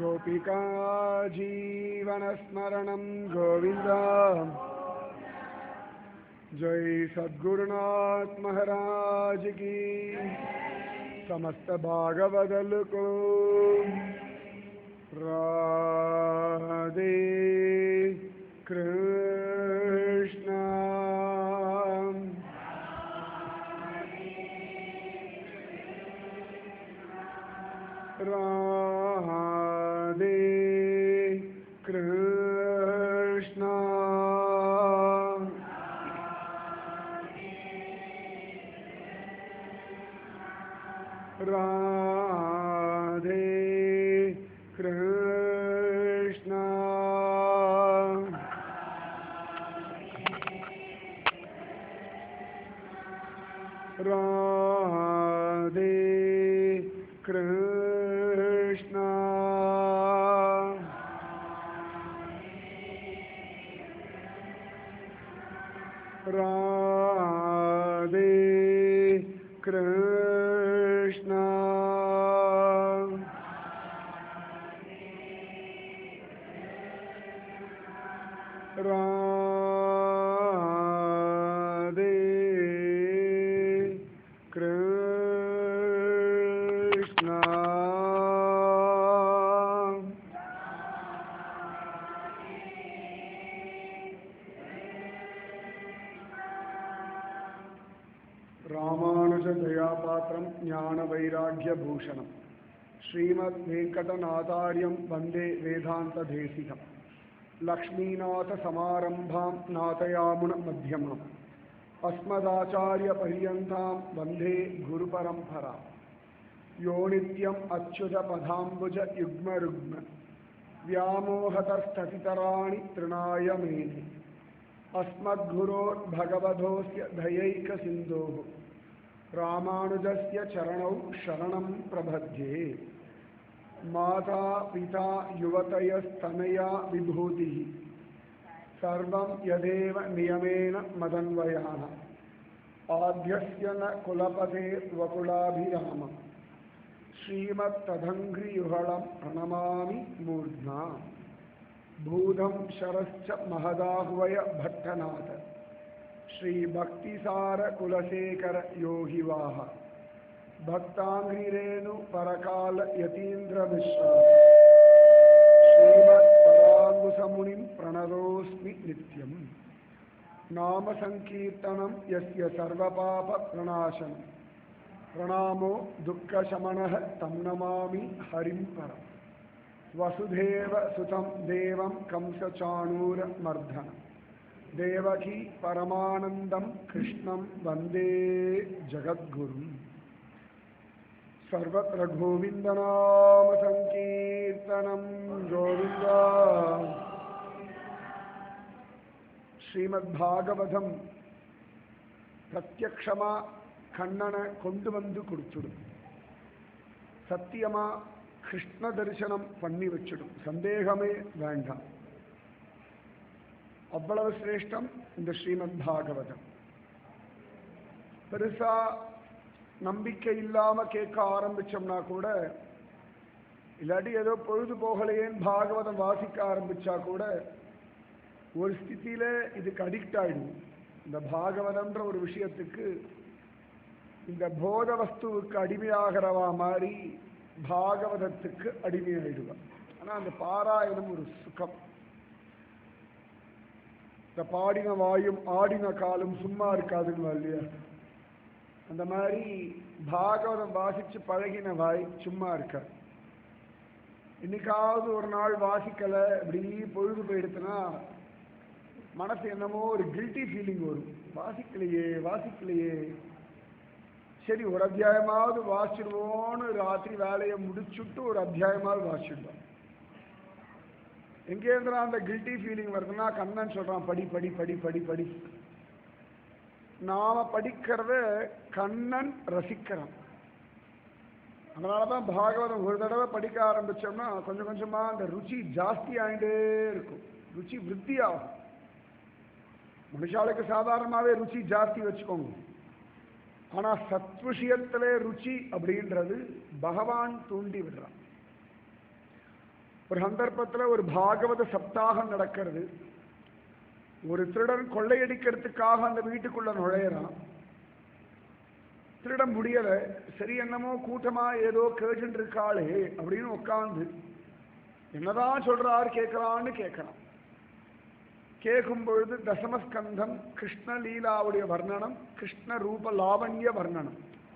गोपिका जीवनस्मरणं गोविन्द जय सद्गुरुनाथ महाराज की समस्त भागवदल को राधे कृष्ण राधे कृष्ण राधे कृष्ण राधे कृष्ण राधे कृष्ण राधे कृष्ण ராமானுஜதயாபாத்திரம் ஞான வைராக்கியபூஷணம் ஸ்ரீமத் வெங்கடநாதாரியம் வந்தே வேதாந்த தேசிகம் லக்ஷ்மீநாத சமாரம்பாம் நாதயாமுன மத்தியமாம் அஸ்மதாச்சாரிய பரியந்தாம் வந்தே குரு பரம்பரா யோ நித்யம் அச்சுத பதாம்புஜ யுக்ம ருக்ம व्यामोहतस्ततितराणि तृणाय मेने अस्मद्गुरोर्भगवधोऽस्य दयैकसिन्धोः रामानुजस्य चरणौ शरणं प्रपद्ये माता पिता युवतयस्तनया विभूतिः सर्वं यदेव नियमेन मदन्वयाः आद्यस्य न कुलपतेर्वकुलाभिरामम् श्रीमत्तदङ्घ्रियुहळं प्रणमामि मूर्ध्ना भूतं शरश्च महदाह्वय भट्टनाथ श्रीभक्तिसारकुलशेखर योगिवाः भक्ताङ्घ्रिरेणु परकाल यतीन्द्रमिश्रा श्रीमत्पराङ्गुसमुनिं प्रणतोऽस्मि नित्यम् नामसङ्कीर्तनं यस्य सर्वपापप्रणाशनम् प्रणामो दुःखशमनः तं नमामि हरिं परम् वसुधेव सुतं देवं कंसचाणूरमर्धनं देवकी परमानन्दं कृष्णं वन्दे जगद्गुरुम् सर्वत्र गोविन्दनामसङ्कीर्तनं गोविन्द ஸ்ரீமத்பாகவதம் பிரத்யக்ஷமா கண்ணனை கொண்டு வந்து கொடுத்துடும் சத்தியமா கிருஷ்ண தரிசனம் பண்ணி வச்சிடும் சந்தேகமே வேண்டாம் அவ்வளவு சிரேஷ்டம் இந்த ஸ்ரீமத் பாகவதம் பெருசா நம்பிக்கை இல்லாம கேட்க ஆரம்பிச்சோம்னா கூட இல்லாட்டி ஏதோ பொழுது போகலையேன்னு பாகவதம் வாசிக்க ஆரம்பிச்சா கூட ஒரு ஸ்திதியில இதுக்கு அடிக்ட் ஆயிடும் இந்த பாகவதம்ன்ற ஒரு விஷயத்துக்கு இந்த போத வஸ்துவுக்கு அடிமையாகிறவா மாதிரி பாகவதத்துக்கு அடிமையாயிடுவான் ஆனா அந்த பாராயணம் ஒரு சுகம் இந்த பாடின வாயும் ஆடின காலும் சும்மா இருக்காதுன்னு இல்லையா அந்த மாதிரி பாகவதம் வாசிச்சு பழகின வாய் சும்மா இருக்காது இன்னைக்காவது ஒரு நாள் வாசிக்கல இப்படி பொழுது போயிடுச்சுன்னா மனசு என்னமோ ஒரு கில்ட்டி ஃபீலிங் வரும் வாசிக்கலையே வாசிக்கலையே சரி ஒரு அத்தியாயமாவது வாசிடுவோன்னு ராத்திரி வேலையை முடிச்சுட்டு ஒரு அத்தியாயமாவது வாசிடுவோம் எங்கேருந்து அந்த கில்ட்டி ஃபீலிங் வருதுன்னா கண்ணன் சொல்றான் படி படி படி படி படி நாம படிக்கிறத கண்ணன் ரசிக்கிறான் அதனாலதான் பாகவதம் ஒரு தடவை படிக்க ஆரம்பிச்சோம்னா கொஞ்சம் கொஞ்சமா அந்த ருச்சி ஜாஸ்தி ஆயிட்டே இருக்கும் ருச்சி விருத்தி ஆகும் மனுஷாளுக்கு சாதாரணமாவே ருச்சி ஜாஸ்தி வச்சுக்கோங்க ஆனா சத் விஷயத்திலே ருச்சி அப்படின்றது பகவான் தூண்டி விடுறான் ஒரு சந்தர்ப்பத்துல ஒரு பாகவத சப்தாகம் நடக்கிறது ஒரு திருடன் கொள்ளையடிக்கிறதுக்காக அந்த வீட்டுக்குள்ள நுழையிறான் திருட முடியல சரி என்னமோ கூட்டமா ஏதோ கேட்டுட்டு இருக்காளே அப்படின்னு உட்காந்து என்னதான் சொல்றாரு கேட்கலான்னு கேட்கலாம் கேட்கும் பொழுது தசமஸ்கந்தம் கிருஷ்ண லீலாவுடைய வர்ணனம் கிருஷ்ண ரூப லாவண்ய வர்ணனம்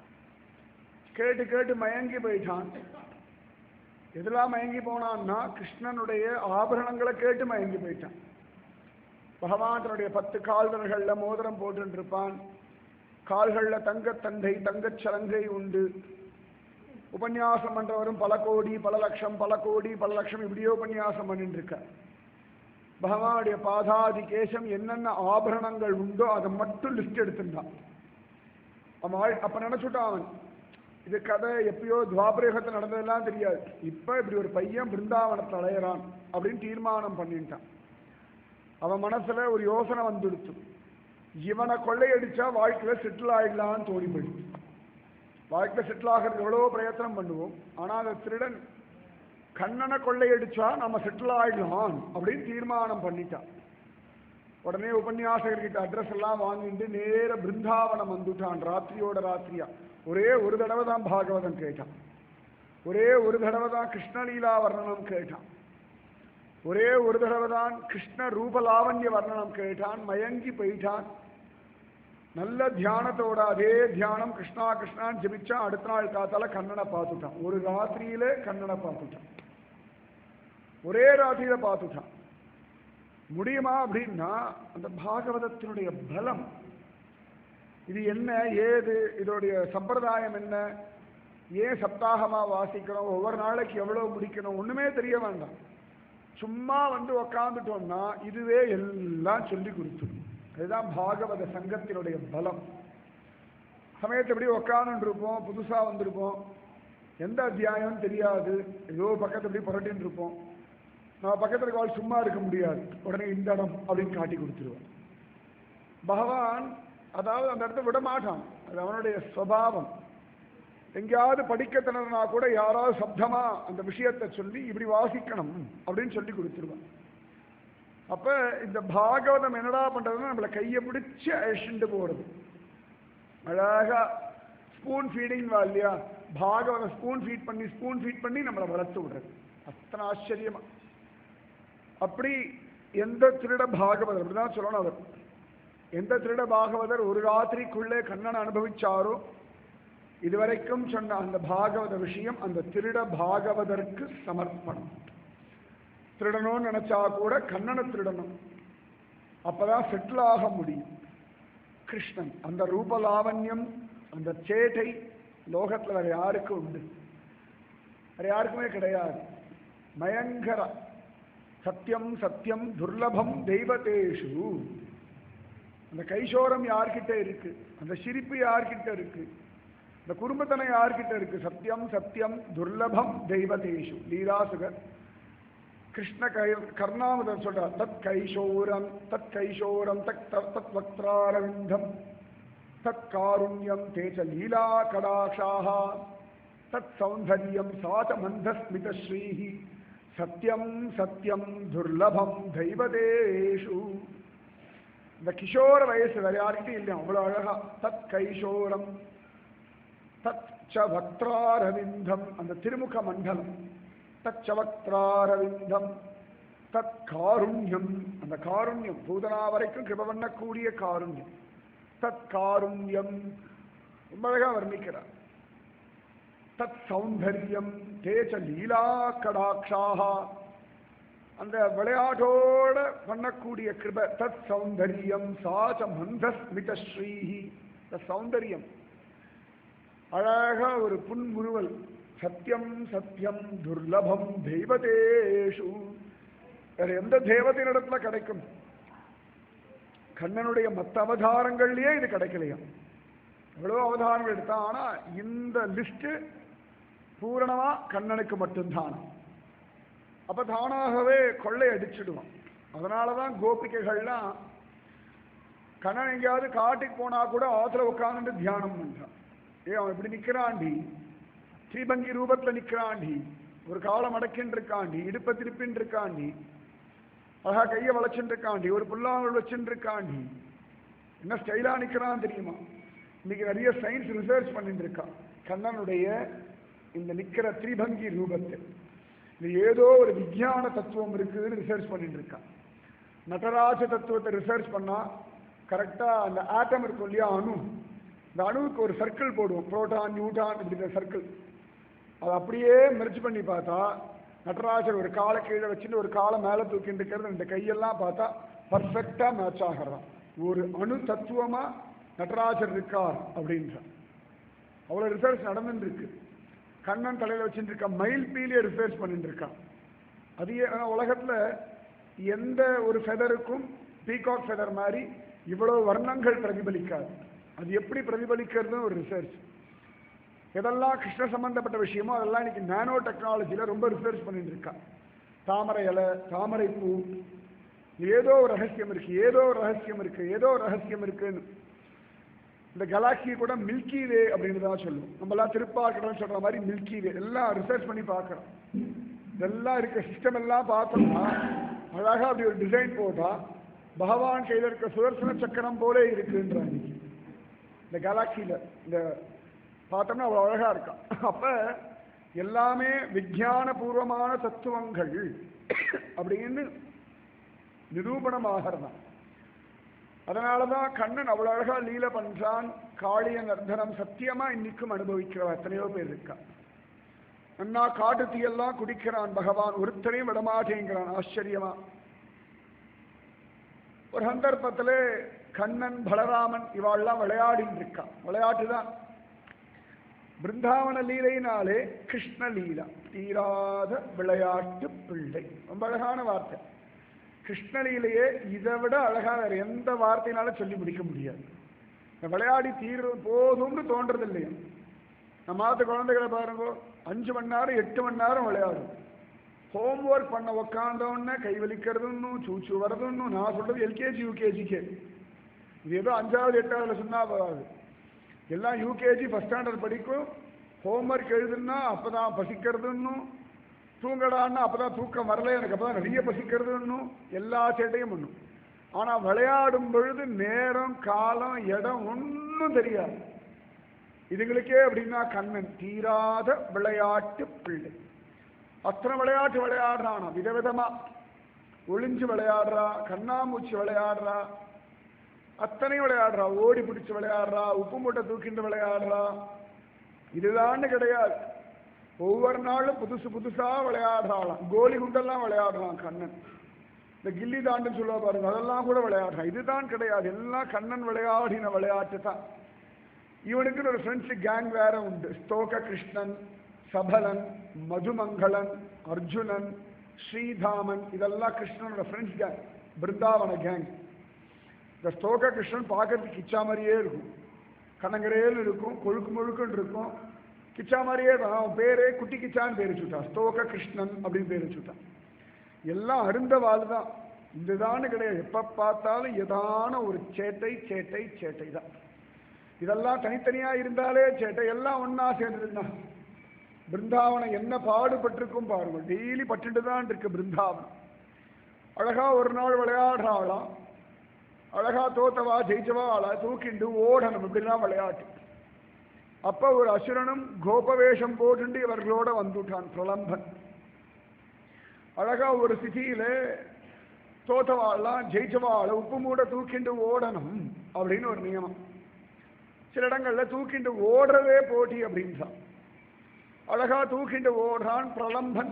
கேட்டு கேட்டு மயங்கி போயிட்டான் எதெல்லாம் மயங்கி போனான்னா கிருஷ்ணனுடைய ஆபரணங்களை கேட்டு மயங்கி போயிட்டான் பகவான் தன்னுடைய பத்து கால்கள்ல மோதிரம் போட்டு இருப்பான் கால்கள்ல தங்கத்தண்டை தங்கச் சலங்கை உண்டு உபன்யாசம் பண்றவரும் பல கோடி பல லட்சம் பல கோடி பல லட்சம் இப்படியோ உபன்யாசம் பண்ணிட்டு இருக்க பகவானுடைய பாதாதி கேசம் என்னென்ன ஆபரணங்கள் உண்டோ அதை மட்டும் லிஸ்ட் எடுத்துட்டான் அவன் வாழ்- அப்ப நினைச்சுட்டான் அவன் இது கதை எப்பயோ துவாபரேகத்தில் நடந்ததெல்லாம் தெரியாது இப்ப இப்படி ஒரு பையன் பிருந்தாவனத்தை அலையறான் அப்படின்னு தீர்மானம் பண்ணிட்டான் அவன் மனசுல ஒரு யோசனை வந்துடுச்சு இவனை கொள்ளையடிச்சா வாழ்க்கையில செட்டில் ஆயிடலான்னு தோணி போயிடுச்சு வாழ்க்கையில செட்டில் ஆகிறது எவ்வளவோ பிரயத்தனம் பண்ணுவோம் ஆனா அந்த திருடன் கண்ணனை கொள்ளையடிச்சா நம்ம செட்டில் ஆயிடலாம் அப்படின்னு தீர்மானம் பண்ணிட்டான் உடனே உபன்யாசகர்கிட்ட அட்ரஸ் எல்லாம் வாங்கிட்டு நேர பிருந்தாவனம் வந்துட்டான் ராத்திரியோட ராத்திரியா ஒரே ஒரு தடவை தான் பாகவதம் கேட்டான் ஒரே ஒரு தடவை தான் கிருஷ்ணலீலா வர்ணனம் கேட்டான் ஒரே ஒரு தடவை தான் கிருஷ்ண ரூபலாவண்ய வர்ணனம் கேட்டான் மயங்கி போயிட்டான் நல்ல தியானத்தோட அதே தியானம் கிருஷ்ணா கிருஷ்ணான்னு ஜெபிச்சா அடுத்த நாள் காத்தால கண்ணனை பார்த்துட்டான் ஒரு ராத்திரியில கண்ணனை பார்த்துட்டான் ஒரே ராத்திரியில பார்த்துட்டான் முடியுமா அப்படின்னா அந்த பாகவதத்தினுடைய பலம் இது என்ன ஏது இதோடைய சம்பிரதாயம் என்ன ஏன் சப்தாகமா வாசிக்கணும் ஒவ்வொரு நாளைக்கு எவ்வளவு முடிக்கணும் ஒண்ணுமே தெரிய வேண்டாம் சும்மா வந்து உக்காந்துட்டோம்னா இதுவே எல்லாம் சொல்லி கொடுத்துடும் அதுதான் பாகவத சங்கத்தினுடைய பலம் சமயத்தை எப்படி உக்காந்துட்டு இருப்போம் புதுசா வந்திருப்போம் எந்த அத்தியாயம் தெரியாது ஏதோ பக்கத்துல எப்படி புரட்டின்னு இருப்போம் நம்ம பக்கத்துல இருக்க சும்மா இருக்க முடியாது உடனே இந்த இடம் அப்படின்னு காட்டி கொடுத்துருவோம் பகவான் அதாவது அந்த இடத்த விட மாட்டான் அது அவனுடைய சுவாவம் எங்கேயாவது படிக்க திணறினா கூட யாராவது சப்தமா அந்த விஷயத்தை சொல்லி இப்படி வாசிக்கணும் அப்படின்னு சொல்லி கொடுத்துருவான் அப்ப இந்த பாகவதம் என்னடா பண்றதுன்னா நம்மள கையை பிடிச்சு அழிச்சுட்டு போறது அழகா ஸ்பூன் ஃபீடிங் வா இல்லையா பாகவதம் ஸ்பூன் ஃபீட் பண்ணி ஸ்பூன் ஃபீட் பண்ணி நம்மளை வளர்த்து விடுறது அத்தனை ஆச்சரியமா அப்படி எந்த திருட பாகவதர் அப்படிதான் சொல்லணும் அவர் எந்த திருட பாகவதர் ஒரு ராத்திரிக்குள்ளே கண்ணனை அனுபவிச்சாரோ இதுவரைக்கும் சொன்ன அந்த பாகவத விஷயம் அந்த திருட பாகவதற்கு சமர்ப்பணம் திருடணும்னு நினைச்சா கூட கண்ணனை திருடணும் அப்பதான் செட்டில் ஆக முடியும் கிருஷ்ணன் அந்த ரூபலாவண்யம் அந்த சேட்டை லோகத்துல வேற யாருக்கு உண்டு வேற யாருக்குமே கிடையாது பயங்கர சத்தியம் சத்தியம் துர்லபம் தெய்வதேஷு அந்த கைசோரம் யார்கிட்ட இருக்கு அந்த சிரிப்பு யார்கிட்ட இருக்கு இந்த குடும்பத்தனை யார்கிட்ட இருக்கு சத்தியம் சத்தியம் துர்லபம் தெய்வதேஷு லீலாசுகர் கிருஷ்ண கை கர்ணாமதம் சொல்றார் தத் கைசோரம் தத் கைசோரம் தத் தத் வக்திராரவிந்தம் தத் காருண்யம் தேச்ச லீலா கடாட்சாக தத் சௌந்தர்யம் சாச்ச மந்தஸ்மித ஸ்ரீஹி சத்தியம் சத்தியம் துர்லபம் தெய்வதேஷு இந்த கிஷோர வயசு வேற யாருக்கிட்டையும் இல்லையா அவ்வளோ அழகா தத் கைஷோரம் தத் ச வக்திராரவிந்தம் அந்த திருமுக மண்டலம் தத் ச வக்திராரவிந்தம் தத் காருண்யம் அந்த காருண்யம் பூதனா வரைக்கும் கிருப பண்ணக்கூடிய காருண்யம் தத் காருண்யம் ரொம்ப அழகா வர்ணிக்கிறார் தத் சௌந்தர்யம் தேச்ச லீலா கடாட்சாக அந்த விளையாட்டோட பண்ணக்கூடிய கிருப தத் சௌந்தர்யம் சாச்ச மந்தஸ்மித ஸ்ரீஹி இந்த சௌந்தர்யம் அழகா ஒரு புன்முறுவல் சத்தியம் சத்தியம் துர்லபம் தெய்வதேஷு வேற எந்த தேவதையினிடத்துல கிடைக்கும் கண்ணனுடைய மற்ற அவதாரங்கள்லயே இது கிடைக்கலையா எவ்வளவு அவதாரங்கள் எடுத்தா ஆனா இந்த லிஸ்ட் பூரணமா கண்ணனுக்கு மட்டும்தான் அப்ப தானாகவே கொள்ளை அடிச்சிடுவான் அதனாலதான் கோபிகைகள்லாம் கண்ணன் எங்கேயாவது காட்டுக்கு போனா கூட ஆத்துல உட்காந்துட்டு தியானம் பண்றான் ஏ அவன் இப்படி நிக்கிறான்டி ஸ்ரீபங்கி ரூபத்துல நிக்கிறான்டி ஒரு காலை மடக்கின்னு இருக்காண்டி இடுப்பை திருப்பின்னு இருக்காண்டி அழகா கையை வளைச்சுட்டு இருக்காண்டி ஒரு புல்லாங்கல் வச்சுட்டு இருக்காண்டி என்ன ஸ்டைலா நிக்கிறான் தெரியுமா இன்னைக்கு நிறைய சயின்ஸ் ரிசர்ச் பண்ணிட்டு இருக்கான் கண்ணனுடைய இந்த நிக்கிற திரிபங்கி ரூபத்தை இது ஏதோ ஒரு விஞ்ஞான தத்துவம் இருக்குன்னு ரிசர்ச் பண்ணிட்டு இருக்கான் நடராஜ தத்துவத்தை ரிசர்ச் பண்ணா கரெக்டா அந்த ஆட்டம் இருக்கும் இல்லையா அணு இந்த அணுவுக்கு ஒரு சர்க்கிள் போடுவோம் புரோட்டான் நியூட்டான் இப்படி சர்க்கிள் அதை அப்படியே மெர்ஜ் பண்ணி பார்த்தா நடராஜர் ஒரு காலை கீழே வச்சுட்டு ஒரு காலை மேலே தூக்கிட்டு இருக்கிறது இந்த கையெல்லாம் பார்த்தா பர்ஃபெக்டா மேட்ச் ஆகிறான் ஒரு அணு தத்துவமா நடராஜர் இருக்கார் அப்படின்றான் அவ்வளோ ரிசர்ச் நடந்துட்டு இருக்கு கண்ணன் தலையில் வச்சுட்டு இருக்க மயில் பீலியை ரிசர்ச் பண்ணிட்டு இருக்கான் அது ஏ- ஆனா உலகத்துல எந்த ஒரு ஃபெதருக்கும் பீகாக் ஃபெதர் மாதிரி இவ்வளவு வர்ணங்கள் பிரதிபலிக்காது அது எப்படி பிரதிபலிக்கிறதுன்னு ஒரு ரிசர்ச் எதெல்லாம் கிருஷ்ண சம்பந்தப்பட்ட விஷயமோ அதெல்லாம் இன்னைக்கு நானோ டெக்னாலஜியில் ரொம்ப ரிசர்ச் பண்ணிட்டு இருக்கா தாமரை இலை தாமரை பூ ஏதோ ஒரு ரகசியம் இருக்கு ஏதோ ஒரு ரகசியம் இருக்கு ஏதோ ஒரு ரகசியம் இருக்குன்னு இந்த கலாக்சி கூட மில்கி வே அப்படின்னு தான் சொல்லுவோம் நம்மலாம் திருப்பாக்கடல் சொல்ற மாதிரி மில்கி வே எல்லாம் ரிசர்ச் பண்ணி பார்க்குறோம் இதெல்லாம் இருக்க சிஸ்டம் எல்லாம் பார்த்தோம்னா அழகா அப்படி ஒரு டிசைன் போட்டா பகவான் கையில் இருக்க சுதர்சன சக்கரம் போலே இருக்குன்றாங்க இந்த கேலாக்சியில் இந்த பார்த்தோம்னா அவ்வளோ அழகா இருக்கான் அப்ப எல்லாமே விஞ்ஞான பூர்வமான தத்துவங்கள் அப்படின்னு நிரூபணமாகிறதான் அதனாலதான் கண்ணன் அவ்வளவு அழகா லீல பண்றான் காளிய நர்தனம் சத்தியமா இன்னைக்கும் அனுபவிக்கிறவ எத்தனையோ பேர் இருக்கா அண்ணா காட்டு தீயெல்லாம் குடிக்கிறான் பகவான் ஒருத்தரையும் விடமாட்டேங்கிறான் ஆச்சரியமா ஒரு சந்தர்ப்பத்துல கண்ணன் பலராமன் இவாள்லாம் விளையாடின்னு இருக்கான் விளையாட்டு தான் பிருந்தாவன லீலையினாலே கிருஷ்ண லீலா தீராத விளையாட்டு பிள்ளை ரொம்ப அழகான வார்த்தை கிருஷ்ணலீலையே இதை விட அழகா வேற எந்த வார்த்தையினாலும் சொல்லி முடிக்க முடியாது இந்த விளையாடி தீர்வு போதும்னு தோன்றது இல்லையா நம்ம மாத்து குழந்தைகளை பாருங்க அஞ்சு மணி நேரம் எட்டு மணி நேரம் விளையாடும் ஹோம்ஒர்க் பண்ண உக்காந்தோன்னே கை வலிக்கிறதுன்னு சூச்சு வரதுன்னு நான் சொல்றது எல்கேஜி யூகேஜிக்கே இது ஏதோ அஞ்சாவது எட்டாவதுல சொன்னா வராது எல்லாம் யூகேஜி ஃபஸ்ட் ஸ்டாண்டர்ட் படிக்கும் ஹோம்ஒர்க் எழுதுன்னா அப்பதான் பசிக்கிறதுன்னும் தூங்கடான்னா அப்பதான் தூக்கம் வரல எனக்கு அப்பதான் நிறைய பசிக்கிறதுன்னு எல்லா சேட்டையும் பண்ணும் ஆனா விளையாடும் பொழுது நேரம் காலம் இடம் ஒன்றும் தெரியாது இதுங்களுக்கே அப்படின்னா கண்ணன் தீராத விளையாட்டு பிள்ளை அத்தனை விளையாட்டு விளையாடுறானா விதவிதமா ஒளிஞ்சு விளையாடுறா கண்ணாமூச்சி விளையாடுறா அத்தனையும் விளையாடுறா ஓடி பிடிச்சு விளையாடுறா உப்பு மூட்டை தூக்கிட்டு விளையாடுறா இதுதான்னு கிடையாது ஒவ்வொரு நாளும் புதுசு புதுசா விளையாடுறாளாம் கோலி குண்டெல்லாம் விளையாடுறான் கண்ணன் இந்த கில்லி தாண்டுன்னு சொல்லுவா பாருங்க அதெல்லாம் கூட விளையாடுறான் இதுதான் கிடையாது எல்லாம் கண்ணன் விளையாடின விளையாட்டு தான் இவனுக்குன்னு ஒரு ஃப்ரெண்ட்ஸ் கேங் வேற உண்டு ஸ்தோக கிருஷ்ணன் சபலன் மதுமங்களன் அர்ஜுனன் ஸ்ரீதாமன் இதெல்லாம் கிருஷ்ணனோட ஃப்ரெண்ட்ஸ் கேங் பிருந்தாவன கேங் இந்த ஸ்தோக கிருஷ்ணன் பார்க்கறதுக்கு கிச்சா மாதிரியே இருக்கும் கனங்கரேன்னு இருக்கும் கொழுக்கு முழுக்குன்னு இருக்கும் கிச்சா மாதிரியே தான் அவன் பேரே குட்டி கிச்சான்னு பேர் வச்சுட்டான் ஸ்தோக கிருஷ்ணன் அப்படின்னு பேர் வச்சுட்டான் எல்லாம் அருந்த வாழ் தான் இதுதான்னு கிடையாது எப்ப பார்த்தாலும் ஏதான ஒரு சேட்டை சேட்டை சேட்டை தான் இதெல்லாம் தனித்தனியா இருந்தாலே சேட்டை எல்லாம் ஒண்ணா சேர்ந்துருந்தா பிருந்தாவனம் என்ன பாடுபட்டிருக்கும் பாருங்க டெய்லி பட்டுட்டு தான் இருக்கு பிருந்தாவனம் அழகா ஒரு நாள் விளையாடுறாளாம் அழகா தோத்தவா ஜெயிச்சவா ஆளா தூக்கிண்டு ஓடணும் இப்படிலாம் விளையாட்டு அப்ப ஒரு அசுரனும் கோபவேஷம் போட்டுண்டு இவர்களோட வந்துட்டான் பிரலம்பன் அழகா ஒரு சிதியில தோத்தவாள்லாம் ஜெயிச்சவாள உப்பு மூட தூக்கிண்டு ஓடணும் அப்படின்னு ஒரு நியமம் சில இடங்கள்ல தூக்கிண்டு ஓடுறதே போட்டி அப்படின்றான் அழகா தூக்கிண்டு ஓடுறான் பிரலம்பன்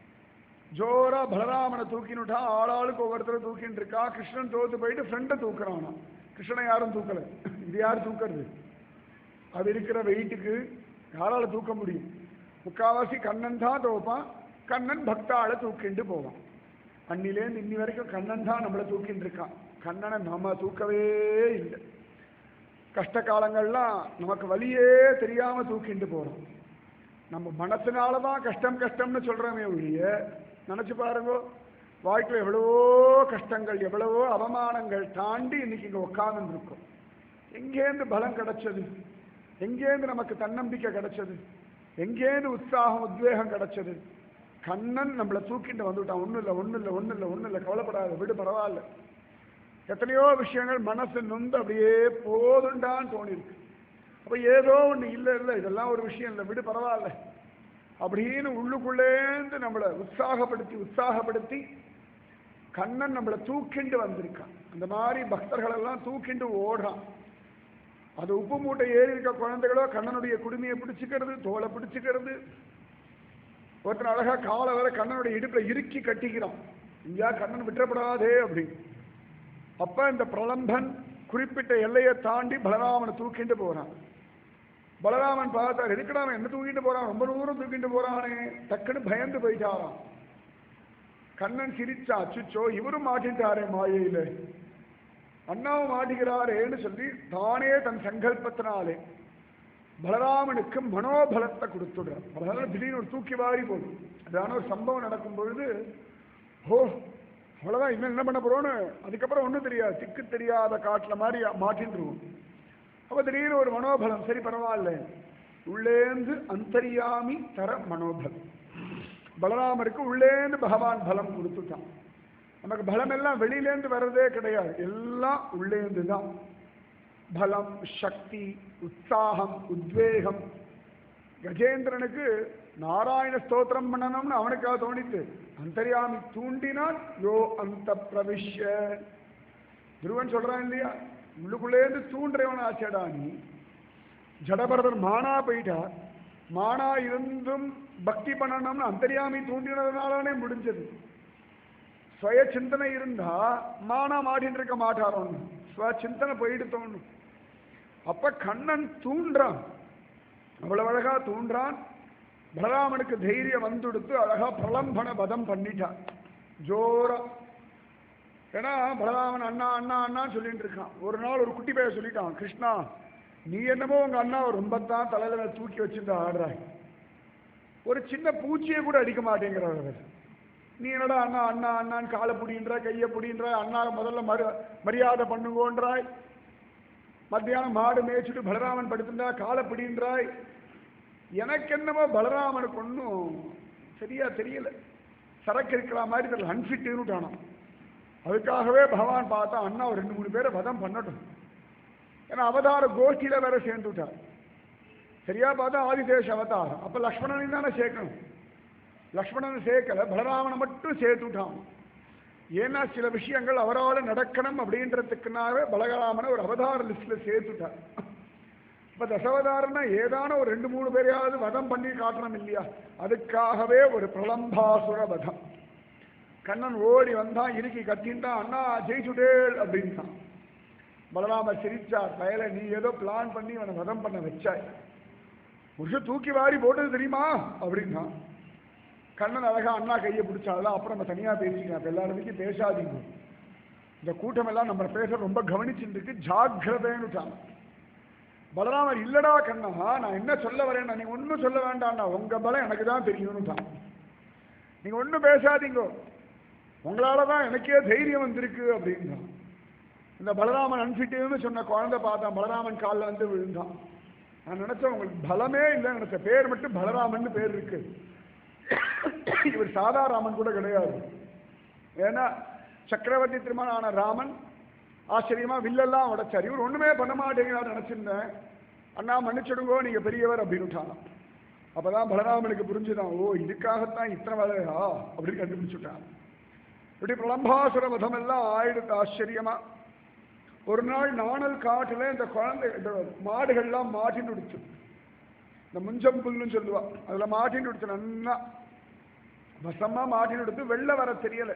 ஜோரா பலராமனை தூக்கினுட்டா ஆளாளுக்கு ஒவ்வொருத்தரும் தூக்கிட்டு இருக்கா கிருஷ்ணன் தோத்து போயிட்டு ஃப்ரெண்டை தூக்குறானா கிருஷ்ணனை யாரும் தூக்கல இது யார் தூக்குறது அது இருக்கிற வெயிட்டுக்கு யாரால தூக்க முடியும் முக்காவாசி கண்ணன் தான் தோப்பான் கண்ணன் பக்தாளை தூக்கிண்டு போவான் அன்னிலேருந்து இன்னி வரைக்கும் கண்ணன் தான் நம்மளை தூக்கிட்டு இருக்கான் கண்ணனை நம்ம தூக்கவே இல்லை கஷ்ட காலங்கள்லாம் நமக்கு வழியே தெரியாம தூக்கிண்டு போறோம் நம்ம மனசுனால தான் கஷ்டம் கஷ்டம்னு சொல்றோமே ஒழிய நினைச்சு பாருங்க வாழ்க்கையில் எவ்வளவோ கஷ்டங்கள் எவ்வளவோ அவமானங்கள் தாண்டி இன்னைக்கு இங்க உட்கார்ந்து இருக்கோம் எங்கேருந்து பலம் கிடைச்சது எங்கேருந்து நமக்கு தன்னம்பிக்கை கிடைச்சது எங்கேருந்து உற்சாகம் உத்வேகம் கிடைச்சது கண்ணன் நம்மளை தூக்கிட்டு வந்துவிட்டான் ஒன்றும் இல்லை ஒன்றும் இல்லை ஒன்றும் இல்லை ஒன்றும் இல்லை கவலைப்படாத விடு பரவாயில்ல எத்தனையோ விஷயங்கள் மனசு நொந்து அப்படியே போதுண்டான்னு தோணிருக்கு அப்போ ஏதோ ஒன்று இல்லை இல்லை இதெல்லாம் ஒரு விஷயம் இல்லை விடு பரவாயில்ல அப்படின்னு உள்ளுக்குள்ளேந்து நம்மளை உற்சாகப்படுத்தி உற்சாகப்படுத்தி கண்ணன் நம்மளை தூக்கிண்டு வந்திருக்கான் அந்த மாதிரி பக்தர்கள் எல்லாம் தூக்கிண்டு ஓடுறான் அது உப்பு மூட்டை ஏறி இருக்க குழந்தைகளோ கண்ணனுடைய குடுமையை பிடிச்சிக்கிறது தோலை பிடிச்சிக்கிறது ஒருத்தன் அழகா காலை வர கண்ணனுடைய இடுப்புல இறுக்கி கட்டிக்கிறான் இங்கேயா கண்ணன் விட்டுறப்படாதே அப்படின்னு அப்ப இந்த பிரலம்பன் குறிப்பிட்ட எல்லையை தாண்டி பலராமனை தூக்கிட்டு போறான் பலராமன் பார்த்தார் எதுக்குடா அவன் என்ன தூக்கிட்டு போறான் ரொம்ப தூரம் தூக்கிட்டு போறானே டக்குன்னு பயந்து போயிட்டாராம் கண்ணன் சிரிச்சா அச்சுச்சோ இவரும் மாட்டிட்டாரே மாயையில அண்ணாவும் மாட்டுகிறாரேன்னு சொல்லி தானே தன் சங்கல்பத்தினாலே பலராமனுக்கு மனோபலத்தை கொடுத்துடுறார் அதனால திடீர்னு ஒரு தூக்கி வாரி போடும் அதான ஒரு சம்பவம் நடக்கும் பொழுது ஓ அவ்வளோதான் இன்னும் என்ன பண்ண போறோம்னு அதுக்கப்புறம் ஒன்றும் தெரியாது திக்கு தெரியாத காட்டில் மாதிரி மாட்டின்றுவோம் அப்போ திடீர்னு ஒரு மனோபலம் சரி பரவாயில்ல உள்ளேந்து அந்தரியாமி தர மனோபலம் பலராமருக்கு உள்ளேந்து பகவான் பலம் கொடுத்துட்டான் நமக்கு பலம் எல்லாம் வெளியிலேருந்து வர்றதே கிடையாது எல்லாம் உள்ளேந்து தான் பலம் சக்தி உற்சாகம் உத்வேகம் கஜேந்திரனுக்கு நாராயண ஸ்தோத்திரம் பண்ணணும்னு அவனுக்காக தோணித்து அந்தரியாமி தூண்டினால் யோ அந்த பிரவிஷ்ய துருவன் சொல்றான் இல்லையா உள்ளுக்குள்ளேருந்து தூண்டுறவன் ஆச்சடா நீ ஜடபரதர் மானா போயிட்டார் மானா இருந்தும் பக்தி பண்ணணும்னு அந்தரியாமி தூண்டினதுனாலே முடிஞ்சது சுய சிந்தனை இருந்தா மானா மாட்டின்னு இருக்க மாட்டாரோன்னு சுய சிந்தனை போயிட்டு தோணும் அப்ப கண்ணன் தூண்டுறான் அவ்வளவு அழகா தூண்டுறான் பலராமனுக்கு தைரியம் வந்துடுத்து அழகா பிரலம்பன வதம் பண்ணிட்டான் ஜோரா ஏன்னா பலராமன் அண்ணா அண்ணா அண்ணான்னு சொல்லிட்டு இருக்கான் ஒரு நாள் ஒரு குட்டி பையன் சொல்லிட்டான் கிருஷ்ணா நீ என்னமோ உங்க அண்ணா ரொம்ப தான் தலையில தூக்கி வச்சிருந்த ஆடுறாய் ஒரு சின்ன பூச்சியை கூட அடிக்க மாட்டேங்கிறார் அவர் நீ என்னடா அண்ணா அண்ணா அண்ணான்னு காலை புடின்ற கையை புடின்ற அண்ணா முதல்ல மரு மரியாதை பண்ணுங்கோன்றாய் மத்தியானம் மாடு மேய்ச்சிட்டு பலராமன் படுத்திருந்தா காலை பிடின்றாய் எனக்கு என்னமோ பலராமனுக்கு ஒன்றும் சரியா தெரியல சரக்கு இருக்கிற மாதிரி தெரியல அன்ஃபிட்டுன்னு விட்டானான் அதுக்காகவே பகவான் பார்த்தா அண்ணா ஒரு ரெண்டு மூணு பேரை வதம் பண்ணட்டும் ஏன்னா அவதார கோஷ்டியில வேற சேர்ந்து விட்டார் சரியா பார்த்தா ஆதிதேஷ அவதாரம் அப்ப லக்ஷ்மணனையும் தானே சேர்க்கணும் லக்ஷ்மணனை சேர்க்கல பலராமனை மட்டும் சேர்த்து விட்டான் ஏன்னா சில விஷயங்கள் அவரால் நடக்கணும் அப்படின்றதுக்குனாவே பலராமனை ஒரு அவதார லிஸ்ட்ல சேர்த்துட்டார் இப்ப தசவதாரம்னா ஏதான ஒரு ரெண்டு மூணு பேரையாவது வதம் பண்ணி காட்டணும் இல்லையா அதுக்காகவே ஒரு பிரலம்பாசுர வதம் கண்ணன் ஓடி வந்தான் இறுக்கி கத்தின்ட்டான் அண்ணா ஜெயிச்சுடேல் அப்படின்ட்டான் பலராமர் சிரிச்சார் பயல நீ ஏதோ பிளான் பண்ணி இவனை வதம் பண்ண வச்சாய் ஒரு தூக்கி வாரி போட்டது தெரியுமா அப்படின்னா கண்ணன் அழகா அண்ணா கையை பிடிச்சால அப்புறம் நம்ம தனியா பேசிக்கலாம் அப்ப எல்லாரும் பேசாதீங்க இந்த கூட்டம் எல்லாம் நம்ம பேச ரொம்ப கவனிச்சுட்டு இருக்கு ஜாக்கிரதைன்னுட்டாங்க பலராமர் இல்லடா கண்ணா நான் என்ன சொல்ல வரேன்னா நீங்க ஒன்றும் சொல்ல வேண்டாம்ண்ணா உங்க பலம் எனக்கு தான் தெரியும்னுட்டான் நீங்க ஒன்றும் பேசாதீங்க உங்களால தான் எனக்கே தைரியம் வந்திருக்கு அப்படின்னா இந்த பலராமன் அன்பிட்டுன்னு சொன்ன குழந்தை பார்த்தான் பலராமன் காலில் வந்து விழுந்தான் நான் நினைச்சேன் உங்களுக்கு பலமே இல்லை நினைச்ச பேர் மட்டும் பலராமன் பேர் இருக்கு இவர் சாதா ராமன் கூட கிடையாது ஏன்னா சக்கரவர்த்தி திருமணான ராமன் ஆச்சரியமா வில்லெல்லாம் உடைச்சார் இவர் ஒண்ணுமே பண்ண மாட்டேங்கிறார் நினைச்சிருந்தேன் அண்ணா மன்னிச்சிடுங்கோ நீங்க பெரியவர் அப்படின்னு அப்பதான் பலராமனுக்கு புரிஞ்சுதான் ஓ இதுக்காகத்தான் இத்தனை வகையா அப்படின்னு கண்டுபிடிச்சுட்டான் இப்படி பிரலம்பாசுர வதம் எல்லாம் ஆயிடுத்து ஆச்சரியமா ஒரு நாள் நாணல் காட்டுல இந்த குழந்தை இந்த மாடுகள்லாம் மாட்டின்னு விடுச்சு இந்த முஞ்சம் புல்லுன்னு சொல்லுவா அதுல மாட்டின்னு விடுச்சு நன்னா வசமா மாட்டின்னு விடுத்து வெளில வர தெரியல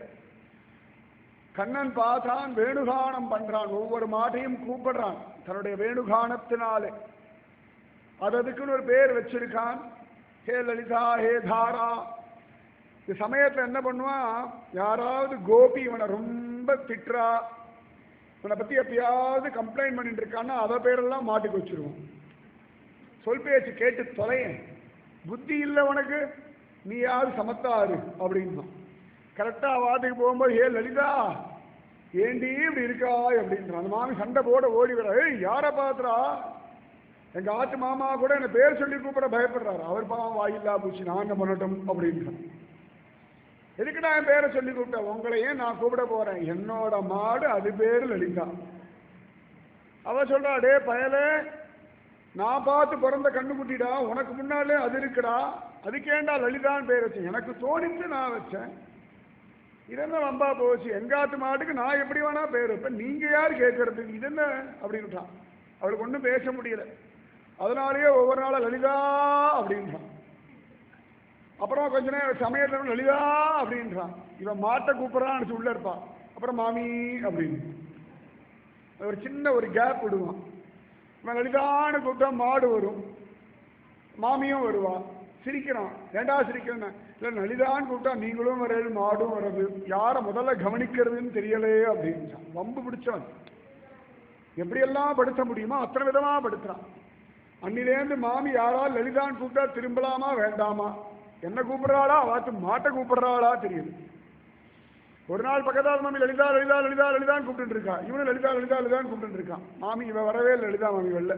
கண்ணன் பார்த்தான் வேணுகானம் பண்றான் ஒவ்வொரு மாட்டையும் கூப்பிடுறான் தன்னுடைய வேணுகானத்தினாலே அது அதுக்குன்னு ஒரு பேர் வச்சிருக்கான் ஹே லலிதா ஹே தாரா இந்த சமயத்துல என்ன பண்ணுவான் யாராவது கோபி இவனை ரொம்ப திட்டுறா இவனை பத்தி எப்பயாவது கம்ப்ளைண்ட் பண்ணிட்டு இருக்கான்னா அவ பேரெல்லாம் மாட்டுக்கு வச்சிருவோம் சொல் பேச்சு கேட்டு தொலையேன் புத்தி இல்லை உனக்கு நீ யாரு சமத்தாரு அப்படின்னா கரெக்டா வாட்டுக்கு போகும்போது ஏ லலிதா ஏண்டி இப்படி இருக்கா அப்படின்றான் அந்த மாமி சண்டை போட ஓடி வர ஏய் யாரை பாத்துறா எங்க ஆத்து மாமா கூட என்ன பேர் சொல்லி கூப்பிட பயப்படுறாரு அவர் பாவம் வாயில்லா பூச்சி நாங்க பண்ணட்டும் அப்படின்றான் எதுக்கு நான் என் பேரை சொல்லி கூப்பிட்டேன் உங்களையே நான் கூப்பிட போறேன் என்னோட மாடு அது பேரு லலிதா அவ சொல்றா டே பயலே நான் பார்த்து பிறந்த கண்ணுக்குட்டிடா உனக்கு முன்னாலே அது இருக்குடா அதுக்கேண்டா லலிதான்னு பேர் வச்சேன் எனக்கு தோணிச்சு நான் வச்சேன் இதென்ன வம்பா போச்சு எங்காத்து மாட்டுக்கு நான் எப்படி வேணா பேர் வைப்பேன் நீங்க யார் கேட்கறதுக்கு இது என்ன அப்படின்ட்டான் அவளுக்கு ஒன்றும் பேச முடியல அதனாலேயே ஒவ்வொரு நாளும் லலிதா அப்படின்றான் அப்புறம் கொஞ்ச நேரம் சமயத்தில் லலிதா அப்படின்றான் இவன் மாட்டை கூப்பிட்றான்னு உள்ள இருப்பான் அப்புறம் மாமி அப்படின்னு ஒரு சின்ன ஒரு கேப் விடுவான் இவன் லலிதான்னு கூப்பிட்டா மாடு வரும் மாமியும் வருவா சிரிக்கிறான் ஏண்டா சிரிக்கிறேன்னு இல்லை லலிதான்னு கூப்பிட்டா நீங்களும் வரது மாடும் வர்றது யாரை முதல்ல கவனிக்கிறதுன்னு தெரியலே அப்படின்றான் வம்பு பிடிச்சவன் எப்படியெல்லாம் படுத்த முடியுமோ அத்தனை விதமா படுத்துறான் அன்னிலேருந்து மாமி யாராவது லலிதான்னு கூப்பிட்டா திரும்பலாமா வேண்டாமா என்ன கூப்பிடுறாளா வாத்து மாட்டை கூப்பிடுறாளா தெரியுது ஒரு நாள் பக்கத்தால் மாமி லலிதா லலிதா லலிதா லலிதான்னு கூப்பிட்டு இருக்கா இவனும் லலிதா லலிதா லலிதான்னு கூப்பிட்டு இருக்கான் மாமி இவன் வரவே இல்லை லலிதா மாமி வெளில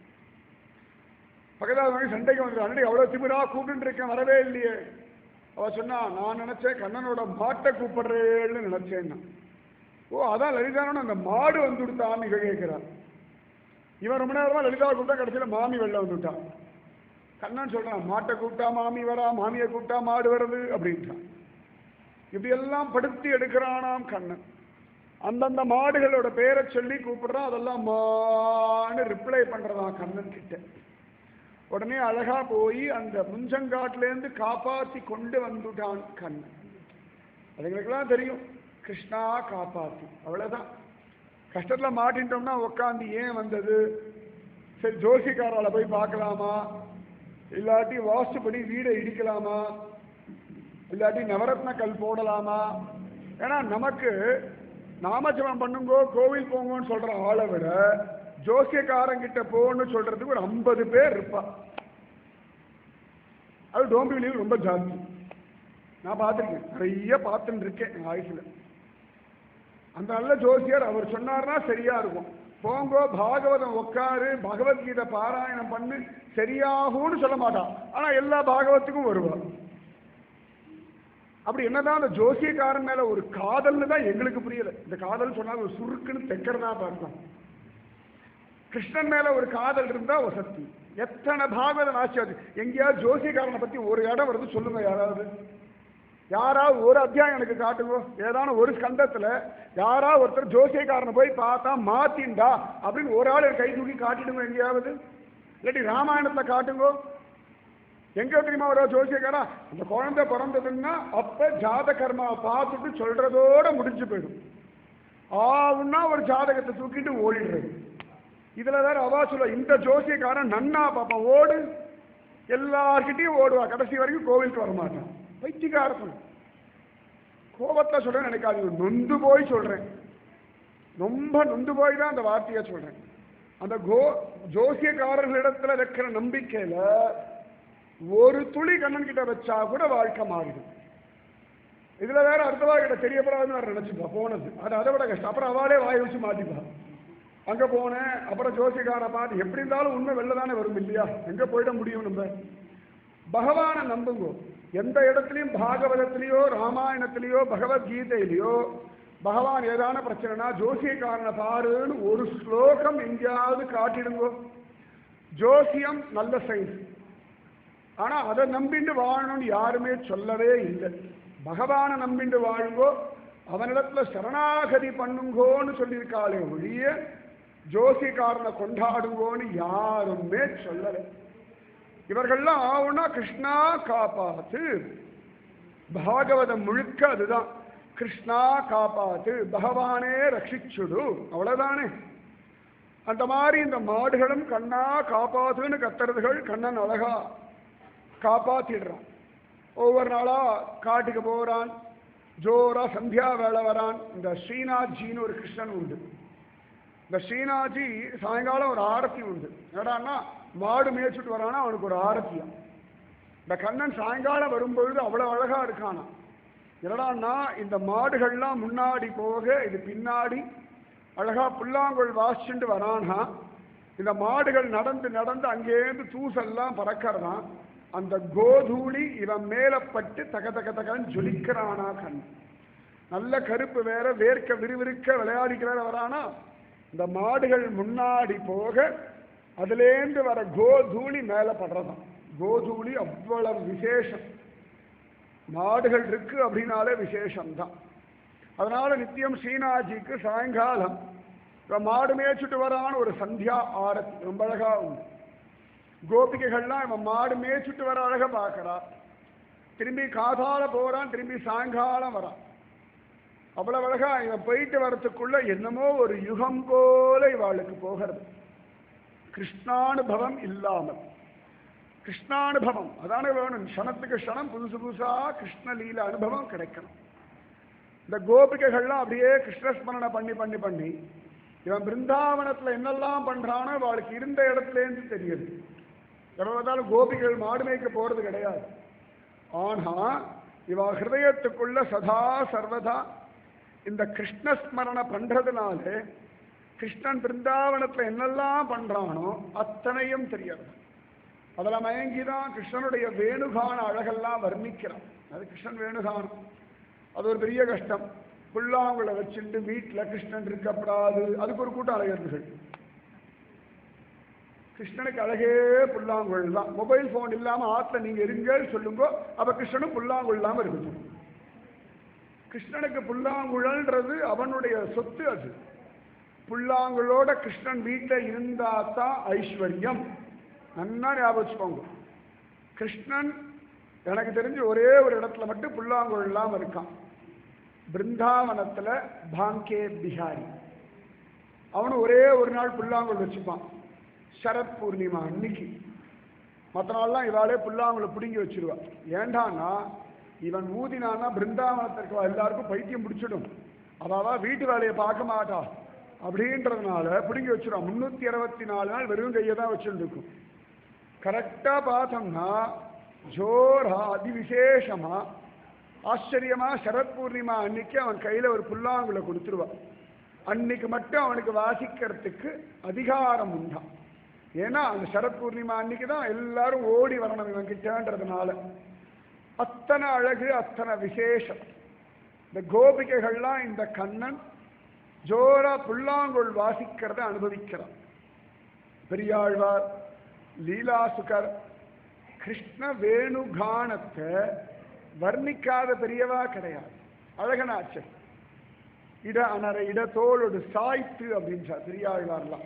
பக்கத்தால் மாமி சண்டைக்கு வந்து அன்னைக்கு அவ்வளோ திமிரா கூப்பிட்டு இருக்கேன் வரவே இல்லையே அவ சொன்னா நான் நினைச்சேன் கண்ணனோட மாட்டை கூப்பிடுறேன்னு நினைச்சேன்னா ஓ அதான் லலிதானோட அந்த மாடு வந்து கொடுத்தான்னு இவ கேட்கிறான் இவன் ரொம்ப நேரமா லலிதா கூப்பிட்டா கடைசியில் மாமி வெளில வந்துட்டான் கண்ணன் சொல்றான் மாட்டை கூப்பிட்டா மாமி வரா மாமியை கூப்பிட்டா மாடு வருது அப்படின்ட்டான் இப்படி எல்லாம் படுத்தி எடுக்கிறானாம் கண்ணன் அந்தந்த மாடுகளோட பேரை சொல்லி கூப்பிடுறான் அதெல்லாம் மான்னு ரிப்ளை பண்றதாம் கண்ணன் கிட்ட உடனே அழகா போய் அந்த முஞ்சங்காட்டிலேருந்து காப்பாத்தி கொண்டு வந்துட்டான் கண்ணன் அதுங்களுக்கெல்லாம் தெரியும் கிருஷ்ணா காப்பாத்தி அவ்வளவுதான் கஷ்டத்துல மாட்டின்ட்டோம்னா உட்காந்து ஏன் வந்தது சரி ஜோசிக்காரால போய் பார்க்கலாமா இல்லாட்டி வாஸ்துபடி வீடை இடிக்கலாமா இல்லாட்டி நவரத்ன கல் போடலாமா ஏன்னா நமக்கு நாமஜபம் பண்ணுங்கோ கோவில் போங்கன்னு சொல்ற ஆளை விட ஜோசியக்காரங்கிட்ட போன்னு சொல்றதுக்கு ஒரு ஐம்பது பேர் இருப்பா அது டோம்பிவிலியில் ரொம்ப ஜாஸ்தி நான் பார்த்துருக்கேன் நிறைய பார்த்துட்டு இருக்கேன் என் ஆயுசுல அந்த நல்ல ஜோசியர் அவர் சொன்னார்னா சரியா இருக்கும் போங்கோ பாகவதம் உட்காரு பகவத்கீதை பாராயணம் பண்ணு சரியாகும்னு சொல்ல மாட்டான் ஆனா எல்லா பாகவத்துக்கும் வருவார் அப்படி என்னதான் அந்த ஜோசியக்காரன் மேல ஒரு காதல்னு தான் எங்களுக்கு புரியல இந்த காதல் சொன்னா ஒரு சுருக்குன்னு தைக்கிறதா பார்த்தோம் கிருஷ்ணன் மேல ஒரு காதல் இருந்தா ஒரு சக்தி எத்தனை பாகவதம் ஆச்சு எங்கேயாவது ஜோசியக்காரனை பத்தி ஒரு இடம் வருது சொல்லுங்க யாராவது யாராவது ஒரு அத்தியாயம் எனக்கு காட்டுங்க ஏதான ஒரு ஸ்கந்தத்துல யாராவது ஒருத்தர் ஜோசியக்காரனை போய் பார்த்தா மாத்தின்டா அப்படின்னு ஒரு ஆள் கை தூக்கி காட்டிடுங்க எங்கேயாவது இல்லாட்டி ராமாயணத்துல காட்டுங்க எங்க தெரியுமா ஒரு ஜோசியக்காரா அந்த குழந்தை பிறந்ததுன்னா அப்ப ஜாத கர்மாவை பார்த்துட்டு சொல்றதோட முடிஞ்சு போயிடும் ஆவுன்னா ஒரு ஜாதகத்தை தூக்கிட்டு ஓடிடுறது இதுல வேற அவா சொல்ல இந்த ஜோசியக்காரன் நன்னா பாப்பான் ஓடு எல்லார்கிட்டையும் ஓடுவா கடைசி வரைக்கும் கோவிலுக்கு வரமாட்டான் பைத்தியக்காரன் கோபத்தில் சொல்றேன் நினைக்காதீங்க நொந்து போய் சொல்றேன் ரொம்ப நொந்து போய் தான் அந்த வார்த்தையை சொல்றேன் அந்த கோ ஜோசியக்காரர்களிடத்துல வைக்கிற நம்பிக்கையில ஒரு துளி கண்ணன் கிட்ட வச்சா கூட வாழ்க்கை மாறிடும் இதுல வேற அடுத்தவா கிட்ட தெரியப்படாதுன்னு வேற நினைச்சுப்பா போனது அது அதை விட கஷ்டம் அப்புறம் அவளே வாய் வச்சு மாட்டிப்பா அங்க போனேன் அப்புறம் ஜோசிக்காரை பார்த்து எப்படி இருந்தாலும் உண்மை வெளில தானே வரும் இல்லையா எங்க போயிட முடியும் நம்ம பகவானை நம்புங்க எந்த இடத்துலையும் பாகவதத்திலேயோ ராமாயணத்திலேயோ பகவத்கீதையிலையோ பகவான் ஏதான பிரச்சனைனா ஜோசியக்காரனை பாருன்னு ஒரு ஸ்லோகம் எங்கேயாவது காட்டிடுங்கோ ஜோசியம் நல்ல சயின்ஸ் ஆனா அதை நம்பிண்டு வாழணும்னு யாருமே சொல்லவே இல்லை பகவானை நம்பிண்டு வாழுங்கோ அவனிடத்துல சரணாகதி பண்ணுங்கோன்னு சொல்லியிருக்காளே ஒழிய ஜோசிக்காரனை கொண்டாடுங்கோன்னு யாருமே சொல்லலை இவர்கள்லாம் ஆவுனா கிருஷ்ணா காப்பாத்து பாகவதம் முழுக்க அதுதான் கிருஷ்ணா காப்பாத்து பகவானே ரட்சிச்சுடு அவ்வளவுதானே அந்த மாதிரி இந்த மாடுகளும் கண்ணா காப்பாத்துன்னு கத்துறதுகள் கண்ணன் அழகா காப்பாத்திடுறான் ஒவ்வொரு நாளா காட்டுக்கு போறான் ஜோரா சந்தியா வேலை வரான் இந்த ஸ்ரீநாத்ஜின்னு ஒரு கிருஷ்ணன் உண்டு இந்த ஸ்ரீநாத்ஜி சாயங்காலம் ஒரு ஆரத்தி உண்டு என்னடான்னா மாடு மேய்ச்சிட்டு வரானா அவனுக்கு ஒரு ஆரத்தியம் இந்த கண்ணன் சாயங்காலம் வரும்பொழுது அவ்வளவு அழகா இருக்கானா என்னடான்னா இந்த மாடுகள்லாம் முன்னாடி போக இது பின்னாடி அழகா புல்லாங்குழல் வாசிச்சுட்டு வரானா இந்த மாடுகள் நடந்து நடந்து அங்கேருந்து தூசெல்லாம் பறக்கிறதான் அந்த கோதூளி இவன் மேல பட்டு தக தக தகன்னு ஜொலிக்கிறானா கண் நல்ல கருப்பு வேற வேர்க்க விறுவிறுக்க விளையாடிக்கிற வரானா இந்த மாடுகள் முன்னாடி போக அதுலேருந்து வர கோதூளி மேல படுறதாம் கோதூளி அவ்வளவு விசேஷம் மாடுகள் இருக்கு அப்படின்னாலே விசேஷம்தான் அதனால நித்தியம் ஸ்ரீநாஜிக்கு சாயங்காலம் இவன் மாடு மேய்ச்சிட்டு வரான்னு ஒரு சந்தியா ஆரத்தி ரொம்ப அழகா உண்டு கோபிகைகள்லாம் இவன் மாடு மேய்ச்சிட்டு வர அழக பார்க்கறா திரும்பி காதால போறான் திரும்பி சாயங்காலம் வரான் அவ்வளவு அழகா இவன் போயிட்டு வரத்துக்குள்ள என்னமோ ஒரு யுகம் போல இவாளுக்கு போகிறது கிருஷ்ணானுபவம் இல்லாமல் கிருஷ்ணானுபவம் அதானே வேணும் க்ஷணத்துக்கு க்ஷணம் புதுசு புதுசா கிருஷ்ணலீல அனுபவம் கிடைக்கணும் இந்த கோபிகைகள்லாம் அப்படியே கிருஷ்ணஸ்மரணை பண்ணி பண்ணி பண்ணி இவன் பிருந்தாவனத்துல என்னெல்லாம் பண்றானோ அவளுக்கு இருந்த இடத்துல இருந்து தெரியுது எப்ப பார்த்தாலும் கோபிகள் மாடு மேய்க்க போறது கிடையாது ஆனா இவ ஹிருதயத்துக்குள்ள சதா சர்வதா இந்த கிருஷ்ணஸ்மரணை பண்றதுனால கிருஷ்ணன் பிருந்தாவனத்துல என்னெல்லாம் பண்றானோ அத்தனையும் தெரியாது அதில் மயங்கிதான் கிருஷ்ணனுடைய வேணுகான அழகெல்லாம் வர்ணிக்கிறான் அது கிருஷ்ணன் வேணுகானம் அது ஒரு பெரிய கஷ்டம் புல்லாங்குழ வச்சுட்டு வீட்டில் கிருஷ்ணன் இருக்கப்படாது அதுக்கு ஒரு கூட்டம் அழகர்கள் கிருஷ்ணனுக்கு அழகே புல்லாங்குழல் தான் மொபைல் ஃபோன் இல்லாமல் ஆற்றுல நீங்கள் இருங்கன்னு சொல்லுங்க அப்போ கிருஷ்ணனும் புல்லாங்குழல் இல்லாமல் இருக்கட்டும் கிருஷ்ணனுக்கு புல்லாங்குழல்ன்றது அவனுடைய சொத்து அது புல்லாங்குழலோட கிருஷ்ணன் வீட்டில் இருந்தா தான் ஐஸ்வர்யம் நன்னா ஞாபகம் வச்சுக்கோங்க கிருஷ்ணன் எனக்கு தெரிஞ்சு ஒரே ஒரு இடத்துல மட்டும் புல்லாங்குழல் இல்லாமல் இருக்கான் பிருந்தாவனத்தில் பாங்கே பிஹாரி அவனும் ஒரே ஒரு நாள் புல்லாங்குழல் வச்சுப்பான் சரத் பூர்ணிமா அன்னைக்கு மற்ற நாள்லாம் இவாளே புல்லாங்குழல் பிடுங்கி வச்சிருவா ஏண்டான்னா இவன் ஊதினான்னா பிருந்தாவனத்திற்கு எல்லாருக்கும் பைத்தியம் பிடிச்சிடும் அவாவா வீட்டு வேலையை பார்க்க மாட்டா அப்படின்றதுனால பிடுங்கி வச்சிருவான் முன்னூத்தி அறுபத்தி நாலு நாள் வெறும் கையை தான் வச்சுட்டு இருக்கும் கரெக்டா பார்த்தோம்னா ஜோரா அதிவிசேஷமா ஆச்சரியமா சரத் பூர்ணிமா அன்னைக்கு அவன் கையில ஒரு புல்லாங்குழல கொடுத்துருவான் அன்னைக்கு மட்டும் அவனுக்கு வாசிக்கிறதுக்கு அதிகாரம் உண்டான் ஏன்னா அந்த சரத் பூர்ணிமா அன்னைக்கு தான் எல்லாரும் ஓடி வரணும் இவன் கிட்டன்றதுனால அத்தனை அழகு அத்தனை விசேஷம் இந்த கோபிகைகள்லாம் இந்த கண்ணன் ஜோரா புல்லாங்குழல் வாசிக்கிறத அனுபவிக்கிறான் பெரியாழ்வார் லீலாசுகர் கிருஷ்ண வேணுகானத்தை வர்ணிக்காத பெரியவா கிடையாது அழகனாச்சர் இட அனர இடத்தோளோடு சாய்த்து அப்படின்னு பெரியாழ்வார்லாம்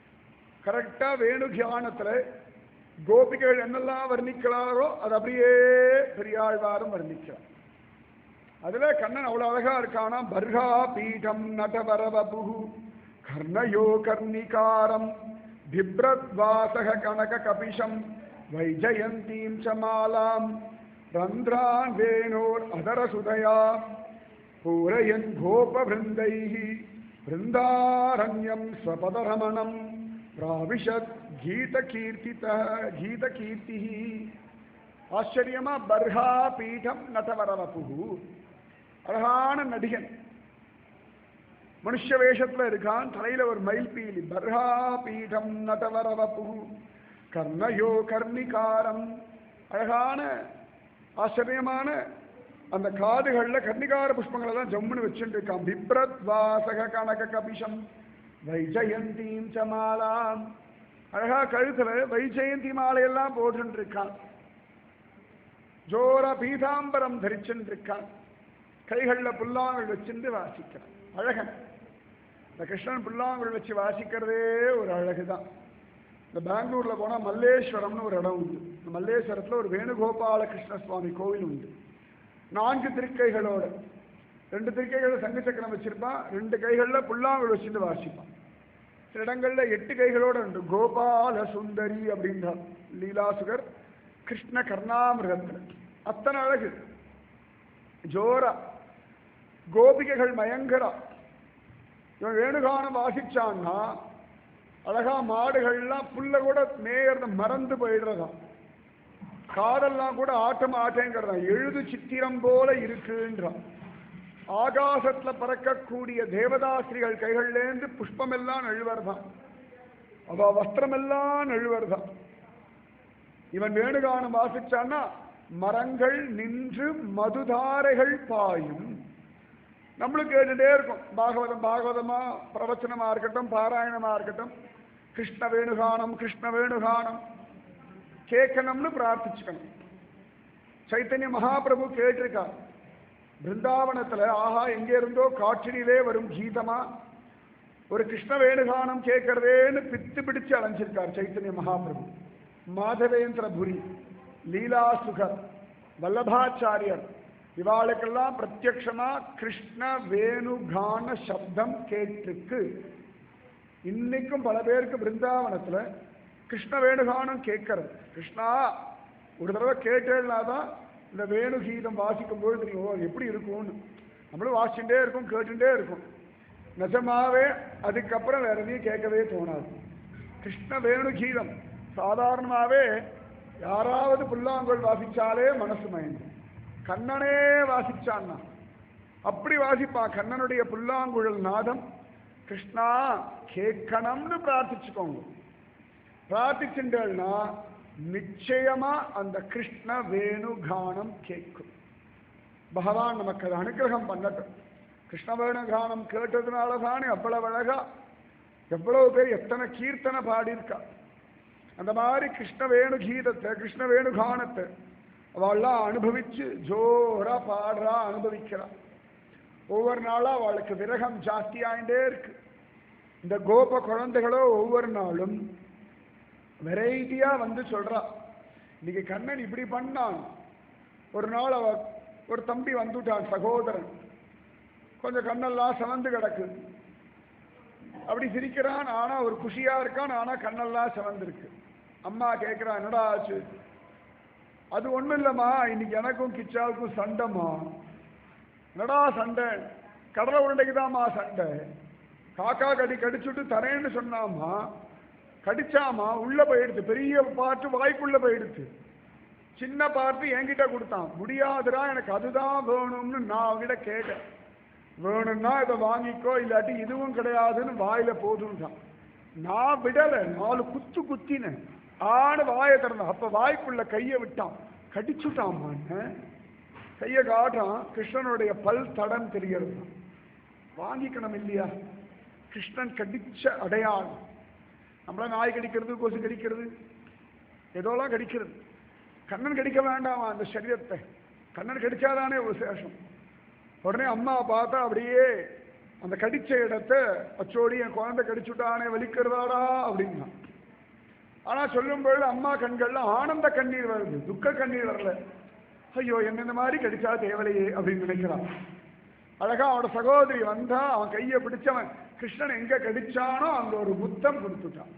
கரெக்டா வேணு தியானத்துல கோபிகைகள் என்னெல்லாம் வர்ணிக்கிறாரோ அது அப்படியே பெரியாழ்வாரும் வர்ணிக்கிறார் அதுல கண்ணன் அவ்வளவு அழகா இருக்கானா பர்கா பீடம் நடவரவபு கர்ணயோ கர்ணிகாரம் பிப்ரத்வாசக கனக கபிஷம் வைஜயந்தீம் சமாலாம் ரந்திரான் வேணோர் அதரசுதயா பூரயன் கோபபிருந்தைः பிருந்தாரண்யம் ஸ்வபதரமணம் பிராவிஷத் கீதகீர்த்தித கீதகீர்த்திः ஆச்சரியமா பர்ஹா பீடம் நதவரவபு அழகான நடிகன் மனுஷ வேஷத்துல இருக்கான் தலையில ஒரு மயில் பீலி பர்ஹா பீடம் நதவரவபு கர்ணயோ கர்ணிகாரம் அழகான ஆச்சரியமான அந்த காதுகள்ல கர்ணிகார புஷ்பங்களை தான் ஜம்முன்னு வச்சுட்டு இருக்கான் பிப்ரத் வாசக கனக கபிஷம் வைஜயந்தீம் சமாலாம் அழகா கழுத்துல வைஜெயந்தி மாலையெல்லாம் போட்டுட்டு இருக்கான் ஜோர பீதாம்பரம் தரிச்சுட்டு இருக்கான் கைகள்ல புல்லாங்குழல் வச்சுட்டு வாசிக்கிறான் அழகன் இந்த கிருஷ்ணன் புல்லாங்குழல் வச்சு வாசிக்கிறதே ஒரு அழகுதான் இந்த பெங்களூர்ல போனா மல்லேஸ்வரம்னு ஒரு இடம் உண்டு இந்த மல்லேஸ்வரத்துல ஒரு வேணுகோபால கிருஷ்ண சுவாமி கோவில் உண்டு நான்கு திருக்கைகளோட ரெண்டு திருக்கைகள சங்கு சக்கரம் வச்சிருப்பான் ரெண்டு கைகள்ல புல்லாங்குழல் வச்சுட்டு வாசிப்பான் சில இடங்கள்ல எட்டு கைகளோட உண்டு கோபால சுந்தரி அப்படின்றார் லீலாசுகர் கிருஷ்ண கர்ணாமிருகத்துல அத்தனை அழகு ஜோரா கோபிகைகள் மயங்கரா இவன் வேணுகானம் வாசிச்சான்னா அழகா மாடுகள்லாம் புல்ல கூட மேயறத மறந்து போயிடுறதாம் காதெல்லாம் கூட ஆட்டம் ஆட்டேங்கிறதான் எழுது சித்திரம் போல இருக்குன்றான் ஆகாசத்துல பறக்கக்கூடிய தேவதாசிரிகள் கைகள்லேருந்து புஷ்பமெல்லாம் நழுவர்தான் அவ வஸ்திரமெல்லாம் நழுவர்தான் இவன் வேணுகானம் வாசிச்சான்னா மரங்கள் நின்று மதுதாரைகள் பாயும் நம்மளும் கேட்டுட்டே இருக்கும் பாகவதம் பாகவதமா பிரவச்சனமா இருக்கட்டும் பாராயணமா இருக்கட்டும் கிருஷ்ண வேணுகானம் கிருஷ்ண வேணுகானம் கேட்கணும்னு பிரார்த்திச்சுக்கணும் சைத்தன்ய மகாபிரபு கேட்டிருக்கார் பிருந்தாவனத்துல ஆஹா எங்க இருந்தோ காற்றிலே வரும் கீதமா ஒரு கிருஷ்ண வேணுகானம் கேட்கறதேன்னு பித்து பிடிச்சு அலைஞ்சிருக்கார் சைத்தன்ய மகாபிரபு மாதவேந்திர புரி லீலா சுகர் வல்லபாச்சாரியர் இவாளுக்கெல்லாம் பிரத்யக்ஷமா கிருஷ்ண வேணுகான சப்தம் கேட்டிருக்கு இன்னைக்கும் பல பேருக்கு பிருந்தாவனத்துல கிருஷ்ண வேணுகானம் கேட்கறது கிருஷ்ணா ஒரு தடவை கேட்டேன்னா தான் இந்த வேணு கீதம் வாசிக்கும் போது தெரியும் ஓ அது எப்படி இருக்கும்னு நம்மளும் வாசிச்சுட்டே இருக்கும் கேட்டுட்டே இருக்கும் நிஜமாவே அதுக்கப்புறம் வேற எதையும் கேட்கவே தோணாது கிருஷ்ண வேணு கீதம் சாதாரணமாவே யாராவது புல்லாங்குழல் வாசிச்சாலே மனசு மயங்கும் கண்ணனே வாசிச்சான்னா அப்படி வாசிப்பான் கண்ணனுடைய புல்லாங்குழல் நாதம் கிருஷ்ணா கேட்கணும்னு பிரார்த்திச்சுக்கோங்க பிரார்த்திச்சுட்டேன்னா நிச்சயமா அந்த கிருஷ்ண வேணு கானம் கேட்கும் பகவான் நமக்கு அதை அனுகிரகம் பண்ணட்டும் கிருஷ்ண வேணு கானம் கேட்டதுனால தானே அவ்வளவு அழகா எவ்வளவு பேர் எத்தனை கீர்த்தனை பாடியிருக்கா அந்த மாதிரி கிருஷ்ண வேணு கீதத்தை கிருஷ்ண வேணு கானத்தை அவள்லாம் அனுபவிச்சு ஜோரா பாடுறா அனுபவிக்கிறா ஒவ்வொரு நாளும் அவளுக்கு விரகம் ஜாஸ்தியாயிட்டே இருக்கு இந்த கோப குழந்தைகளோ ஒவ்வொரு நாளும் வெரைட்டியா வந்து சொல்றா இன்னைக்கு கண்ணன் இப்படி பண்ணான் ஒரு நாள் அவ ஒரு தம்பி வந்துட்டான் சகோதரன் கொஞ்சம் கண்ணெல்லாம் சிவந்து கிடக்கு அப்படி சிரிக்கிறான் ஆனா ஒரு குஷியா இருக்கான் ஆனா கண்ணெல்லாம் சிவந்திருக்கு அம்மா கேட்கிறா என்னடா ஆச்சு அது ஒண்ணும் இல்லம்மா இன்னைக்கு எனக்கும் கிச்சாவுக்கும் சண்டைமா என்னடா சண்டை கடலை உருண்டைக்கு தான்மா சண்டை காக்கா கடி கடிச்சுட்டு தரேன்னு சொன்னாமா கடிச்சாமா உள்ள போயிடுது பெரிய பாட்டு வாய்க்குள்ள போயிடுது சின்ன பார்த்து என்கிட்ட கொடுத்தான் முடியாதுடா எனக்கு அதுதான் வேணும்னு நான் அவங்கிட்ட கேட்டேன் வேணும்னா இதை வாங்கிக்கோ இல்லாட்டி இதுவும் கிடையாதுன்னு வாயில போதும்தான் நான் விடலை நாலு குத்து குத்தினேன் ஆடு வாயை திறந்தான் அப்ப வாய்க்குள்ள கையை விட்டான் கடிச்சுட்டான் கையை காட்டான் கிருஷ்ணனுடைய பல் தடம் தெரியறது வாங்கிக்கணும் இல்லையா கிருஷ்ணன் கடிச்ச அடையாளம் நம்மள நாய் கடிக்கிறது கொசு கடிக்கிறது ஏதோலாம் கடிக்கிறது கண்ணன் கடிக்க வேண்டாமா அந்த சரீரத்தை கண்ணன் கடிச்சாதானே ஒரு சேஷம் உடனே அம்மா பார்த்தா அப்படியே அந்த கடிச்ச இடத்தை அச்சோடி என் குழந்தை கடிச்சுட்டானே வலிக்கிறதாடா அப்படின்னா ஆனா சொல்லும் பொழுது அம்மா கண்கள்ல ஆனந்த கண்ணீர் வருது துக்க கண்ணீர் வரல ஐயோ என்ன இந்த மாதிரி கடிச்சா தேவலையே அப்படின்னு நினைக்கிறான் அழகா அவனோட சகோதரி வந்தா அவன் கையை பிடிச்சவன் கிருஷ்ணன் எங்க கடிச்சானோ அங்க ஒரு முத்தம் கொடுத்துட்டான்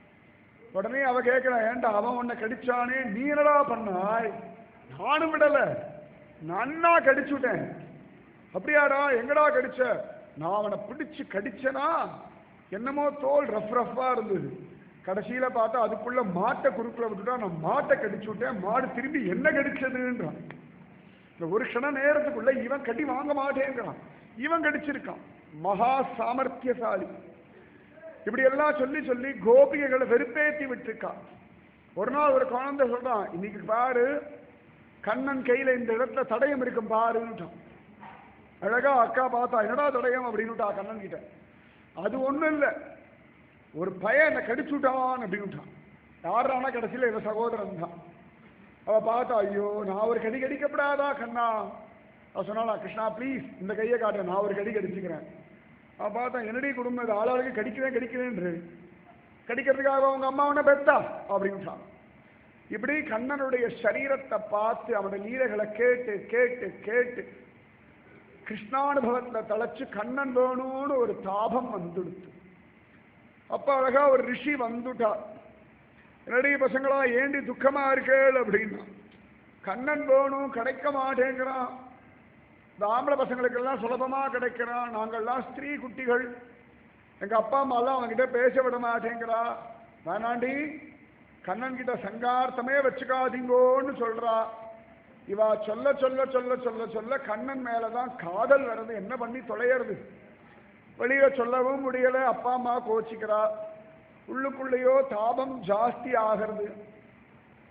உடனே அவ கேட்கிறான் ஏன்டா அவன் உன்னை கடிச்சானே நீ என்னடா பண்ணாய் நானும் விடல நன்னா கடிச்சுட்டேன் அப்படியாடா எங்கடா கடிச்ச நான் அவனை பிடிச்சு கடிச்சனா என்னமோ தோல் ரஃப் ரஃப்பா இருந்தது கடைசியில பார்த்தா அதுக்குள்ள மாட்டை குறுக்குல விட்டுட்டா நான் மாட்டை கடிச்சு விட்டேன் மாடு திரும்பி என்ன கடிச்சதுன்றான் இந்த ஒரு க்ஷண நேரத்துக்குள்ள இவன் கடி வாங்க மாட்டேங்கிறான் இவன் கடிச்சிருக்கான் மகா சாமர்த்தியசாலி இப்படி எல்லாம் சொல்லி சொல்லி கோபிகைகளை வெறுப்பேத்தி விட்டுருக்கான் ஒரு நாள் ஒரு குழந்தை சொல்றான் இன்னைக்கு பாரு கண்ணன் கையில இந்த இடத்துல தடயம் இருக்கும் பாருன்ட்டான் அழகா அக்கா பார்த்தா என்னடா தடயம் அப்படின்னுட்டா கண்ணன் கிட்ட அது ஒண்ணும் இல்லை ஒரு பையன் என்னை கடிச்சுட்டான் அப்படின்னுட்டான் யாரானா கடைசியில் இவன் சகோதரன் தான் அவ பார்த்தா ஐயோ நான் ஒரு கடி கடிக்கப்படாதா கண்ணா அவ சொன்னாளா கிருஷ்ணா ப்ளீஸ் இந்த கையை காட்டு நான் ஒரு கடி கடிச்சுக்கிறேன் அவ பார்த்தா என்னடி குடும்பம் இது ஆளாளுக்கு கடிக்கிறேன் கடிக்கிறேன்று கடிக்கிறதுக்காக அவங்க அம்மா உன்னை பெத்தா அப்படின்ட்டான் இப்படி கண்ணனுடைய சரீரத்தை பார்த்து அவனுடைய லீலைகளை கேட்டு கேட்டு கேட்டு கிருஷ்ணானுபவத்துல தலைச்சு கண்ணன் வேணும்னு ஒரு தாபம் வந்துடுத்து அப்ப அழகா ஒரு ரிஷி வந்துட்டார் என்னடி பசங்களா ஏண்டி துக்கமா இருக்கேள் அப்படின்னா கண்ணன் வேணும் கிடைக்க மாட்டேங்கிறான் இந்த ஆம்பளை பசங்களுக்கெல்லாம் சுலபமா கிடைக்கிறான் நாங்கள்லாம் ஸ்திரீ குட்டிகள் எங்க அப்பா அம்மா எல்லாம் அவன்கிட்ட பேச விட மாட்டேங்கிறா வேணாண்டி கண்ணன் கிட்ட சங்கார்த்தமே வச்சுக்காதீங்கோன்னு சொல்றா இவா சொல்ல சொல்ல சொல்ல சொல்ல சொல்ல கண்ணன் மேலதான் காதல் வர்றது என்ன பண்ணி தொலையறது வெளியில சொல்லவும் முடியல அப்பா அம்மா கோச்சிக்கிறா உள்ளுக்குள்ளேயோ தாபம் ஜாஸ்தி ஆகிறது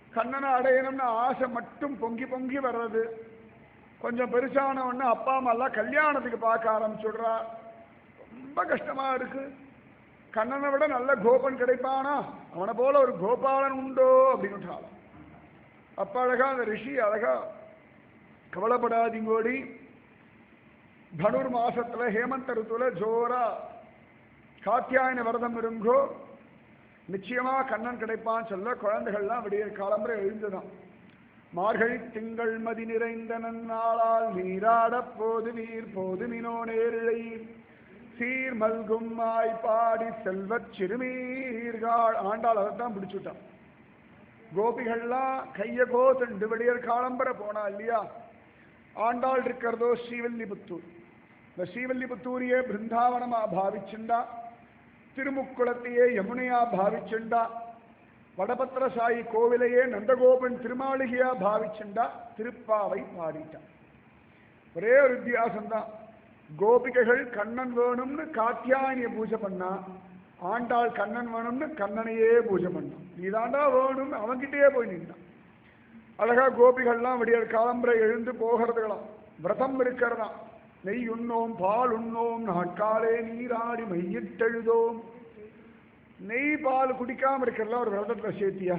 கண்ணனை அடையணும்னு ஆசை மட்டும் பொங்கி பொங்கி வர்றது கொஞ்சம் பெருசான உடனே அப்பா அம்மா எல்லாம் கல்யாணத்துக்கு பார்க்க ஆரம்பிச்சுடுறா ரொம்ப கஷ்டமா இருக்கு கண்ணனை விட நல்ல கோபன் கிடைப்பானா அவனை போல ஒரு கோபாலன் உண்டோ அப்படின்னு அப்ப அழகா அந்த ரிஷி அழகா கவலைப்படாதீங்கோடி தனுர் மாசத்துல ஹேமந்த ருத்துல ஜோரா காத்தியாயன விரதம் இருங்கோ நிச்சயமா கண்ணன் கிடைப்பான்னு சொல்ல குழந்தைகள்லாம் விடிய காலம்பரை எழுந்துதான் மார்கழி திங்கள் மதி நிறைந்த நன்னாளால் நீராடப் போது நீர் போது மினோ நேரிழை சீர் மல்கும் மாய் பாடி செல்வச் சிறுமீர்கள் ஆண்டாள் அதைத்தான் பிடிச்சுட்டான் கோபிகள்லாம் கைய கோத்துண்டு வெளியர் காலம்பர போனா இல்லையா ஆண்டாள் இருக்கிறதோ ஸ்ரீவல்லிபுத்தூர் இந்த ஸ்ரீவல்லிபுத்தூரியே பிருந்தாவனமா பாவிச்சுண்டா திருமுக்குளத்தையே யமுனையா பாவிச்சுண்டா வடபத்திரசாயி கோவிலையே நந்தகோபன் திருமாளிகையா பாவிச்சுண்டா திருப்பாவை பாடிட்டான் ஒரே ஒரு வித்தியாசம் தான் கோபிகைகள் கண்ணன் வேணும்னு காத்தியாயனிய பூஜை பண்ணா ஆண்டாள் கண்ணன் வேணும்னு கண்ணனையே பூஜை பண்ணான் நீதாண்டா வேணும்னு அவன்கிட்டயே போய் நின்றான் அழகா கோபிகள்லாம் விடியற் காலம்பரை எழுந்து போகிறதுகளாம் விரதம் இருக்கிறதாம் நெய் உண்ணோம் பால் உண்ணோம் நாட்காலே நீராடி மையிட்டெழுதோம் நெய் பால் குடிக்காம இருக்கிறதுல ஒரு விரதத்துல சேர்த்தியா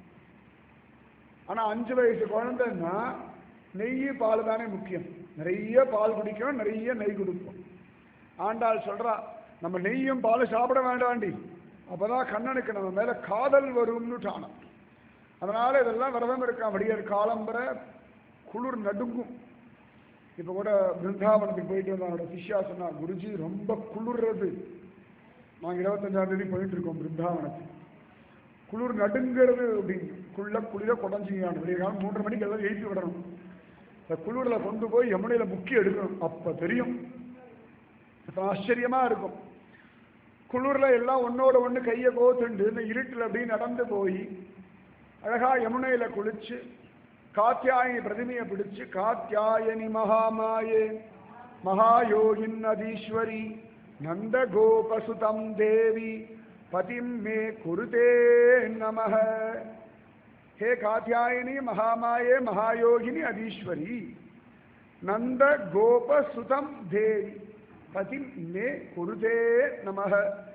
ஆனா அஞ்சு வயசு குழந்தைன்னா நெய் பால் தானே முக்கியம் நிறைய பால் குடிக்கணும் நிறைய நெய் கொடுப்போம் ஆண்டாள் சொல்றா நம்ம நெய்யும் பாலும் சாப்பிட வேண்டாண்டி அப்பதான் கண்ணனுக்கு நம்ம மேல காதல் வரும்னு டானம் அதனால இதெல்லாம் விரதம் இருக்கான் விடியற் காலம்பர குளிர் நடுங்கும் இப்போ கூட பிருந்தாவனத்துக்கு போயிட்டு வந்தோம் அவனோட சிஷ்யா சொன்னா குருஜி ரொம்ப குளிர்றது நாங்கள் இருபத்தஞ்சாம் தேதி போயிட்டு இருக்கோம் பிருந்தாவனத்துக்கு குளிர் நடுங்கிறது அப்படின்னு குள்ள குளிர குடஞ்சிங்க விடிய காலம் மூன்றரை மணிக்கு எல்லாம் எழுப்பி விடணும் இந்த குளிர்ல கொண்டு போய் யமுனையில முக்கி எடுக்கணும் அப்ப தெரியும் அப்ப ஆச்சரியமா இருக்கும் குளிர்ல எல்லாம் ஒன்னோட ஒண்ணு கையை கோத்துண்டு இந்த இருட்டில் அப்படியே நடந்து போய் அழகா யமுனையில குளிச்சு காத்தியாயனி பிரதிமையை பிடிச்சு காத்தியாயனி மகாமாயே மகாயோகின் அதீஸ்வரி நந்த கோபசுதம் தேவி பதிம் மே குருதே நமக ஹே காத்தியாயனி மகாமாயே மகாயோகினி அதீஸ்வரி நந்த கோபசுதம் தேவி பதிம் மே குருதே நமக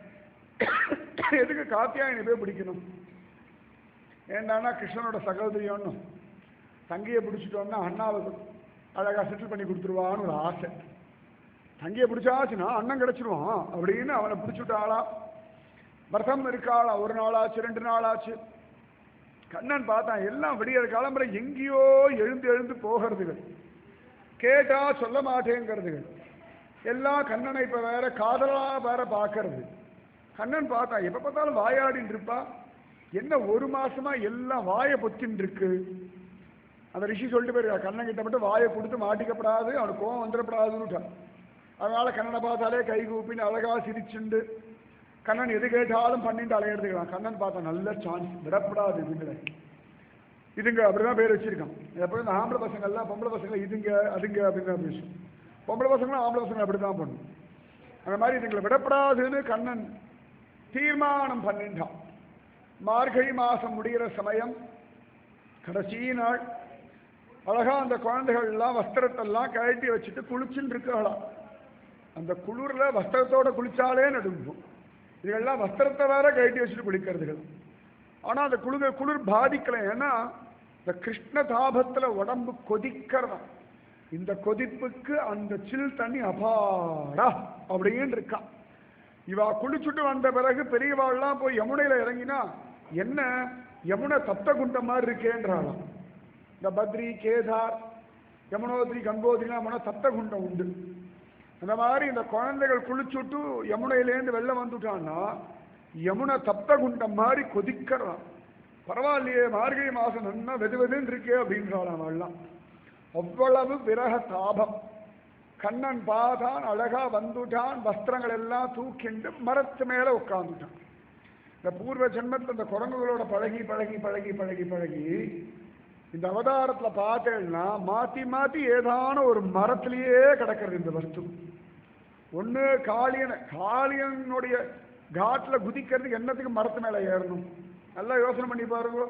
எதுக்கு காத்தியாயனி போய் பிடிக்கணும் ஏண்டானா கிருஷ்ணனோட சகோதரியன்னு தங்கையை பிடிச்சிட்டோம்னா அண்ணாவுக்கு அழகா செட்டில் பண்ணி கொடுத்துருவான்னு ஒரு ஆசை தங்கையை பிடிச்சாச்சுன்னா அண்ணன் கிடைச்சிருவான் அப்படின்னு அவனை பிடிச்சுட்டாளா விரதம் இருக்காளா ஒரு நாளாச்சு ரெண்டு நாளாச்சு கண்ணன் பார்த்தான் எல்லாம் விடியற காலம்பரை எங்கேயோ எழுந்து எழுந்து போகிறதுகள் கேட்டா சொல்ல மாட்டேங்கிறதுகள் எல்லாம் கண்ணனை இப்ப வேற காதலா வேற பார்க்கறது கண்ணன் பார்த்தா எப்ப பார்த்தாலும் வாயாடின்னு இருப்பா என்ன ஒரு மாசமா எல்லாம் வாயை பொத்தின்னு இருக்கு அந்த ரிஷி சொல்லிட்டு போயிருக்கா கண்ணன் கிட்ட மட்டும் வாயை கொடுத்து மாட்டிக்கப்படாது அவனுக்கு கோவம் வந்துடப்படாதுன்னுட்டான் அதனால கண்ணனை பார்த்தாலே கை கூப்பின்னு அழகா சிரிச்சுண்டு கண்ணன் எது கேட்டாலும் பண்ணிட்டு அலையிறதுக்கலாம் கண்ணன் பார்த்தா நல்ல சான்ஸ் விடப்படாது இதுங்களை இதுங்க அப்படிதான் பேர் வச்சிருக்கான் எப்பவும் இந்த ஆம்பளை பசங்க எல்லாம் பொம்பளை பசங்க இதுங்க அதுங்க அப்படின்னு தான் பேசும் பொம்பளை பசங்களும் ஆம்பளை பசங்க அப்படிதான் பண்ணும் அந்த மாதிரி இதுங்களை விடப்படாதுன்னு கண்ணன் தீர்மானம் பண்ணிட்டான் மார்கழி மாசம் முடிகிற சமயம் கடைசி நாள் அழகா அந்த குழந்தைகள் எல்லாம் வஸ்திரத்தெல்லாம் கழட்டி வச்சுட்டு குளிச்சுட்டு இருக்காளாம் அந்த குளிர்ல வஸ்திரத்தோட குளிச்சாலே நடுங்கும் இதெல்லாம் வஸ்திரத்தை வேற கழட்டி வச்சுட்டு குளிக்கிறதுகள் ஆனா அந்த குளிர் குளிர் பாதிக்கல ஏன்னா இந்த கிருஷ்ண தாபத்துல உடம்பு கொதிக்கிறதாம் இந்த கொதிப்புக்கு அந்த சில் தண்ணி அபாடா அப்படின்னு இருக்கான் இவா குளிச்சுட்டு வந்த பிறகு பெரியவாள்லாம் போய் யமுனையில இறங்கினா என்ன யமுனை தப்த குண்டம் மாதிரி இருக்கேன்றாளாம் இந்த பத்ரி கேதார் யமுனோத்ரி கங்கோத்ரிலாம் போனா தப்த குண்டம் உண்டு அந்த மாதிரி இந்த குழந்தைகள் குளிச்சுட்டு யமுனையிலேருந்து வெளில வந்துட்டான்னா யமுனை தப்த குண்டம் மாதிரி கொதிக்கிறான் பரவாயில்லையே மார்கழி மாசம் நன்னா வெது வெதுன்னு இருக்கே அப்படின்றாளாம் அவள்லாம் அவ்வளவு விரக தாபம் கண்ணன் பார்த்தான் அழகா வந்துட்டான் வஸ்திரங்கள் எல்லாம் தூக்கிண்டு மரத்து மேல உட்கார்ந்துட்டான் இந்த பூர்வ ஜென்மத்தில் இந்த குரங்குகளோட பழகி பழகி பழகி பழகி பழகி இந்த அவதாரத்துல பார்த்தேன்னா மாத்தி மாத்தி ஏதான ஒரு மரத்திலேயே கிடக்கிறது இந்த வஸ்து ஒண்ணு காளியன் காளியனுடைய காட்டுல குதிக்கிறதுக்கு என்னத்துக்கு மரத்து மேல ஏறணும் நல்லா யோசனை பண்ணி பாருங்க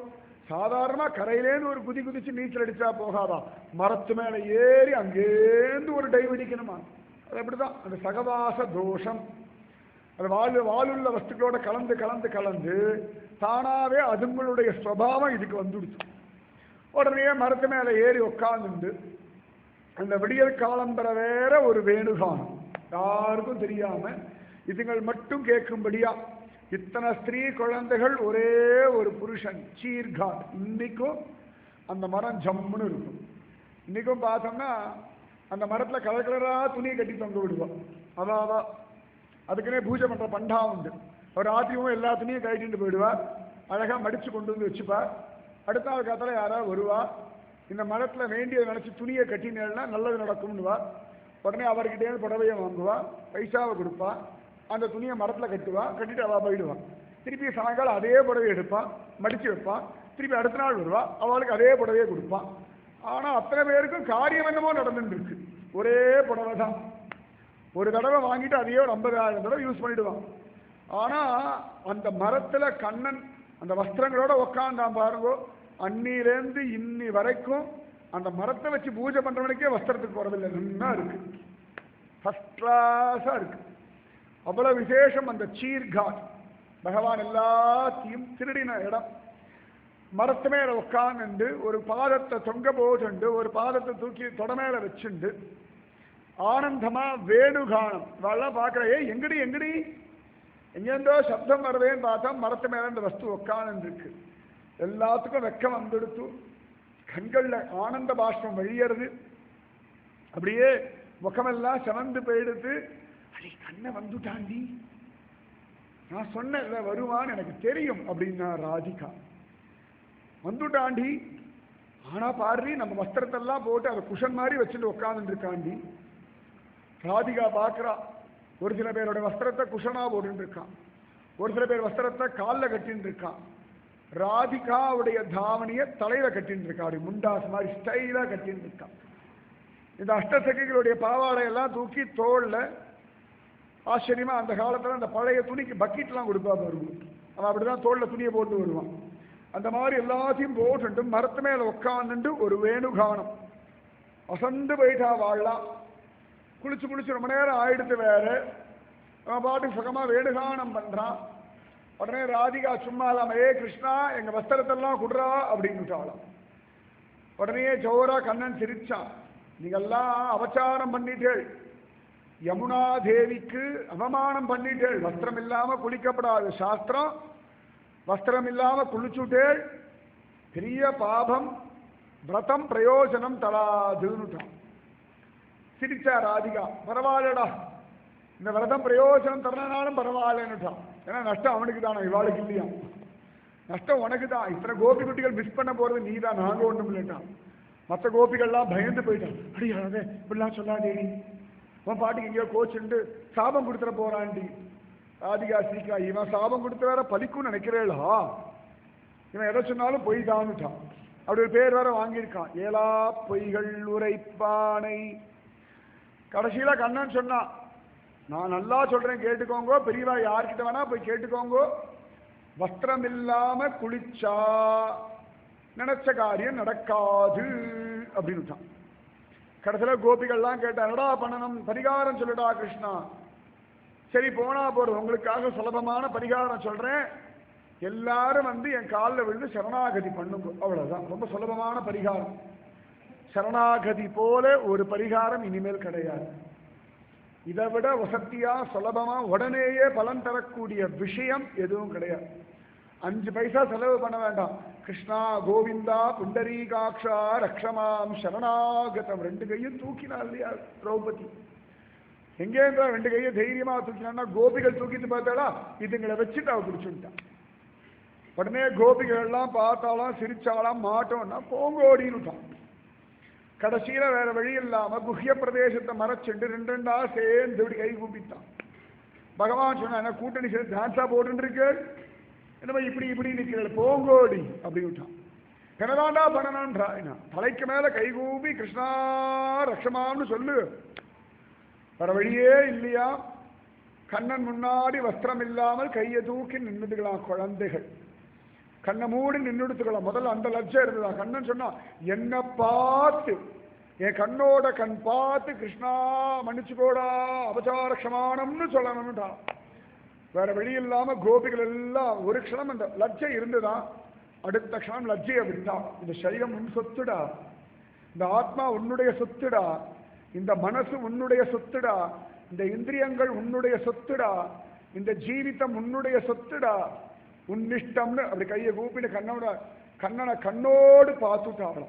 சாதாரணமா கரையிலேருந்து ஒரு குதி குதிச்சு நீச்சல் அடிச்சா போகாதா மரத்து மேல ஏறி அங்கேருந்து ஒரு டைவ் அடிக்கணுமா அது அப்படிதான் அந்த சகவாச தோஷம் அது வாழ் வாழுள்ள வஸ்துக்களோட கலந்து கலந்து கலந்து தானாவே அதுங்களுடைய சுவாவம் இதுக்கு வந்துடுச்சு உடனே மரத்து மேல ஏறி உட்கார்ந்துண்டு அந்த விடியற் காலம்பர வேற ஒரு வேணுகானம் யாருக்கும் தெரியாம இதுங்கள் மட்டும் கேட்கும்படியா இத்தனை ஸ்திரீ குழந்தைகள் ஒரே ஒரு புருஷன் சீர்காட் இன்னைக்கும் அந்த மரம் ஜம்முன்னு இருக்கும் இன்னைக்கும் பார்த்தோம்னா அந்த மரத்துல கலர் கலரா துணியை கட்டி தொங்க விடுவோம் அதான் அதான் அதுக்குன்னே பூஜை பண்ற பண்டா உண்டு ஒரு ராத்திரியும் எல்லா துணியும் கழட்டிட்டு போயிடுவா அழகா மடிச்சு கொண்டு வந்து வச்சுப்பா அடுத்த நாள் காத்தால யாராவது வருவா இந்த மரத்துல வேண்டியதை நினைச்சு துணியை கட்டினேன்னா நல்லது நடக்கும்னுவா உடனே அவர்கிட்டே புடவையை வாங்குவா பைசாவை கொடுப்பா அந்த துணியை மரத்துல கட்டுவா கட்டிட்டு அவ போயிடுவா திருப்பி சாயங்காலம் அதே புடவையை எடுப்பான் மடிச்சு வைப்பான் திருப்பி அடுத்த நாள் வருவா அவளுக்கு அதே புடவையை கொடுப்பான் ஆனா அத்தனை பேருக்கும் காரியம் என்னமோ நடந்துட்டு இருக்கு ஒரே புடவை தான் ஒரு தடவை வாங்கிட்டு அதையே ஒரு ஐம்பதாயிரம் தடவை யூஸ் பண்ணிடுவான் ஆனா அந்த மரத்துல கண்ணன் அந்த வஸ்திரங்களோட உக்காந்தான் பாருங்க அன்னிலேருந்து இன்னி வரைக்கும் அந்த மரத்தை வச்சு பூஜை பண்றவனுக்கே வஸ்திரத்துக்கு போறதில்லை நல்லா இருக்கு ஃபர்ஸ்ட் கிளாஸா இருக்கு அவ்வளவு விசேஷம் அந்த சீர்காட் பகவான் எல்லாத்தையும் திருடின இடம் மரத்து மேல உட்கார்ந்து ஒரு பாதத்தை தொங்க போட்டுண்டு ஒரு பாதத்தை தூக்கி தொட மேல வச்சுண்டு ஆனந்தமா வேணுகானம் இவெல்லாம் பார்க்கற ஏ எங்கடி எங்கடி எங்கேருந்தோ சப்தம் வருவேன்னு பார்த்தா மரத்து மேல இந்த வஸ்து உட்கார்ந்து இருக்கு எல்லாத்துக்கும் வெக்கம் வந்துடுத்து கண்கள்ல ஆனந்த பாஷ்பம் வழியறது அப்படியே முகமெல்லாம் செவந்து போயிடுத்து அடி கண்ணை வந்துட்டாண்டி நான் சொன்னேன்ல வருவான்னு எனக்கு தெரியும் அப்படின்னா ராதிகா வந்துட்டாண்டி ஆனா பாரு நம்ம வஸ்திரத்தெல்லாம் போட்டு அதை குஷன் மாதிரி வச்சுட்டு உட்காந்துட்டு இருக்காண்டி ராதிகா பார்க்கறா ஒரு சில பேரோட வஸ்திரத்தை குஷனா போட்டுட்டு இருக்கான் ஒரு சில பேர் வஸ்திரத்தை காலில் கட்டின்னு இருக்கான் ராதிகாவுடைய தாவணியை தலையில கட்டின்னு இருக்கா அப்படி முண்டாஸ் மாதிரி ஸ்டைலா கட்டின்னு இருக்கான் இந்த அஷ்டசகிகளுடைய பாவாடை எல்லாம் தூக்கி தோல்ல ஆச்சரியமா அந்த காலத்துல அந்த பழைய துணிக்கு பக்கெட்லாம் கொடுப்பா பாருங்க அவன் அப்படிதான் தோல்ல துணியை போட்டு வருவான் அந்த மாதிரி எல்லாத்தையும் போட்டுட்டு மரத்து மேல உட்காந்துட்டு ஒரு வேணுகானம் அசந்து போயிட்டா வாழலாம் குளிச்சு குளிச்சு ரொம்ப நேரம் ஆயிடுத்து வேற அவன் பாட்டுக்கு சுகமா வேணுகானம் பண்றான் உடனே ராதிகா சும்மா இல்லாம ஏ கிருஷ்ணா எங்க வஸ்திரத்தெல்லாம் குடுறா அப்படின்னுட்டாளாம் உடனே ஜோரா கண்ணன் சிரிச்சான் நீங்கெல்லாம் அபச்சாரம் பண்ணிட்டேள் யமுனா தேவிக்கு அவமானம் பண்ணிட்டேள் வஸ்திரம் இல்லாம குளிக்கப்படாது சாஸ்திரம் வஸ்திரம் இல்லாம குளிச்சுட்டேள் பெரிய பாபம் விரதம் பிரயோஜனம் தராதுன்னுட்டான் சிரிச்சா ராதிகா பரவாயில்லடா இந்த விரதம் பிரயோஜனம் தரனாலும் பரவாயில்லன்னுட்டான் ஏன்னா நஷ்டம் அவனுக்கு தானே இவாளுக்கு இல்லையா நஷ்டம் உனக்கு தான் இத்தனை கோபி குட்டிகள் மிஸ் பண்ண போறது நீ தான் நாங்க ஒண்ணும் இல்லைட்டான் மற்ற கோபிகள்லாம் பயந்து போயிட்டான் அடி அழகே இப்படிலாம் சொல்லாதேடி உன் பாட்டுக்கு எங்கேயோ கோச்சுண்டு சாபம் கொடுத்துட போறான்டி ராதிகா சீக்கா இவன் சாபம் கொடுத்து வேற பலிக்கும்னு நினைக்கிறேளா இவன் எதை சொன்னாலும் பொய் தான்னுட்டான் அப்படி ஒரு பேர் வேற வாங்கியிருக்கான் ஏலா பொய்கள் உரைப்பானை கடைசியில கண்ணன் சொன்னான் நான் நல்லா சொல்றேன் கேட்டுக்கோங்க பெரியவா யார்கிட்ட வேணா போய் கேட்டுக்கோங்க வஸ்திரம் இல்லாம குளிச்சா நினைச்ச காரியம் நடக்காது அப்படின்னுட்டான் கடைசியில கோபிகள்லாம் கேட்டா என்னடா பண்ணணும் பரிகாரம் சொல்லுடா கிருஷ்ணா சரி போனா போறது உங்களுக்காக சுலபமான பரிகாரம் சொல்றேன் எல்லாரும் வந்து என் காலில் விழுந்து சரணாகதி பண்ணுங்க அவ்வளவுதான் ரொம்ப சுலபமான பரிகாரம் சரணாகதி போல ஒரு பரிகாரம் இனிமேல் கிடையாது இதை விட வசத்தியா சுலபமா உடனேயே பலன் தரக்கூடிய விஷயம் எதுவும் கிடையாது அஞ்சு பைசா செலவு பண்ண வேண்டாம் கிருஷ்ணா கோவிந்தா புண்டரீகாட்சா ரக்ஷமாம் சரணாகதம் ரெண்டு கையும் தூக்கினா இல்லையா திரௌபதி எங்கே இருந்தா ரெண்டு கையை தைரியமா தூக்கினா கோபிகள் தூக்கிட்டு பார்த்தாளா இதுங்களை வச்சுட்டு அவ குடிச்சுட்டான் உடனே கோபிகள் எல்லாம் பார்த்தாலாம் சிரிச்சாலாம் மாட்டோம்னா போங்கோடின்னுட்டான் கடைசியில வேற வழி இல்லாம குஹ்ய பிரதேசத்தை மறைச்சிட்டு ரெண்டு ரெண்டா சேர்ந்து இப்படி கை கூப்பிட்டான் பகவான் சொன்னா என்ன கூட்டணி சேர்ந்து டான்ஸா போட்டு இருக்கு என்னமா இப்படி இப்படி நிக்கிறேன் போங்கோடி அப்படின்னுட்டான் என்னதாண்டா பண்ணணும்ன்றா தலைக்கு மேல கை கூப்பி கிருஷ்ணா ரக்ஷமான்னு சொல்லு வேற வழியே இல்லையா கண்ணன் முன்னாடி வஸ்திரம் இல்லாமல் கையை தூக்கி நின்றுக்கலாம் குழந்தைகள் கண்ணை மூடி நின்றுடுத்துக்கலாம் முதல்ல அந்த லட்சம் இருந்ததா கண்ணன் சொன்னா என்ன பார்த்து என் கண்ணோட கண் பார்த்து கிருஷ்ணா மன்னிச்சுக்கோடா அபச்சார க்ஷமானம்னு சொல்லணும்டா வேற வழி இல்லாம கோபிகள் எல்லாம் ஒரு க்ஷணம் அந்த லஜ்ஜை இருந்துதான் அடுத்த க்ஷணம் லஜ்ஜையை விட்டா இந்த சரீரம் உன் சொத்துடா இந்த ஆத்மா உன்னுடைய சொத்துடா இந்த மனசு உன்னுடைய சொத்துடா இந்த இந்திரியங்கள் உன்னுடைய சொத்துடா இந்த ஜீவிதம் உன்னுடைய சொத்துடா உன்னிஷ்டம்னு அப்படி கையை கூப்பிட்டு கண்ணோட கண்ணனை கண்ணோடு பார்த்துட்டாளாம்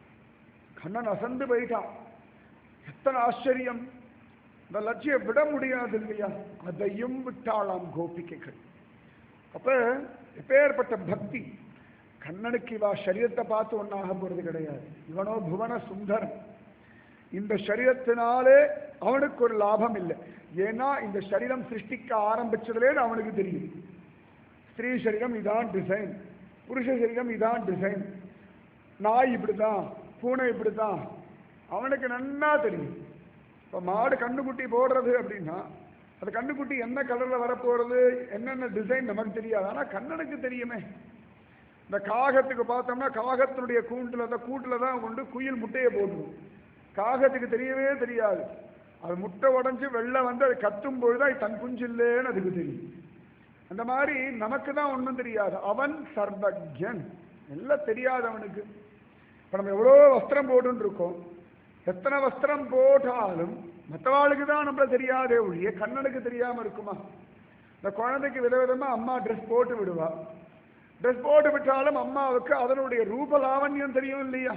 கண்ணன் அசந்து போயிட்டான் எத்தனை ஆச்சரியம் இந்த லட்சியை விட முடியாது இல்லையா அதையும் விட்டாளாம் கோபிகைகள் அப்ப எப்பேற்பட்ட பக்தி கண்ணனுக்கு இவா சரீரத்தை பார்த்து ஒன்னாக போறது கிடையாது இவனோ புவன சுந்தரம் இந்த சரீரத்தினாலே அவனுக்கு ஒரு லாபம் இல்லை ஏன்னா இந்த சரீரம் சிருஷ்டிக்க ஆரம்பிச்சதுலே அவனுக்கு தெரியும் ஸ்திரீ சரீரம் இதான் டிசைன் புருஷ சரீரம் இதான் டிசைன் நாய் இப்படிதான் பூனை இப்படிதான் அவனுக்கு நன்னா தெரியும் இப்போ மாடு கண்ணுக்குட்டி போடுறது அப்படின்னா அது கண்ணுக்குட்டி என்ன கலரில் வரப்போகிறது என்னென்ன டிசைன் நமக்கு தெரியாது ஆனால் கண்ணனுக்கு தெரியுமே இந்த காகத்துக்கு பார்த்தோம்னா காகத்தினுடைய கூண்டில் அந்த கூட்டில் தான் கொண்டு குயில் முட்டையை போடணும் காகத்துக்கு தெரியவே தெரியாது அது முட்டை உடஞ்சி வெளில வந்து அது கத்தும் பொழுது அது தன் குஞ்சு இல்லைன்னு அதுக்கு தெரியும் அந்த மாதிரி நமக்கு தான் ஒன்றும் தெரியாது அவன் சர்வஜன் எல்லாம் தெரியாது அவனுக்கு இப்போ நம்ம எவ்வளோ வஸ்திரம் போட்டுன்னு இருக்கோம் எத்தனை வஸ்திரம் போட்டாலும் மற்றவாளுக்கு தான் நம்மள தெரியாதே ஒழிய கண்ணனுக்கு தெரியாமல் இருக்குமா இந்த குழந்தைக்கு விதவிதமா அம்மா ட்ரெஸ் போட்டு விடுவா ட்ரெஸ் போட்டு விட்டாலும் அம்மாவுக்கு அதனுடைய ரூபலாவண்யம் தெரியும் இல்லையா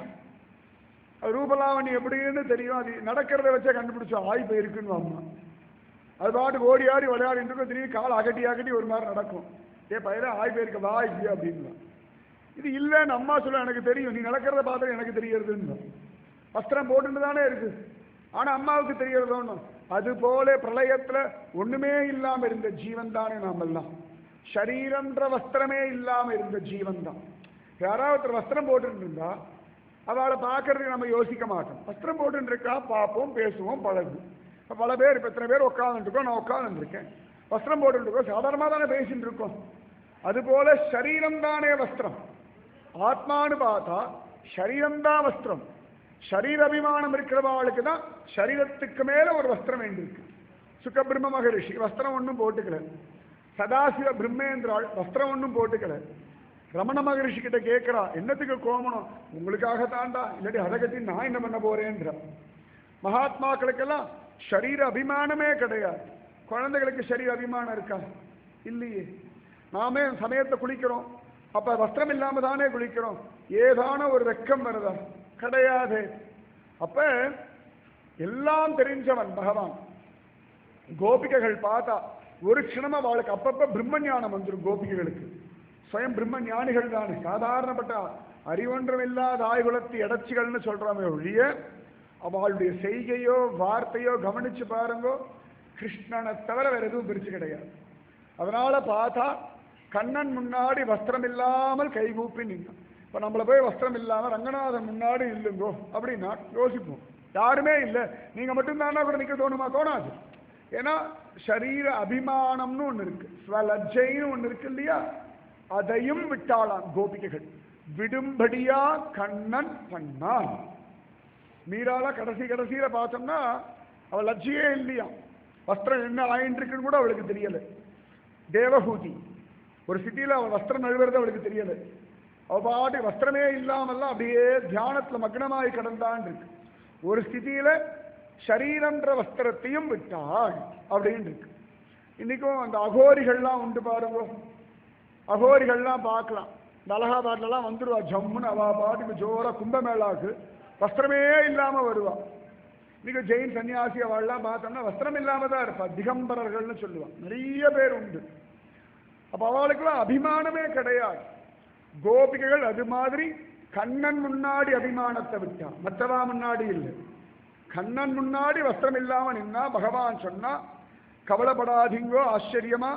அது ரூபலாவண்யம் எப்படின்னு தெரியும் அது நடக்கிறத வச்சே கண்டுபிடிச்சா ஆய் போயிருக்குன்னு அம்மா அது பாட்டுக்கு ஓடி ஆடி விளையாடிட்டு இருக்கும் திரும்பி கால் அகட்டி அகட்டி ஒரு மாதிரி நடக்கும் ஏ பயிர ஆய் போயிருக்க வா இப்படி அப்படின்னா இது இல்லைன்னு அம்மா சொல்ல எனக்கு தெரியும் நீ நடக்கிறத பார்த்து எனக்கு தெரியறதுன்னு வஸ்திரம் போட்டுட்டு தானே இருக்கு ஆனா அம்மாவுக்கு தெரியறது ஒண்ணும் அது போல பிரளயத்துல ஒண்ணுமே இல்லாம இருந்த ஜீவன் தானே நாமெல்லாம் ஷரீரன்ற வஸ்திரமே இல்லாம இருந்த ஜீவன் தான் யாராவது ஒருத்தர் வஸ்திரம் போட்டுட்டு இருந்தா அவளை பார்க்கறதுக்கு நம்ம யோசிக்க மாட்டோம் வஸ்திரம் போட்டுட்டு இருக்கா பார்ப்போம் பேசுவோம் பழகும் இப்ப பல பேர் இப்போ இத்தனை பேர் உட்காந்துருக்கோம் நான் உட்காந்துருக்கேன் வஸ்திரம் போட்டுட்டு இருக்கோம் சாதாரணமாக தானே பேசிட்டு இருக்கோம் அதுபோல சரீரம் தானே வஸ்திரம் ஆத்மான்னு பார்த்தா சரீரம்தான் வஸ்திரம் சரீர அபிமானம் இருக்கிறவாளுக்கு தான் சரீரத்துக்கு மேல ஒரு வஸ்திரம் வேண்டியிருக்கு சுகபிரம்ம மகரிஷி வஸ்திரம் ஒன்றும் போட்டுக்கல சதாசிவ பிரம்மேந்திராள் வஸ்திரம் ஒன்றும் போட்டுக்கல ரமண மகரிஷி கிட்ட கேட்கிறா என்னத்துக்கு கோமணம் உங்களுக்காக தாண்டா இல்லாட்டி அதை கட்டி நான் என்ன பண்ண போறேன்ற மகாத்மாக்களுக்கெல்லாம் சரீர அபிமானமே கிடையாது குழந்தைகளுக்கு சரீர அபிமானம் இருக்கா இல்லையே நாமே சமயத்தை குளிக்கிறோம் அப்ப வஸ்திரம் இல்லாம தானே குளிக்கிறோம் ஏதான ஒரு வெக்கம் வருதா கிடையாது அப்ப எல்லாம் தெரிஞ்சவன் பகவான் கோபிகைகள் பார்த்தா ஒரு க்ஷணமா அவளுக்கு அப்பப்ப பிரம்ம ஞானம் வந்துடும் கோபிகைகளுக்கு ஸ்வயம் பிரம்ம ஞானிகள் தானே சாதாரணப்பட்ட அறிவொன்றும் இல்லாத ஆய்குலத்து இடச்சிகள்னு சொல்றாமே ஒழிய அவளுடைய செய்கையோ வார்த்தையோ கவனிச்சு பாருங்கோ கிருஷ்ணனை தவிர வேற எதுவும் பிரிச்சு கிடையாது அதனால பார்த்தா கண்ணன் முன்னாடி வஸ்திரம் இல்லாமல் கைகூப்பி நின்னான் இப்போ நம்மள போய் வஸ்திரம் இல்லாமல் ரங்கநாதன் முன்னாடி இல்லைங்கோ அப்படின்னா யோசிப்போம் யாருமே இல்லை நீங்க மட்டும்தானா கூட நிக்க தோணுமா தோணாது ஏன்னா சரீர அபிமானம்னு ஒன்று இருக்கு ஸ்வலஜைன்னு ஒன்று இருக்கு இல்லையா அதையும் விட்டாளாம் கோபிகைகள் விடும்படியா கண்ணன் பண்ணான் மீரால கடைசி கடைசியில பார்த்தோம்னா அவள் லட்சியே இல்லையா வஸ்திரம் என்ன ஆயின்னு இருக்குன்னு கூட அவளுக்கு தெரியல தேவஹூதி ஒரு சிட்டியில அவள் வஸ்திரம் நழுவுறது அவளுக்கு தெரியல அவ பாட்டு வஸ்திரமே இல்லாமல்லாம் அப்படியே தியானத்துல மக்னமாய் கடந்தான் இருக்கு ஒரு ஸ்திதியில ஷரீரன்ற வஸ்திரத்தையும் விட்டாள் அப்படின்னு இருக்கு இன்னைக்கும் அந்த அகோரிகள்லாம் உண்டு பாருங்க அகோரிகள்லாம் பார்க்கலாம் இந்த அலகாபாத்லலாம் வந்துடுவா ஜம்முன்னு அவ பாட்டுக்கு ஜோரா கும்பமேளாக்கு வஸ்திரமே இல்லாம வருவா இன்னைக்கு ஜெயின் சன்னியாசி அவள்லாம் பார்த்தோம்னா வஸ்திரம் இல்லாம தான் இருப்பா திகம்பரர்கள்னு சொல்லுவா நிறைய பேர் உண்டு அப்ப அவளுக்கெல்லாம் அபிமானமே கிடையாது கோபிகைகள் அது மாதிரி கண்ணன் முன்னாடி அபிமானத்தை விட்டா மற்றவா முன்னாடி இல்லை கண்ணன் முன்னாடி வஸ்திரம் இல்லாம நின்னா பகவான் சொன்னா கவலைப்படாதீங்கோ ஆச்சரியமா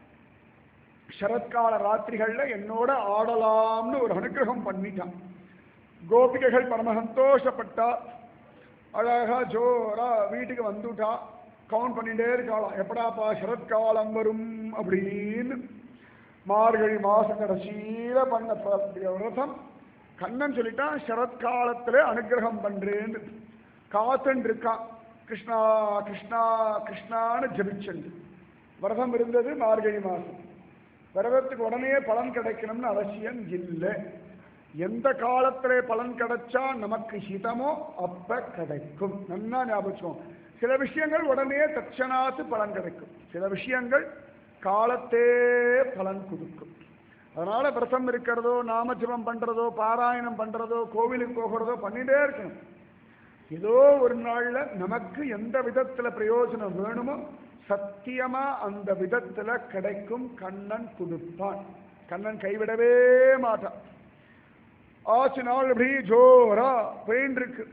சரத்கால ராத்திரிகள்ல என்னோட ஆடலாம்னு ஒரு அனுகிரகம் பண்ணிட்டான் கோபிகைகள் பரம சந்தோஷப்பட்டா அழகா ஜோரா வீட்டுக்கு வந்துட்டா கவுண்ட் பண்ணிட்டே இருக்காளாம் எப்படாப்பா சரத்காலம் வரும் அப்படின்னு மார்கழி மாசம் கடைசியில பண்ண ப- விரதம் கண்ணன் சொல்லிட்டான் சரத்காலத்துல அனுகிரகம் பண்றேன்னு காத்துன்னு இருக்கான் கிருஷ்ணா கிருஷ்ணா கிருஷ்ணான்னு ஜபிச்சுண்டு விரதம் இருந்தது மார்கழி மாசம் விரதத்துக்கு உடனே பலன் கிடைக்கணும்னு அவசியம் இல்லை எந்த காலத்திலே பலன் கிடைச்சா நமக்கு ஹிதமோ அப்ப கிடைக்கும் நல்லா ஞாபகம் வச்சுக்கோங்க. சில விஷயங்கள் உடனே தட்சணாத்து பலன் கிடைக்கும் சில விஷயங்கள் காலத்தே பலன் கொடுக்கும் அதனால விரதம் இருக்கிறதோ நாமஜபம் பண்றதோ பாராயணம் பண்றதோ கோவிலுக்கு போகிறதோ பண்ணிட்டே இருக்கணும் ஏதோ ஒரு நாள்ல நமக்கு எந்த விதத்துல பிரயோஜனம் வேணுமோ சத்தியமா அந்த விதத்துல கிடைக்கும் கண்ணன் கொடுப்பான் கண்ணன் கைவிடவே மாட்டான் ஆச்சு நாள் அப்படி ஜோரா போயின்னு இருக்கு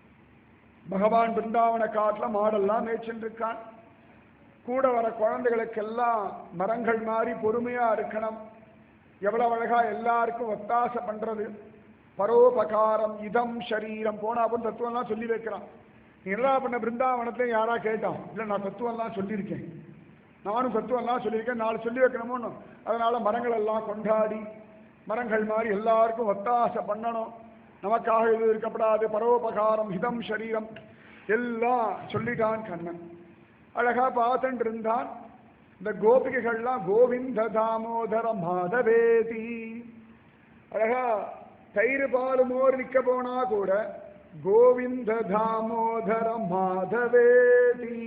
பகவான் பிருந்தாவன காட்டுல மாடெல்லாம் மேய்ச்சின்னு இருக்கான் கூட வர குழந்தைகளுக்கெல்லாம் மரங்கள் மாதிரி பொறுமையா இருக்கணும் எவ்வளவு அழகா எல்லாருக்கும் ஒத்தாசை பண்றது பரோபகாரம் இதம் சரீரம் போனா அப்படின்னு தத்துவம்லாம் சொல்லி வைக்கிறான் நீ என்ன பண்ண பிருந்தாவனத்துல யாரா கேட்டான் இல்ல நான் தத்துவம்லாம் சொல்லியிருக்கேன் நானும் தத்துவம்லாம் சொல்லியிருக்கேன் நாலு சொல்லி வைக்கணுமோன்னு அதனால மரங்கள் எல்லாம் கொண்டாடி மரங்கள் மாதிரி எல்லாருக்கும் ஒத்தாசை பண்ணணும் நமக்காக இது இருக்கப்படாது பரோபகாரம் ஹிதம் சரீரம் எல்லாம் சொல்லிட்டான் கண்ணன் அழகா பார்த்துட்டு இருந்தான் இந்த கோபிகைகள்லாம் கோவிந்த தாமோதர மாதவேதி அழகா தயிர் பால் மோர் விற்க போனா கூட கோவிந்த தாமோதர மாதவேதி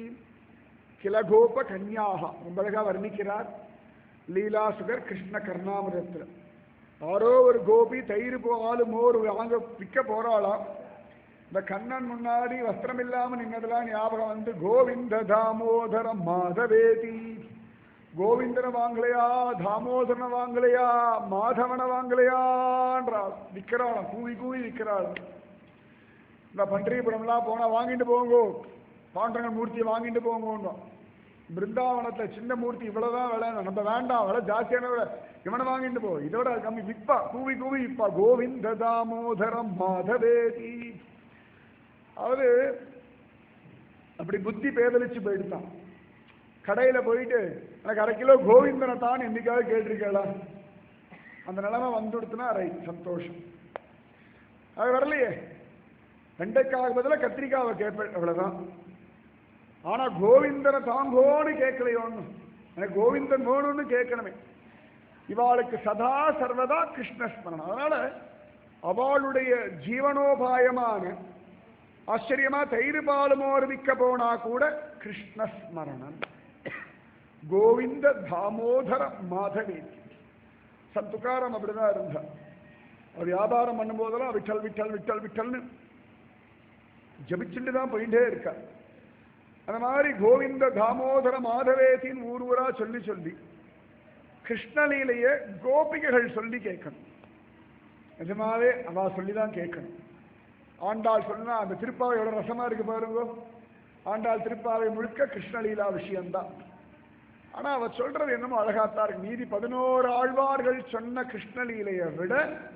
கில கோப கன்யாக ரொம்ப அழகா வர்ணிக்கிறார் லீலாசுகர் கிருஷ்ண கர்ணாமிரத்தில் யாரோ ஒரு கோபி தயிர் பால் மோர் வாங்க விற்க போறாளாம் இந்த கண்ணன் முன்னாடி வஸ்திரம் இல்லாம நின்னதெல்லாம் ஞாபகம் வந்து கோவிந்த தாமோதர மாதவேதி கோவிந்தனை வாங்கலையா தாமோதரனை வாங்கலையா மாதவனை வாங்கலையான்றாள் விற்கிறாளாம் கூவி கூவி விற்கிறாள் இந்த பன்றிபுரம்லாம் போனா வாங்கிட்டு போங்கோ பாண்டரங்க மூர்த்தியை வாங்கிட்டு போங்கோன்னு பிருந்தாவனத்துல சின்ன மூர்த்தி இவ்வளவுதான் விலை நம்ம வேண்டாம் விலை ஜாஸ்தியான விலை இவனை வாங்கிட்டு போ இதோட கம்மி விப்பா கூவி கூவி விப்பா கோவிந்த தாமோதரம் மாதவேதி அவரு அப்படி புத்தி பேதலிச்சு போயிடுதான் கடையில போயிட்டு எனக்கு அரை கிலோ கோவிந்தனை தான் என்னைக்காவது கேட்டிருக்கேளா அந்த நிலைமை வந்துடுத்துனா ரைட் சந்தோஷம் அது வரலையே வெண்டைக்காய் பதிலாக கத்திரிக்காவை கேட்பேன் அவ்வளவுதான் ஆனா கோவிந்தனை தாங்கோன்னு கேட்கலையோன்னு எனக்கு கோவிந்தன் வேணும்னு கேட்கணுமே இவாளுக்கு சதா சர்வதா கிருஷ்ணஸ்மரணம் அதனால அவளுடைய ஜீவனோபாயமான ஆச்சரியமா தயிர் பாலுமோர் விற்க போனா கூட கிருஷ்ணஸ்மரணம் கோவிந்த தாமோதர மாதவி சந்துக்காரம் அப்படிதான் இருந்தார் அவர் வியாபாரம் பண்ணும்போதெல்லாம் விட்டல் விட்டல் விட்டல் விட்டல்னு ஜபிச்சுட்டு தான் போயிட்டே இருக்கார் அந்த மாதிரி கோவிந்த தாமோதர மாதவேத்தின் ஊர் ஊரா சொல்லி சொல்லி கிருஷ்ணலீலைய கோபிகைகள் சொல்லி கேட்கணும் நிஜமாவே அவ சொல்லி தான் கேட்கணும் ஆண்டாள் சொன்னா அந்த திருப்பாவை எவ்வளவு ரசமா இருக்கு பாருங்க ஆண்டாள் திருப்பாவை முழுக்க கிருஷ்ணலீலா விஷயம்தான் ஆனா அவ சொல்றது என்னமோ அழகாத்தான் இருக்கு மீதி பதினோரு ஆழ்வார்கள் சொன்ன கிருஷ்ணலீலையை விட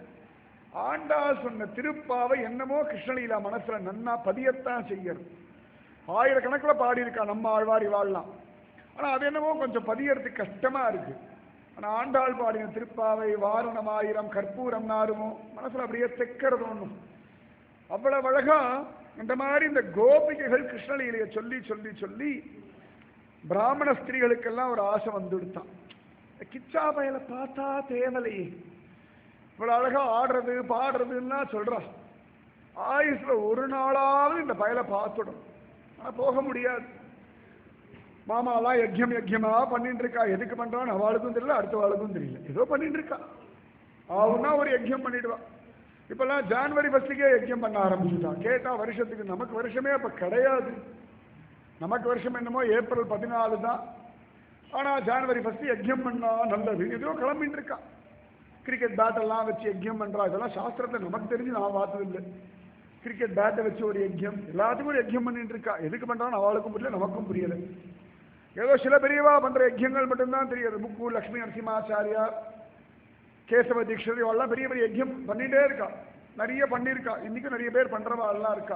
ஆண்டாள் சொன்ன திருப்பாவை என்னமோ கிருஷ்ணலீலா மனசுல நன்னா பதியத்தான் செய்யறது ஆயிரக்கணக்கில் பாடியிருக்கா நம்ம ஆழ்வார் இவாள்லாம் ஆனா அது என்னமோ கொஞ்சம் பதியறதுக்கு கஷ்டமா இருக்கு ஆனா ஆண்டாள் பாடின திருப்பாவை வாரணம் ஆயிரம் கற்பூரம் நாருமோ மனசுல அப்படியே தெக்கிறது ஒண்ணும் அவ்வளவு அழகா இந்த மாதிரி இந்த கோபிகைகள் கிருஷ்ணலீலையை சொல்லி சொல்லி சொல்லி பிராமண ஸ்திரீகளுக்கெல்லாம் ஒரு ஆசை வந்துடுத்தான் கிச்சா பயல பார்த்தா தேவலையே இவ்வளவு அழகா ஆடுறது பாடுறதுன்னா சொல்றா ஆயுஷ்ல ஒரு நாளாவது இந்த பயலை பார்த்துடும் ஆனா போக முடியாது மாமாலாம் யஜ்யம் யஜ்யமா பண்ணிட்டு இருக்கா எதுக்கு பண்றான்னு அவளுக்கும் தெரியல அடுத்தவாளுக்கும் தெரியல ஏதோ பண்ணிட்டு இருக்கா ஆவுன்னா ஒரு யஜ்யம் பண்ணிடுவா இப்பெல்லாம் ஜான்வரி ஃபர்ஸ்டுக்கே யஜ்யம் பண்ண ஆரம்பிச்சுட்டான் கேட்டா வருஷத்துக்கு நமக்கு வருஷமே அப்ப கிடையாது நமக்கு வருஷம் என்னமோ ஏப்ரல் பதினாலு தான் ஆனா ஜான்வரி ஃபர்ஸ்ட் யஜ்யம் பண்ணா நல்லது ஏதோ கிளம்பிட்டு இருக்கா கிரிக்கெட் பேட் எல்லாம் வச்சு யஜ்யம் பண்றா இதெல்லாம் சாஸ்திரத்தை நமக்கு தெரிஞ்சு நான் பார்த்ததில்லை கிரிக்கெட் பேட்டை வச்சு ஒரு யஜ்யம் எல்லாத்துக்கும் ஒரு யஜ்யம் பண்ணிட்டு இருக்கா எதுக்கு பண்றான்னு அவளுக்கும் புரியல நமக்கும் புரியல ஏதோ சில பெரியவா பண்ற யஜ்யங்கள் மட்டும்தான் தெரியாது முக்கு லக்ஷ்மி நரசிம்மாச்சாரியா கேசவ தீட்சர் இவெல்லாம் பெரிய பெரிய யஜ்யம் பண்ணிட்டே இருக்கா நிறைய பண்ணியிருக்கா இன்னைக்கும் நிறைய பேர் பண்றவா எல்லாம் இருக்கா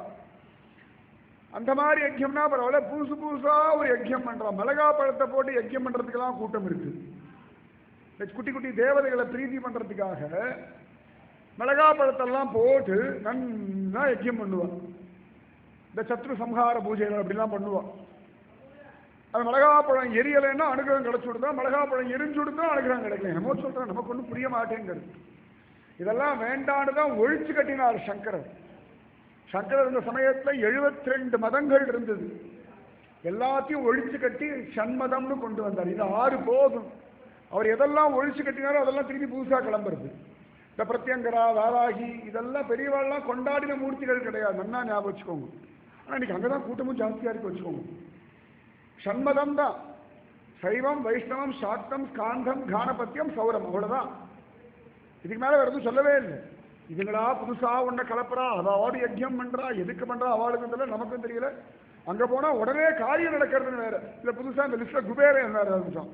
அந்த மாதிரி யஜ்யம்னா பரவாயில்ல புதுசு புதுசா ஒரு யஜ்யம் பண்றான் மிளகா பழத்தை போட்டு யஜ்யம் பண்றதுக்கெல்லாம் கூட்டம் இருக்கு இந்த குட்டி குட்டி தேவதைகளை பிரீதி பண்றதுக்காக மிளகா பழத்தெல்லாம் போட்டு நன்னா யஜ்யம் பண்ணுவான் இந்த சத்ரு சம்ஹார பூஜைகள் அப்படிலாம் பண்ணுவான் அது மிளகாப்பழம் எரியலைன்னா அனுகிரகம் கிடைச்சு விடுதா மிளகாப்பழம் எரிஞ்சு விடுதா அனுகிரகம் கிடைக்கல என்னமோ சொல்றேன் நமக்கு ஒன்றும் புரிய மாட்டேங்கிறது இதெல்லாம் வேண்டான்னு தான் ஒழிச்சு கட்டினார் சங்கரர் சங்கரர் இந்த சமயத்தில் 72 ரெண்டு மதங்கள் இருந்தது எல்லாத்தையும் ஒழிச்சு கட்டி சண்மதம்னு கொண்டு வந்தார் இது ஆறு போதும் அவர் எதெல்லாம் ஒழிச்சு கட்டினாரோ அதெல்லாம் திருப்பி புதுசா கிளம்புறது இந்த பிரத்யங்கரா வாராகி இதெல்லாம் பெரியவாள்லாம் கொண்டாடின மூர்த்திகள் கிடையாது நன்னா ஞாபகம் வச்சுக்கோங்க ஆனால் இன்னைக்கு அங்கே தான் கூட்டமும் ஜாஸ்தியாக இருக்கு வச்சுக்கோங்க சண்மதம் தான் சைவம் வைஷ்ணவம் சாக்தம் ஸ்காந்தம் கானபத்தியம் சௌரம் அவ்வளவுதான் இதுக்கு மேல வேற எதுவும் சொல்லவே இல்லை இதுங்களா புதுசா ஒன்ன கலப்புறா அவாடு யஜ்யம் பண்றா எதுக்கு பண்றா அவளுக்கும் தெரியல நமக்கும் தெரியல அங்க போனா உடனே காரியம் நடக்கிறதுன்னு வேற இல்ல புதுசா இந்த லிஸ்ட்ல குபேரன் வேற ஆரம்பிச்சான்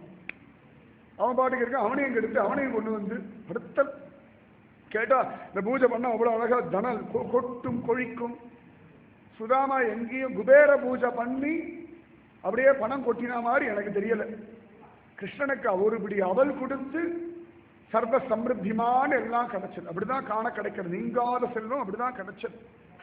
அவன் பாட்டுக்கு இருக்கான் அவனையும் இங்க எடுத்து அவனையும் கொண்டு வந்து அடுத்த கேட்டா இந்த பூஜை பண்ணா அவ்வளவு அழகா தனல் கொ- கொட்டும் கொழிக்கும் சுதாமா எங்கேயும் குபேர பூஜை பண்ணி அப்படியே பணம் கொட்டினா மாதிரி எனக்கு தெரியல கிருஷ்ணனுக்கு ஒரு பிடி அவல் கொடுத்து சர்வ சமிருத்திமான எல்லாம் கிடைச்சது அப்படிதான் காண கிடைக்கிறது நீங்காத செல்வம் அப்படிதான் கிடைச்சது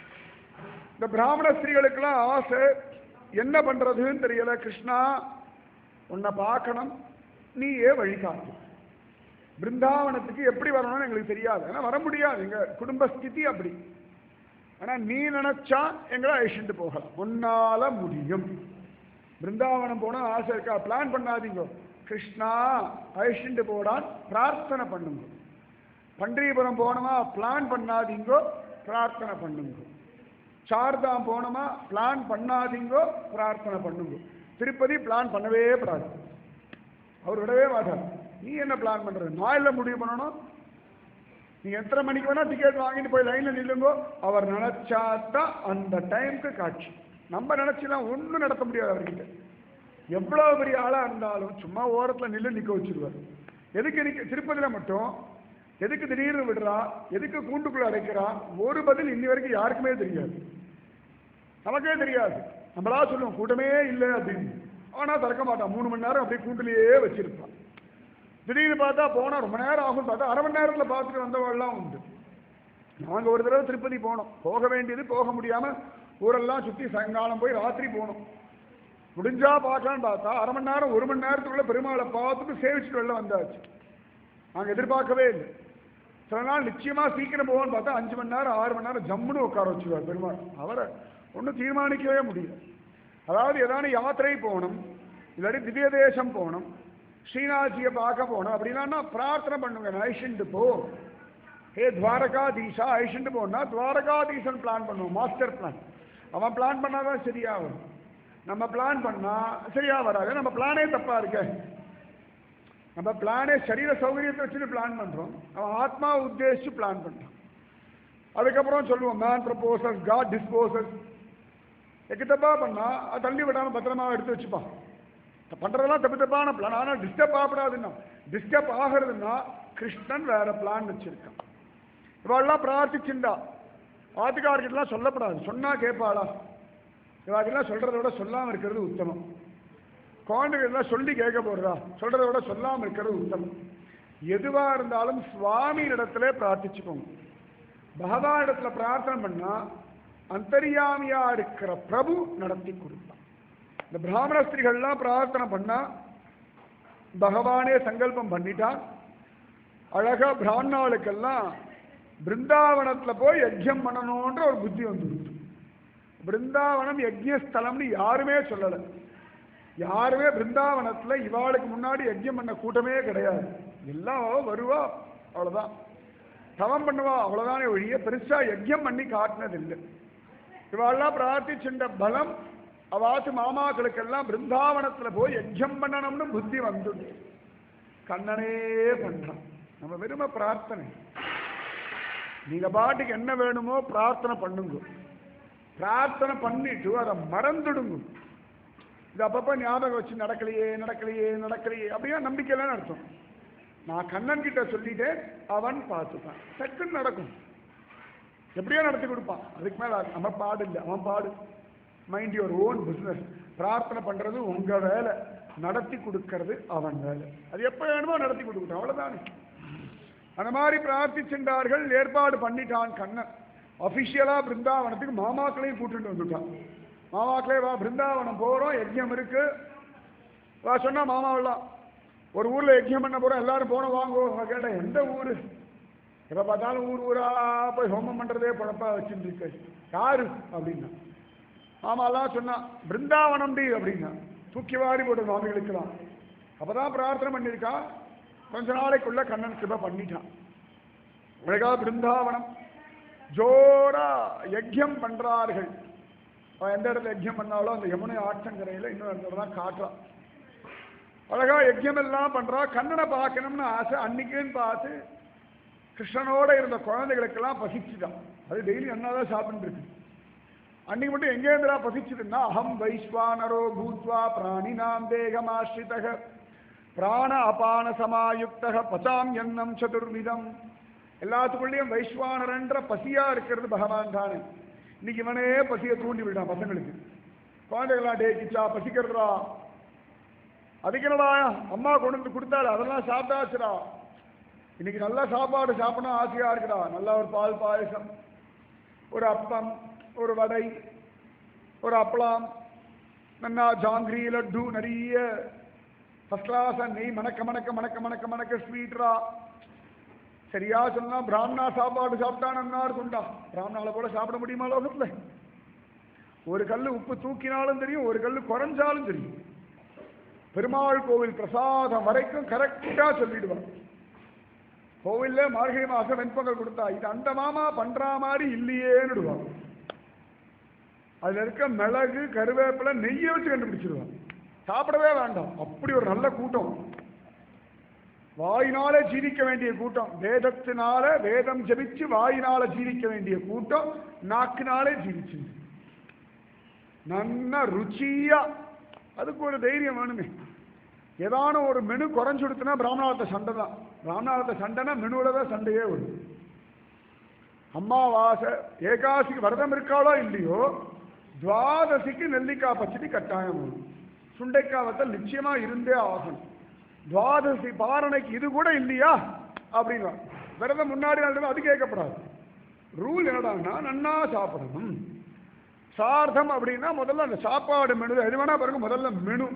இந்த பிராமண ஸ்திரீகளுக்கெல்லாம் ஆசை என்ன பண்றதுன்னு தெரியல கிருஷ்ணா உன்னை பார்க்கணும் நீயே வழிகாட்டு பிருந்தாவனத்துக்கு எப்படி வரணும்னு எங்களுக்கு தெரியாது ஆனா வர முடியாது எங்க குடும்ப ஸ்திதி அப்படி ஆனா நீ நினைச்சா எங்களை அழிச்சுட்டு போகலாம் உன்னால முடியும் பிருந்தாவனம் போனா ஆசை இருக்கா பிளான் பண்ணாதீங்க கிருஷ்ணா அழிச்சுட்டு போடான் பிரார்த்தனை பண்ணுங்க பண்டரிபுரம் போனோமா பிளான் பண்ணாதீங்கோ பிரார்த்தனை பண்ணுங்க சார்தாம் போனோமா பிளான் பண்ணாதீங்கோ பிரார்த்தனை பண்ணுங்க திருப்பதி பிளான் பண்ணவே கூடாது அவர் விடவே மாட்டார் நீ என்ன பிளான் பண்றது நான் இல்லை முடிவு பண்ணணும் நீங்க எத்தனை மணிக்கு வேணா டிக்கெட் வாங்கிட்டு போய் லைன்ல நில்லுங்கோ அவர் நினைச்சாதான் அந்த டைம்க்கு காட்சி நம்ம நினைச்சுலாம் ஒண்ணும் நடத்த முடியாது அவர்கிட்ட எவ்வளவு பெரிய ஆளா இருந்தாலும் சும்மா ஓரத்துல நில்லு நிக்க வச்சிருவார் எதுக்கு நிக்க திருப்பதியில மட்டும் எதுக்கு திடீர்னு விடுறா எதுக்கு கூண்டுக்குள்ள அடைக்கிறா ஒரு பதில் இன்னி வரைக்கும் யாருக்குமே தெரியாது நமக்கே தெரியாது நம்மளா சொல்லுவோம் கூட்டமே இல்லை அப்படின்னு ஆனா திறக்க மாட்டான் மூணு மணி நேரம் அப்படியே கூண்டுலயே வச்சிருப்பான் திடீர்னு பார்த்தா போனா ரொம்ப நேரம் ஆகும் பார்த்தா அரை மணி நேரத்துல பார்த்துட்டு வந்தவங்கலாம் உண்டு நாங்க ஒரு தடவை திருப்பதி போனோம் போக வேண்டியது போக முடியாம ஊரெல்லாம் சுத்தி சாயங்காலம் போய் ராத்திரி போனோம் முடிஞ்சா பார்க்கலான்னு பார்த்தா அரை மணி நேரம் ஒரு மணி நேரத்துக்குள்ள பெருமாளை பார்த்துட்டு சேவிச்சுட்டு வெளில வந்தாச்சு நாங்க எதிர்பார்க்கவே இல்லை சில நாள் நிச்சயமா சீக்கிரம் போவோம்னு பார்த்தா அஞ்சு மணி நேரம் ஆறு மணி நேரம் ஜம்முன்னு உட்கார வச்சுருவார் பெருமாள் அவரை ஒன்றும் தீர்மானிக்கவே முடியல அதாவது ஏதாவது யாத்திரை போகணும் இல்லாட்டி திவ்ய தேசம் போகணும் ஸ்ரீநாதியை பார்க்க போகணும் அப்படின்னா பிரார்த்தனை பண்ணுங்க ஐஷன்ட்டு போ ஹே துவாரகாதீஷா ஐஷன்ட்டு போனா துவாரகாதீசன் பிளான் பண்ணுவோம் மாஸ்டர் பிளான் அவன் பிளான் பண்ணாதான் சரியாகும் நம்ம பிளான் பண்ணா சரியா வராது நம்ம பிளானே தப்பா இருக்க நம்ம பிளானே சரீர சௌகரியத்தை வச்சுட்டு பிளான் பண்றோம் அவன் ஆத்மா உத்தேசிச்சு பிளான் பண்றான் அதுக்கப்புறம் சொல்லுவோம் மேன் ப்ரப்போசஸ் காட் டிஸ்போசஸ் எக்கு தப்பா பண்ணா அது தள்ளி விடாம பத்திரமா எடுத்து வச்சுப்பான் த- பண்றதெல்லாம் தப்பு தப்பான பிளான் ஆனால் டிஸ்டர்ப் ஆகக்கூடாதுன்னா டிஸ்டர்ப் ஆகிறதுன்னா கிருஷ்ணன் வேற பிளான் வச்சிருக்கான் இவாள்லாம் பிரார்த்திச்சுண்டா ஆத்துக்காரர்கிட்டலாம் சொல்லப்படாது சொன்னா கேட்பாளா இவாக்கெல்லாம் சொல்றதை விட சொல்லாம இருக்கிறது உத்தமம் குழந்தைகள்லாம் சொல்லி கேட்க போறதா சொல்றதை விட சொல்லாம இருக்கிறது உத்தமம் எதுவா இருந்தாலும் சுவாமி இடத்துல பிரார்த்திச்சுக்கோங்க பகவான் இடத்துல பிரார்த்தனை பண்ணா அந்தரியாமியா இருக்கிற பிரபு நடத்தி கொடுப்பான் இந்த பிராமண ஸ்திரீகள்லாம் பிரார்த்தனை பண்ணா பகவானே சங்கல்பம் பண்ணிட்டான் அழகா பிராமணாளுக்கெல்லாம் பிருந்தாவனத்துல போய் யஜ்யம் பண்ணணும்ன்ற ஒரு புத்தி வந்துடுச்சு பிருந்தாவனம் யஜ்யஸ்தலம்னு யாருமே சொல்லலை யாருமே பிருந்தாவனத்துல இவாளுக்கு முன்னாடி யஜ்யம் பண்ண கூட்டமே கிடையாது எல்லாம் அவ வருவா அவ்வளவுதான் தவம் பண்ணுவா அவ்வளவுதானே ஒழிய பெருசா யஜ்யம் பண்ணி காட்டினது இல்லை இவாள்லாம் பிரார்த்திச்சுண்ட பலம் அவாத்து மாமாக்களுக்கெல்லாம் பிருந்தாவனத்துல போய் யஜ்யம் பண்ணணும்னு புத்தி வந்துடுச்சு கண்ணனே பண்றான் நம்ம வெறும பிரார்த்தனை நீங்க பாட்டுக்கு என்ன வேணுமோ பிரார்த்தனை பண்ணுங்க பிரார்த்தனை பண்ணிட்டு அதை மறந்துடுங்க இது அப்பப்ப ஞாபகம் வச்சு நடக்கலையே நடக்கலையே நடக்கலையே அப்படியே நம்பிக்கை இல்லைன்னு அர்த்தம் நான் கண்ணன் கிட்ட சொல்லிட்டேன் அவன் பார்த்துப்பான் டக்குன்னு நடக்கும் எப்படியோ நடத்தி கொடுப்பான் அதுக்கு மேல நம்ம பாடு இல்லை அவன் பாடு மைண்ட் யுவர் ஓன் பிசினஸ் பிரார்த்தனை பண்றது உங்க வேலை நடத்தி கொடுக்கறது அவன் வேலை அது எப்ப வேணுமோ நடத்தி கொடுக்கட்டும் அவ்வளவுதானே அந்த மாதிரி பிரார்த்திச்சென்றார்கள் ஏற்பாடு பண்ணிட்டான் கண்ணன் அபிஷியலா பிருந்தாவனத்துக்கு மாமாக்களையும் கூட்டிட்டு வந்துட்டான் மாமாக்களே வா பிருந்தாவனம் போறோம் யஜ்யம் இருக்கு வா சொன்னா மாமாவெல்லாம் ஒரு ஊர்ல யஜ்யம் பண்ண போறோம் எல்லாரும் போன வாங்கோ அவன் கேட்டேன் எந்த ஊரு எப்ப பார்த்தாலும் ஊர் ஊரா போய் ஹோமம் பண்றதே பழப்பா வச்சுட்டு இருக்கு யாரு அப்படின்னா மாமாலாம் சொன்னா பிருந்தாவனம் டி அப்படின்னா தூக்கி வாரி போட்டு சுவாமிகளுக்கெல்லாம் அப்பதான் பிரார்த்தனை பண்ணியிருக்கா கொஞ்ச நாளைக்குள்ள கண்ணன் கிருப பண்ணிட்டான் அழகா பிருந்தாவனம் ஜோரா யஜ்யம் பண்றார்கள் அவன் எந்த இடத்துல யஜ்யம் பண்ணாலும் அந்த யமுனை ஆற்றங்கரையில இன்னொரு இடத்துல தான் காட்டுறான் அழகா யஜ்யம் எல்லாம் பண்றா கண்ணனை பார்க்கணும்னு ஆசை அன்னைக்குன்னு பார்த்து கிருஷ்ணனோட இருந்த குழந்தைகளுக்கெல்லாம் பசிச்சுதான் அது டெய்லி அண்ணாதான் சாப்பிட்டு இருக்கு அன்னைக்கு மட்டும் எங்கே இருந்தா பசிச்சதுன்னா அகம் வைஸ்வானரோ பூத்வா பிராணினாம் தேகமாஸ்ரிதக பிராண அபான சமாயுக்தக பசாம் எண்ணம் சதுர்விதம் எல்லாத்துக்குள்ளேயும் வைஸ்வானரன்ற பசியா இருக்கிறது பகவான் தானே இன்னைக்கு இவனே பசியை தூண்டி விடான் பசங்களுக்கு குழந்தைகளா டே கிச்சா பசிக்கிறதா அதுக்கு என்னடா அம்மா கொண்டு வந்து கொடுத்தாரு அதெல்லாம் சாப்பிட்டாச்சுடா இன்னைக்கு நல்ல சாப்பாடு சாப்பிடணும் ஆசையா இருக்குடா நல்ல ஒரு பால் பாயசம் ஒரு அப்பம் ஒரு வடை ஒரு அப்பளம் நன்னா ஜாங்கிரி லட்டு நிறைய ஃபர்ஸ்ட் கிளாஸ் நெய் மணக்க மணக்க மணக்க மணக்க மணக்க ஸ்வீட்ரா சரியா சொன்னா பிராமணா சாப்பாடு சாப்பிட்டா நன்னா இருக்கும்டா பிராமணால கூட சாப்பிட முடியுமா லோகத்துல ஒரு கல்லு உப்பு தூக்கினாலும் தெரியும் ஒரு கல்லு குறைஞ்சாலும் தெரியும் பெருமாள் கோவில் பிரசாதம் வரைக்கும் கரெக்டா சொல்லிடுவான் கோவில்ல மார்கழி மாசம் வெண்பொங்கல் கொடுத்தா இது அந்த மாமா பண்ற மாதிரி இல்லையேன்னுடுவான் அதுல இருக்க மிளகு கருவேப்பிலை நெய்யை வச்சு கண்டுபிடிச்சிருவான் சாப்பிடவே வேண்டாம் அப்படி ஒரு நல்ல கூட்டம் வாயினால ஜீவிக்க வேண்டிய கூட்டம் வேதத்தினால வேதம் ஜபிச்சு வாயினால ஜீவிக்க வேண்டிய கூட்டம் நாக்கினாலே ஜீவிச்சு நல்ல ருச்சியா அதுக்கு ஒரு தைரியம் வேணுமே ஏதான ஒரு மெனு குறைஞ்சுடுத்துனா பிராமணார்த்த சண்டை தான் பிராமணார்த்த சண்டைனா மெனுவில் தான் சண்டையே வரும் அம்மாவாசை ஏகாசிக்கு விரதம் இருக்காளோ இல்லையோ துவாதசிக்கு நெல்லிக்காய் பச்சடி கட்டாயம் வரும் சுண்டைக்காய் வத்தல் நிச்சயமா இருந்தே ஆகணும் துவாதசி பாரணைக்கு இது கூட இல்லையா அப்படின்னா விரதம் முன்னாடி நாள் அது கேட்கப்படாது ரூல் என்னடான்னா நன்னா சாப்பிடணும் சார்த்தம் அப்படின்னா முதல்ல அந்த சாப்பாடு மெனு எது வேணா பாருங்க முதல்ல மெனு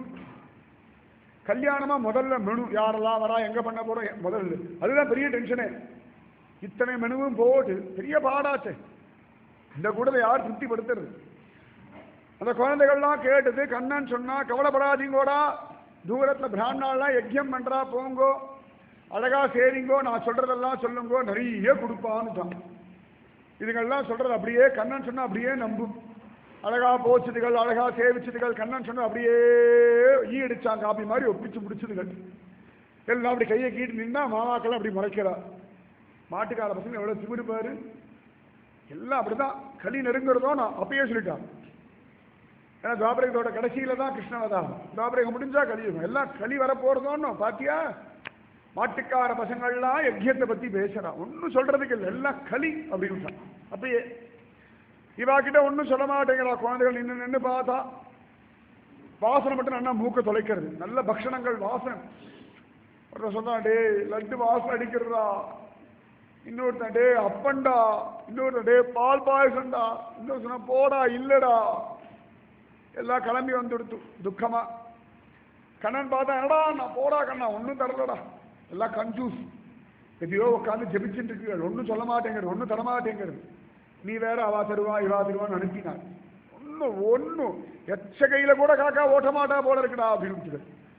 கல்யாணமா முதல்ல மெனு யாரெல்லாம் வரா எங்க பண்ண போறோம் எ- முதல்ல அதுதான் பெரிய டென்ஷனே இத்தனை மெனுவும் போட்டு பெரிய பாடாச்சே இந்த கூடதை யார் திருப்திப்படுத்துறது அந்த குழந்தைகள்லாம் கேட்டது கண்ணன் சொன்னா கவலைப்படாதீங்கோடா தூரத்துல பிராமணாலாம் யஜ்யம் பண்றா போங்கோ அழகா சேரிங்கோ நான் சொல்றதெல்லாம் சொல்லுங்கோ நிறைய கொடுப்பான்னு தான் இதுங்கெல்லாம் சொல்றது அப்படியே கண்ணன் சொன்னா அப்படியே நம்பும் அழகா போச்சுதுகள் அழகா சேவிச்சதுகள் கண்ணன் சொன்னா அப்படியே ஈ அடிச்சான் காப்பி மாதிரி ஒப்பிச்சு முடிச்சதுகள் எல்லாம் அப்படி கையை கீட்டு நின்னா மாமாக்கெல்லாம் அப்படி முறைக்கிறா மாட்டுக்கார பசங்க எவ்வளவு திமிரு பாரு எல்லாம் அப்படிதான் களி நெருங்குறதோ நான் அப்பயே சொல்லிட்டான் ஏன்னா துவாபரகத்தோட கடைசியில தான் கிருஷ்ணவதாரம் துவாபரகம் முடிஞ்சா கலியுகம் எல்லாம் களி வர போறதோன்னு பாத்தியா மாட்டுக்கார பசங்கள்லாம் யஜ்யத்தை பத்தி பேசுறான் ஒன்னும் சொல்றதுக்கு இல்லை எல்லாம் களி அப்படின்னு அப்பயே இவா கிட்ட ஒன்றும் சொல்ல மாட்டேங்கிறா குழந்தைகள் நின்று நின்று பார்த்தா வாசனை மட்டும் நல்லா மூக்க தொலைக்கிறது நல்ல பக்ஷணங்கள் வாசனை ஒருத்தன் சொன்னான் டே லட்டு வாசனை அடிக்கிறதா இன்னொருத்தன் டே அப்பண்டா இன்னொருத்தன் டே பால் பாயசம்டா இன்னொரு சொன்னா போடா இல்லடா எல்லாம் கிளம்பி வந்துடுத்து துக்கமா கண்ணன் பார்த்தா என்னடா நான் போடா கண்ணா ஒன்றும் தரலடா எல்லாம் கன்ஜூஸ் எதையோ உட்காந்து ஜெபிச்சுட்டு இருக்கு ஒன்றும் சொல்ல மாட்டேங்கிறது ஒன்றும் தர மாட்டேங்கிறது நீ வேற அவா தருவா இவா தருவான்னு அனுப்பினான் ஒன்றும் ஒன்றும் எச்ச கையில கூட காக்கா ஓட்ட மாட்டா போல இருக்குடா அப்படின்னு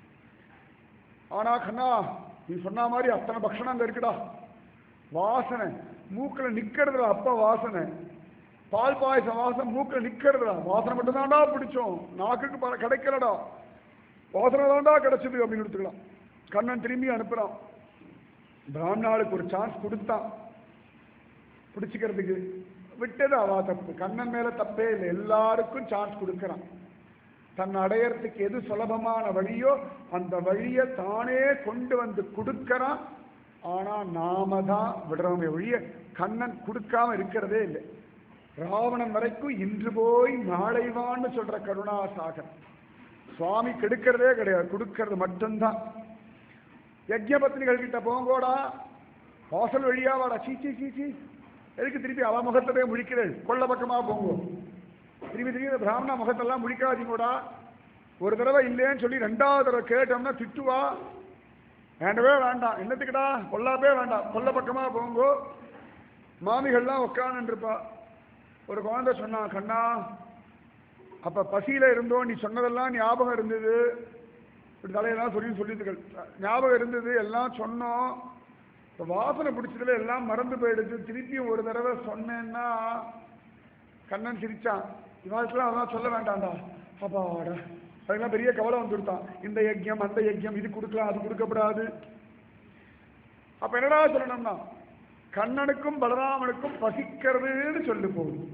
ஆனா கண்ணா நீ சொன்ன மாதிரி அத்தனை பக்ஷணம் அங்க இருக்குடா வாசனை மூக்குல நிக்கிறதுடா அப்ப வாசனை பால் பாயசம் வாசம் மூக்குல நிக்கிறதுடா வாசனை மட்டும் தான்டா பிடிச்சோம் நாக்குக்கு பல கிடைக்கலடா வாசனை தான்டா கிடைச்சது அப்படின்னு எடுத்துக்கலாம் கண்ணன் திரும்பி அனுப்புறான் பிராமணாளுக்கு ஒரு சான்ஸ் கொடுத்தான் பிடிச்சிக்கிறதுக்கு விட்டது அவா தப்பு கண்ணன் மேல தப்பே இல்லை எல்லாருக்கும் சான்ஸ் கொடுக்கறான் தன் அடையறதுக்கு எது சுலபமான வழியோ அந்த வழியை தானே கொண்டு வந்து கொடுக்கறான் ஆனா நாம தான் விடுறோமே ஒழிய கண்ணன் கொடுக்காம இருக்கிறதே இல்லை ராவணன் வரைக்கும் இன்று போய் நாளை வான்னு சொல்ற கருணாசாகர் சுவாமி கெடுக்கிறதே கிடையாது கொடுக்கறது மட்டும்தான் யஜ்ய பத்னிகள் கிட்ட போங்கோடா வாசல் வழியா வாடா சீச்சி சீச்சி எதுக்கு திருப்பி அவ முகத்தை போய் முழிக்கிறேன் கொள்ள பக்கமா போங்கோ திருப்பி திருப்பி இந்த பிராமண முகத்தெல்லாம் முழிக்காதீங்கோடா ஒரு தடவை இல்லைன்னு சொல்லி ரெண்டாவது தடவை கேட்டோம்னா திட்டுவா வேண்டவே வேண்டாம் என்னத்துக்குடா கொல்லாப்பே வேண்டாம் கொல்ல பக்கமா போங்கோ மாமிகள்லாம் உட்காந்துருப்பா ஒரு குழந்தை சொன்னான் கண்ணா அப்ப பசியில இருந்தோம் நீ சொன்னதெல்லாம் ஞாபகம் இருந்தது இப்படி தலையெல்லாம் சொல்லி சொல்லிட்டு ஞாபகம் இருந்தது எல்லாம் சொன்னோம் இப்போ வாசனை பிடிச்சதுல எல்லாம் மறந்து போயிடுச்சு திருப்பியும் ஒரு தடவை சொன்னேன்னா கண்ணன் சிரிச்சான் இவாளுக்கெல்லாம் அதெல்லாம் சொல்ல வேண்டாம்டா அப்பாடா அதுக்கெல்லாம் பெரிய கவலை வந்துருத்தான் இந்த யஜ்யம் அந்த யஜ்யம் இது கொடுக்கலாம் அது கொடுக்கப்படாது அப்ப என்னடா சொல்லணும்னா கண்ணனுக்கும் பலராமனுக்கும் பசிக்கிறதுன்னு சொல்லு போகுது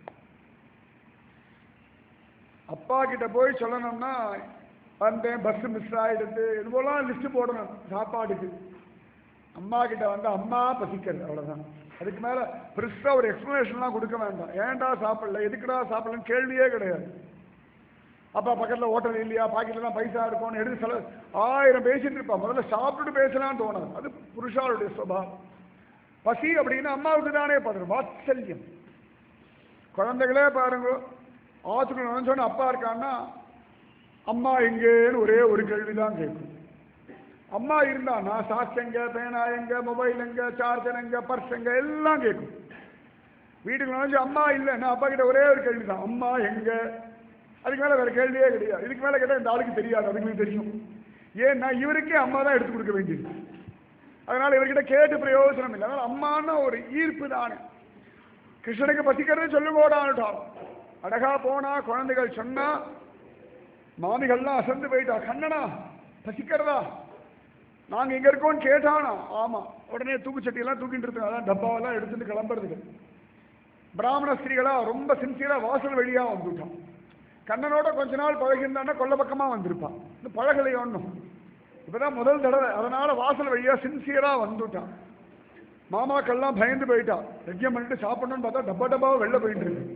அப்பா கிட்ட போய் சொல்லணும்னா வந்தேன் பஸ் மிஸ் ஆயிடுது இது போலாம் லிஸ்ட் போடணும் சாப்பாடுக்கு அம்மா கிட்ட வந்து அம்மா பசிக்கிறது அவ்வளவுதான் அதுக்கு மேல பெருசா ஒரு எக்ஸ்பிளனேஷன்லாம் கொடுக்க வேண்டாம் ஏன்டா சாப்பிடல எதுக்குடா சாப்பிடலன்னு கேள்வியே கிடையாது அப்பா பக்கத்துல ஹோட்டல் இல்லையா பாக்கெட்ல தான் பைசா இருக்கும்னு எடுத்து செலவு ஆயிரம் பேசிட்டு இருப்பா முதல்ல சாப்பிட்டுட்டு பேசலாம்னு தோணாது அது புருஷாளுடைய சுபாவம் பசி அப்படின்னா அம்மாவுக்கு தானே பாருங்க வாத்சல்யம் குழந்தைகளே பாருங்க ஆத்துக்குள்ள நினைச்சோன்னு அப்பா இருக்கான்னா அம்மா எங்கேன்னு ஒரே ஒரு கேள்வி தான் கேட்கும் அம்மா இருந்தானா சாக்ஸ் எங்க பேனா எங்க மொபைல் எங்க சார்ஜர் எங்க பர்ஸ் எங்க எல்லாம் கேட்கும் வீட்டுக்கு நுழைஞ்சு அம்மா இல்லைன்னா அப்பா கிட்ட ஒரே ஒரு கேள்வி தான் அம்மா எங்க அதுக்கு மேல வேற கேள்வியே கிடையாது இதுக்கு மேல கேட்டா இந்த ஆளுக்கு தெரியாது அதுக்கு தெரியும் ஏன்னா இவருக்கே அம்மா தான் எடுத்து கொடுக்க வேண்டியது அதனால இவர்கிட்ட கேட்டு பிரயோஜனம் இல்லை அதனால அம்மான்னா ஒரு ஈர்ப்பு தானே கிருஷ்ணனுக்கு பசிக்கிறது சொல்லுவோடான்ட்டான் அழகா போனா குழந்தைகள் சொன்னா மாமிகள்லாம் அசந்து போயிட்டா கண்ணனா பசிக்கிறதா நாங்க எங்க இருக்கோம்னு கேட்டானா ஆமா உடனே தூக்குச்சட்டியெல்லாம் தூக்கிட்டு இருந்தாங்க அதான் டப்பாவெல்லாம் எடுத்துட்டு கிளம்புறதுக்கு பிராமண ஸ்திரீகளா ரொம்ப சின்சியரா வாசல் வழியா வந்துட்டான் கண்ணனோட கொஞ்ச நாள் பழகிருந்தான்னா கொல்ல பக்கமா வந்திருப்பான் இந்த பழகலை ஒண்ணும் இப்பதான் முதல் தடவை அதனால வாசல் வழியா சின்சியரா வந்துட்டான் மாமாக்கள்லாம் பயந்து போயிட்டா யஜ்யம் பண்ணிட்டு சாப்பிடணும்னு பார்த்தா டப்பா டப்பாவை வெளில போயிட்டு இருக்கு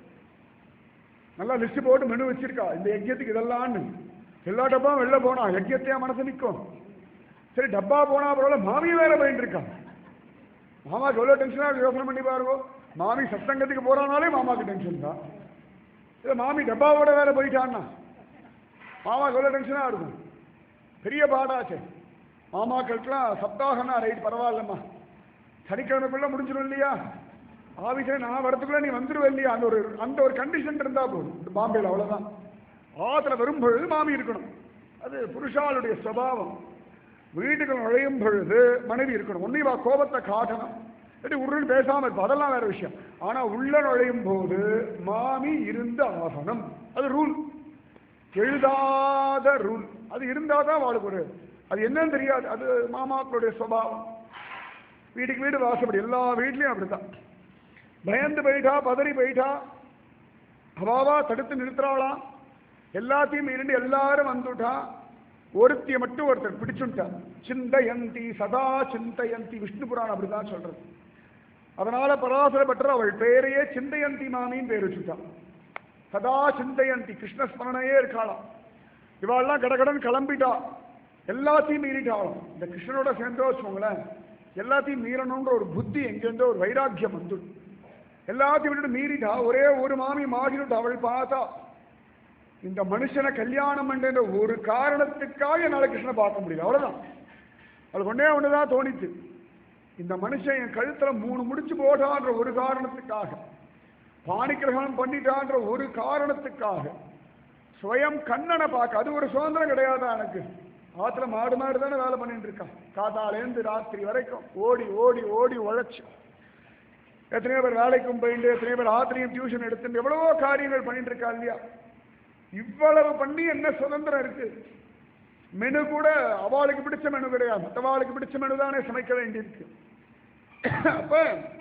நல்லா லிஸ்ட் போட்டு மெனு வச்சிருக்கா இந்த யஜ்யத்துக்கு இதெல்லாம்னு எல்லா டப்பாவும் வெளில போனா யஜ்யத்தையா மனசு நிற்கும் சரி டப்பா போனா பரவாயில்ல மாமி வேற போயிட்டு இருக்கா மாமாக்கு எவ்வளோ டென்ஷனா யோசனை பண்ணி பாருங்க மாமி சத்சங்கத்துக்கு போறானாலே மாமாக்கு டென்ஷன் தான் இல்லை மாமி டப்பாவோட வேற போயிட்டான்னா மாமாக்கு எவ்வளோ டென்ஷனா இருக்கும் பெரிய பாடாச்சே மாமாக்களுக்கெல்லாம் சப்தாகனா ரைட் பரவாயில்லம்மா சனிக்கிழமைக்குள்ள முடிஞ்சிடும் இல்லையா ஆஃபீஸில் நான் வரத்துக்குள்ள நீ வந்துருவே இல்லையா அந்த ஒரு அந்த ஒரு கண்டிஷன் இருந்தா போதும் பாம்பேல அவ்வளவுதான் ஆத்துல வரும் பொழுது மாமி இருக்கணும் அது புருஷாளுடைய சுபாவம் வீட்டுக்கு நுழையும் பொழுது மனைவி இருக்கணும் ஒன்னே வா கோபத்தை காட்டணும் இல்லாட்டி உருன்னு பேசாம இருப்பா அதெல்லாம் வேற விஷயம் ஆனா உள்ள நுழையும் போது மாமி இருந்து ஆகணும் அது ரூல் எழுதாத ரூல் அது இருந்தா தான் வாழ்க்கை ஒரு அது என்னன்னு தெரியாது அது மாமாக்களுடைய சுபாவம் வீட்டுக்கு வீடு வாசப்படி எல்லா வீட்லயும் அப்படித்தான் பயந்து போயிட்டா பதறி போயிட்டா அவாவா தடுத்து நிறுத்துறாளாம் எல்லாத்தையும் இரண்டு எல்லாரும் வந்துட்டா ஒருத்திய மட்டும் ஒருத்தர் பிடிச்சுட்டா சிந்தயந்தி சதா சிந்தயந்தி விஷ்ணு புராணம் அப்படிதான் சொல்றது அதனால பராசர பெற்ற அவள் பேரையே சிந்தயந்தி மாமின்னு பேர் வச்சுட்டான் சதா சிந்தயந்தி கிருஷ்ண ஸ்மரணையே இருக்காளாம் இவாள்லாம் கடகடன் கிளம்பிட்டா எல்லாத்தையும் மீறிட்டாலும் இந்த கிருஷ்ணனோட சேர்ந்தோ வச்சுக்கோங்களேன் எல்லாத்தையும் மீறணுன்ற ஒரு புத்தி எங்கேருந்தோ ஒரு வைராக்கியம் வந்துடும் எல்லாத்தையும் விட்டுட்டு மீறிட்டா ஒரே ஒரு மாமி மாறிட்டு அவள் பார்த்தா இந்த மனுஷனை கல்யாணம் பண்ற ஒரு காரணத்துக்காக என்னால கிருஷ்ணனை பார்க்க முடியல அவ்வளவுதான் அவளுக்கு ஒன்னே ஒண்ணுதான் தோணிச்சு இந்த மனுஷன் என் கழுத்துல மூணு முடிச்சு போட்டான்ற ஒரு காரணத்துக்காக பாணிக்கிரகணம் பண்ணிட்டான்ற ஒரு காரணத்துக்காக ஸ்வயம் கண்ணனை பார்க்க அது ஒரு சுதந்திரம் கிடையாதா எனக்கு ஆத்துல மாடு மாடு தானே வேலை பண்ணிட்டு இருக்கான் காத்தாலேருந்து ராத்திரி வரைக்கும் ஓடி ஓடி ஓடி உழைச்சு எத்தனையோ பேர் வேலைக்கும் போயிட்டு எத்தனையோ பேர் ஆத்திரியும் டியூஷன் எடுத்துட்டு எவ்வளவோ காரியங்கள் பண்ணிட்டு இருக்கா இல்லையா இவ்வளவு பண்ணி என்ன சுதந்திரம் இருக்கு மெனு கூட அவளுக்கு பிடிச்ச மெனு கிடையாது மற்றவாளுக்கு பிடிச்ச மெனு தானே சமைக்க வேண்டியிருக்கு அப்ப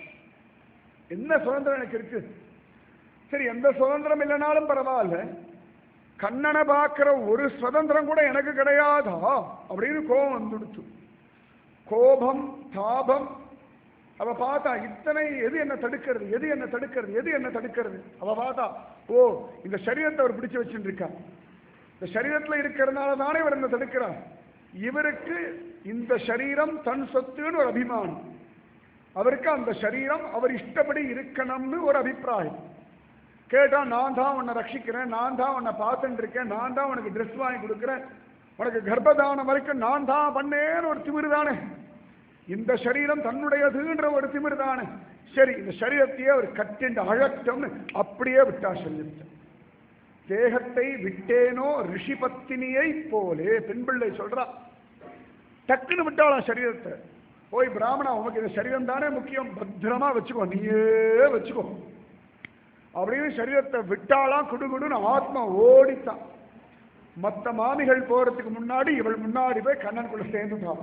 என்ன சுதந்திரம் எனக்கு இருக்கு சரி எந்த சுதந்திரம் இல்லைனாலும் பரவாயில்ல கண்ணனை பார்க்கிற ஒரு சுதந்திரம் கூட எனக்கு கிடையாதா அப்படின்னு கோபம் வந்துடுச்சு கோபம் தாபம் அவ பார்த்தா இத்தனை எது என்ன தடுக்கிறது எது என்ன தடுக்கிறது எது என்ன தடுக்கிறது அவ பார்த்தா ஓ இந்த சரீரத்தை அவர் பிடிச்சு வச்சுட்டு இருக்கா இந்த சரீரத்துல இருக்கிறதுனால தானே இவர் என்ன தடுக்கிறார் இவருக்கு இந்த சரீரம் தன் சொத்துன்னு ஒரு அபிமானம் அவருக்கு அந்த சரீரம் அவர் இஷ்டப்படி இருக்கணும்னு ஒரு அபிப்பிராயம் கேட்டா நான் தான் உன்னை ரட்சிக்கிறேன் நான் தான் உன்னை பார்த்துட்டு இருக்கேன் நான் தான் உனக்கு ட்ரெஸ் வாங்கி கொடுக்குறேன் உனக்கு கர்ப்பதானம் வரைக்கும் நான் தான் பண்ணேன்னு ஒரு திமிரு தானே இந்த சரீரம் தன்னுடையதுன்ற ஒரு திமிரு தானே சரி இந்த சரீரத்தையே அவர் கட்டிண்டு அழட்டம்னு அப்படியே விட்டா சரீரத்தை தேகத்தை விட்டேனோ ரிஷி பத்தினியை போலே பெண் பிள்ளை சொல்றா டக்குன்னு விட்டாளாம் சரீரத்தை போய் பிராமணா உனக்கு இந்த சரீரம் தானே முக்கியம் பத்திரமா வச்சுக்கோ நீயே வச்சுக்கோ அப்படின்னு சரீரத்தை விட்டாலாம் குடுகுடுன்னு ஆத்மா ஓடித்தான் மற்ற மாமிகள் போறதுக்கு முன்னாடி இவள் முன்னாடி போய் கண்ணனுக்குள்ள சேர்ந்துட்டான்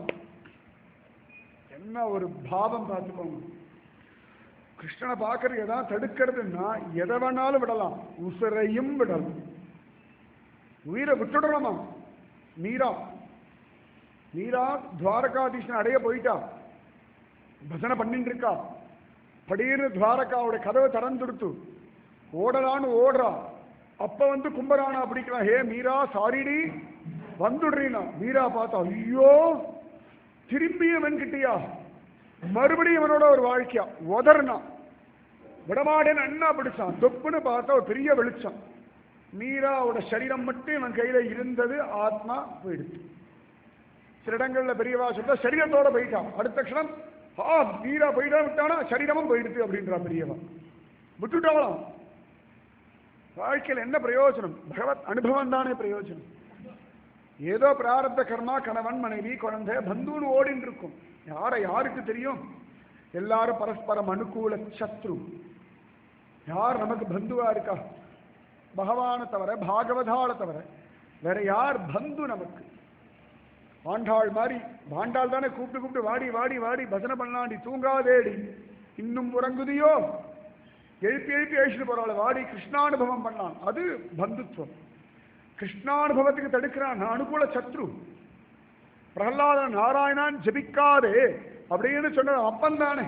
என்ன ஒரு பாவம் பார்த்துக்கோங்க கிருஷ்ணனை பார்க்கறது எதாவது தடுக்கிறதுன்னா எதை வேணாலும் விடலாம் உசுரையும் விடலாம் உயிரை விட்டுடலாமா மீரா மீரா துவாரகாதீசன் அடைய போயிட்டா பஜனை பண்ணிட்டு இருக்கா படின்னு துவாரகாவோட கதவை திறந்துடுத்து ஓடலான்னு ஓடுறா அப்ப வந்து கும்பரானா பிடிக்கலாம் ஹே மீரா சாரிடி வந்துடுறீனா மீரா பார்த்தா ஐயோ திரும்பியும் வென்கிட்டியா மறுபடியும் இவனோட ஒரு வாழ்க்கையா உதறனா விடமாடேன்னு அண்ணா பிடிச்சான் தொப்புன்னு பார்த்தா ஒரு பெரிய வெளிச்சம் மீராவோட சரீரம் மட்டும் இவன் கையில இருந்தது ஆத்மா போயிடுச்சு சில இடங்கள்ல பெரியவா சொல்ற சரீரத்தோட போயிட்டான் அடுத்த க்ஷணம் ஆ மீரா போயிட்டா விட்டானா சரீரமும் போயிடுது அப்படின்றா பெரியவா விட்டுட்டாங்களாம் வாழ்க்கையில் என்ன பிரயோஜனம் பகவத் அனுபவம் தானே பிரயோஜனம் ஏதோ பிராரப்த கர்மா கணவன் மனைவி குழந்தை பந்துன்னு ஓடின்னு இருக்கும் யாரை யாருக்கு தெரியும் எல்லாரும் பரஸ்பரம் அனுகூல சத்ரு யார் நமக்கு பந்துவா இருக்கா பகவானை தவிர பாகவதால தவிர வேற யார் பந்து நமக்கு ஆண்டாள் மாதிரி ஆண்டாள் தானே கூப்பிட்டு கூப்பிட்டு வாடி வாடி வாடி பஜனை பண்ணாண்டி தூங்காதேடி இன்னும் உறங்குதியோ எழுப்பி எழுப்பி அழிச்சுட்டு போறாள் வாடி கிருஷ்ணானுபவம் பண்ணான் அது பந்துத்துவம் கிருஷ்ணானுபவத்துக்கு தடுக்கிறான் நான் அனுகூல சத்ரு பிரகலாத நாராயணான் ஜபிக்காதே அப்படின்னு சொன்ன அப்பன் தானே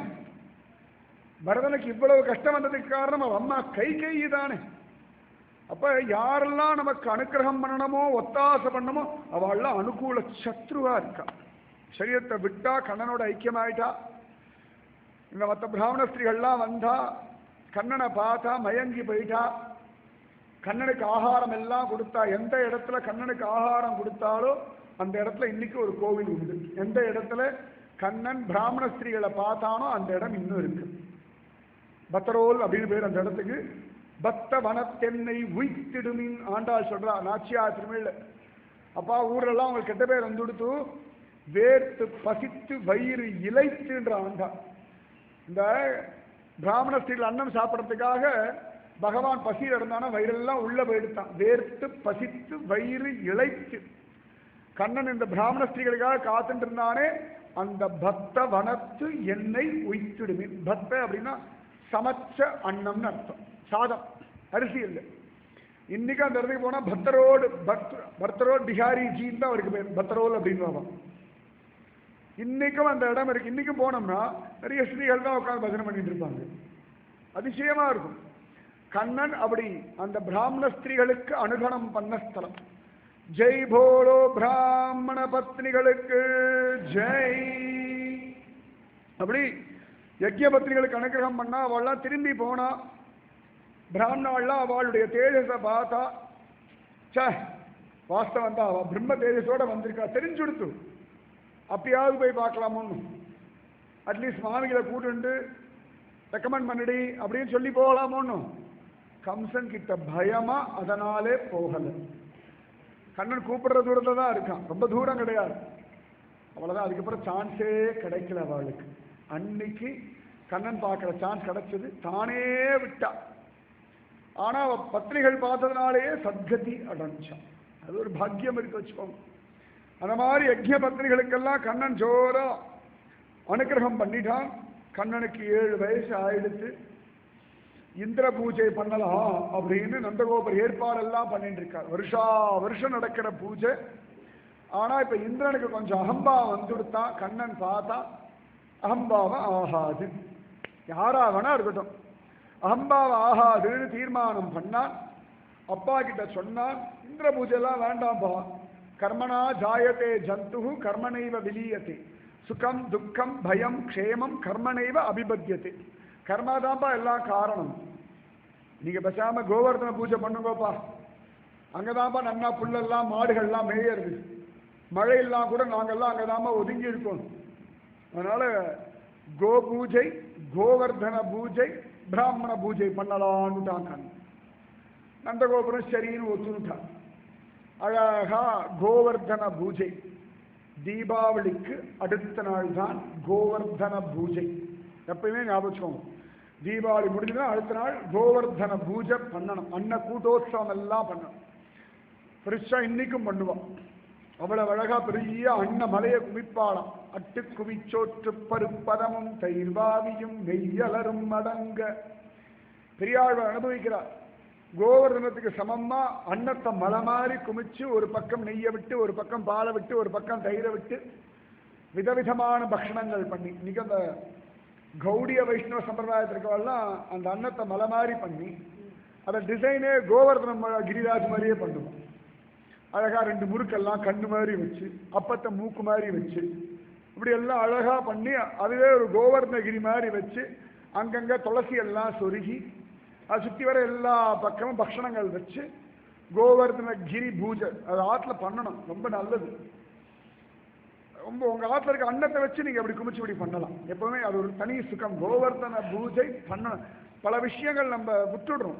பரதனுக்கு இவ்வளவு கஷ்டம் வந்ததுக்கு காரணம் அவன் அம்மா கை கை தானே அப்ப யாரெல்லாம் நமக்கு அனுக்கிரகம் பண்ணணுமோ ஒத்தாசை பண்ணணுமோ அவள்லாம் அனுகூல சத்ருவா இருக்கா சரீரத்தை விட்டா கண்ணனோட ஐக்கியமாயிட்டா இந்த மற்ற பிராமண ஸ்திரீகள்லாம் வந்தா கண்ணனை பார்த்தா மயங்கி போயிட்டா கண்ணனுக்கு ஆகாரம் எல்லாம் கொடுத்தா எந்த இடத்துல கண்ணனுக்கு ஆகாரம் கொடுத்தாலோ அந்த இடத்துல இன்னைக்கு ஒரு கோவில் உண்டு எந்த இடத்துல கண்ணன் பிராமண ஸ்திரீகளை பார்த்தானோ அந்த இடம் இன்னும் இருக்கு பத்தரோல் அப்படின்னு பேர் அந்த இடத்துக்கு பக்த வனத்தென்னை உய்த்திடுமின் ஆண்டாள் சொல்றா நாச்சியார் திருமிழ் அப்பா ஊரெல்லாம் அவங்களுக்கு கெட்ட பேர் வந்து கொடுத்து வேர்த்து பசித்து வயிறு இலைத்துன்ற ஆண்டா இந்த பிராமண ஸ்திரீகள் அன்னம் சாப்பிட்றதுக்காக பகவான் பசியில் இருந்தானா வயிறெல்லாம் உள்ள போயிடுத்தான் வேர்த்து பசித்து வயிறு இழைத்து கண்ணன் இந்த பிராமண ஸ்திரீகளுக்காக காத்துட்டு இருந்தானே அந்த பக்த வனத்து எண்ணெய் உய்த்திடுமே பக்த அப்படின்னா சமச்ச அன்னம்னு அர்த்தம் சாதம் அரிசி இல்லை இன்னைக்கு அந்த இடத்துக்கு போனா பக்தரோடு பக்த பக்தரோடு பிஹாரி ஜீன் தான் அவருக்கு பேர் பக்தரோல் அப்படின்னு இன்னைக்கும் அந்த இடம் இருக்கு இன்னைக்கும் போனோம்னா நிறைய ஸ்திரீகள் தான் உட்காந்து பஜனை பண்ணிட்டு இருப்பாங்க அதிசயமா இருக்கும் கண்ணன் அப்படி அந்த பிராமண ஸ்திரீகளுக்கு அனுகணம் பண்ண ஸ்தலம் ஜெய் போலோ பிராமண பத்னிகளுக்கு ஜெய் அப்படி யஜ்ய பத்னிகளுக்கு அனுகிரகம் பண்ணா அவள்லாம் திரும்பி போனா பிராமணாள்லாம் அவளுடைய தேஜஸை பார்த்தா சே வாஸ்தவம் தான் அவள் பிரம்ம தேஜஸோட வந்திருக்கா தெரிஞ்சு கொடுத்து அப்பயாவது போய் பார்க்கலாமோன்னு அட்லீஸ்ட் மாமிகளை கூட்டுண்டு ரெக்கமெண்ட் பண்ணிடி அப்படின்னு சொல்லி போகலாமோன்னு கம்சன் கிட்ட பயமா அதனாலே போகல கண்ணன் கூப்பிடுற தூரத்துல தான் இருக்கான் ரொம்ப தூரம் கிடையாது அவ்வளவுதான் அதுக்கப்புறம் சான்ஸே கிடைக்கல அவளுக்கு அன்னைக்கு கண்ணன் பார்க்குற சான்ஸ் கிடைச்சது தானே விட்டா ஆனா அவ பத்னிகள் பார்த்ததுனாலேயே சத்கதி அடைஞ்சான் அது ஒரு பாக்கியம் இருக்கு வச்சுக்கோங்க அந்த மாதிரி யஜ்ய பத்னிகளுக்கெல்லாம் கண்ணன் ஜோரா அனுக்கிரகம் பண்ணிட்டான் கண்ணனுக்கு ஏழு வயசு ஆயிடுத்து இந்திர பூஜை பண்ணலாம் அப்படின்னு நந்தகோபர் ஏற்பாடெல்லாம் பண்ணிட்டு இருக்கார் வருஷா வருஷம் நடக்கிற பூஜை ஆனா இப்ப இந்திரனுக்கு கொஞ்சம் அகம்பா வந்துடுத்தான் கண்ணன் பார்த்தா அகம்பாவம் ஆகாது யாரா வேணா இருக்கட்டும் அகம்பாவம் ஆகாதுன்னு தீர்மானம் பண்ணா அப்பா கிட்ட சொன்னான் இந்திர பூஜைலாம் வேண்டாம்பா கர்மனா ஜாயத்தே ஜந்து கர்மனைவ விலீயத்தை சுகம் துக்கம் பயம் க்ஷேமம் கர்மனைவ அபிபத்தியத்தை கர்மா தான்ப்பா எல்லாம் காரணம் நீங்க பேசாம கோவர்தன பூஜை பண்ணுங்கப்பா அங்கதான்ப்பா நன்னா புல்லெல்லாம் மாடுகள்லாம் மேயறது மழையெல்லாம் கூட நாங்கெல்லாம் அங்கதாம்மா ஒதுங்கி இருக்கோம் அதனால கோ பூஜை கோவர்தன பூஜை பிராமண பூஜை பண்ணலான்னுட்டான் நான் நந்தகோபுரம் சரின்னு ஒத்துனுட்டான் அழகா கோவர்தன பூஜை தீபாவளிக்கு அடுத்த நாள் தான் கோவர்தன பூஜை எப்பயுமே ஞாபகம் வச்சுக்கோங்க. தீபாவளி முடிஞ்சுன்னா அடுத்த நாள் கோவர்தன பூஜை பண்ணணும் அன்ன கூட்டோத்சவம் எல்லாம் பண்ணணும் பெருசா இன்னைக்கும் பண்ணுவோம் அவ்வளவு அழகா பெரிய அன்ன மலையை குமிப்பாளாம் அட்டு குவிச்சோற்று பருப்பதமும் தயிர்வாவியும் நெய்யலரும் அடங்க பெரியாழ்வார் அனுபவிக்கிறார் கோவர்தனத்துக்கு சமமா அன்னத்தை மலை மாதிரி குமிச்சு ஒரு பக்கம் நெய்யை விட்டு ஒரு பக்கம் பாலை விட்டு ஒரு பக்கம் தயிரை விட்டு விதவிதமான பக்ஷணங்கள் பண்ணி இன்னைக்கு அந்த கௌடிய வைஷ்ணவ சம்பிரதாயத்திற்கெல்லாம் அந்த அன்னத்தை மலை மாதிரி பண்ணி அதை டிசைனே கோவர்தனம் ம- கிரிராஜ் மாதிரியே பண்ணுவோம் அழகா ரெண்டு முறுக்கெல்லாம் கண்ணு மாதிரி வச்சு அப்பத்தை மூக்கு மாதிரி வச்சு இப்படி எல்லாம் அழகா பண்ணி அதுவே ஒரு கோவர்ணகிரி மாதிரி வச்சு அங்கங்க துளசி எல்லாம் சொருகி அது சுத்தி வர எல்லா பக்கமும் பக்ஷணங்கள் வச்சு கோவர்தன கிரி பூஜை அது ஆத்துல பண்ணணும் ரொம்ப நல்லது ரொம்ப உங்க ஆத்துல இருக்க அன்னத்தை வச்சு நீங்க அப்படி குமிச்சு இப்படி பண்ணலாம் எப்பவுமே அது ஒரு தனி சுகம் கோவர்தன பூஜை பண்ணணும் பல விஷயங்கள் நம்ம விட்டுடுறோம்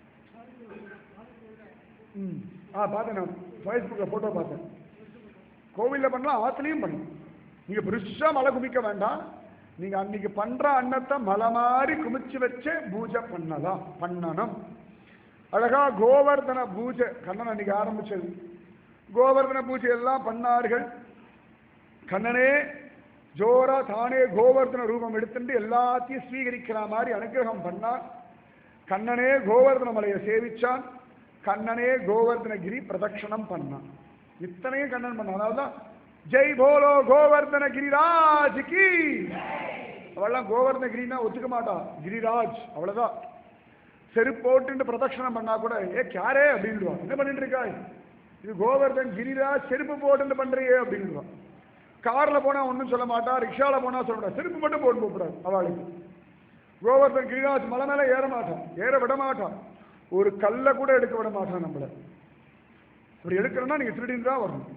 ம் ஆ பார்த்தேன் நான் ஃபேஸ்புக்கில் ஃபோட்டோ பார்த்தேன் கோவிலில் பண்ணலாம் ஆற்றுலையும் பண்ணலாம் நீங்கள் பெருசாக மலை குமிக்க வேண்டாம் நீங்கள் அன்னைக்கு பண்ணுற அன்னத்தை மலை மாதிரி குமிச்சு வச்சே பூஜை பண்ணலாம் பண்ணணும் அழகா கோவர்தன பூஜை கண்ணன் அன்னைக்கு ஆரம்பிச்சது கோவர்தன பூஜை எல்லாம் பண்ணார்கள் கண்ணனே ஜோரா தானே கோவர்தன ரூபம் எடுத்துட்டு எல்லாத்தையும் ஸ்வீகரிக்கிற மாதிரி அனுகிரகம் பண்ணான் கண்ணனே கோவர்தன மலையை சேவிச்சான் கண்ணனே கோவர்தனகிரி பிரதட்சணம் பண்ணான் இத்தனையும் கண்ணன் பண்ணான் அதனால்தான் ஜெய் போலோ கோவர்தன கிரிராஜ் கி அவெல்லாம் கோவர்தனகிரினா ஒத்துக்க மாட்டா கிரிராஜ் அவ்வளவுதான் செருப்பு போட்டுட்டு பிரதட்சணம் பண்ணா கூட ஏ கியாரே அப்படின்டுவான் என்ன பண்ணிட்டு இருக்காய் இது கோவர்தன் கிரிராஜ் செருப்பு போட்டுட்டு பண்றியே அப்படின்டுவான் கார்ல போனா ஒன்றும் சொல்ல மாட்டா ரிக்ஷால போனா சொல்ல மாட்டா செருப்பு மட்டும் போட்டு போகக்கூடாது அவளுக்கு கோவர்தன் கிரிராஜ் மலை மேல ஏற மாட்டான் ஏற விட மாட்டான் ஒரு கல்ல கூட எடுக்க விட மாட்டான் நம்மள அப்படி எடுக்கிறோம்னா நீங்க திருடின்னு தான் வரணும்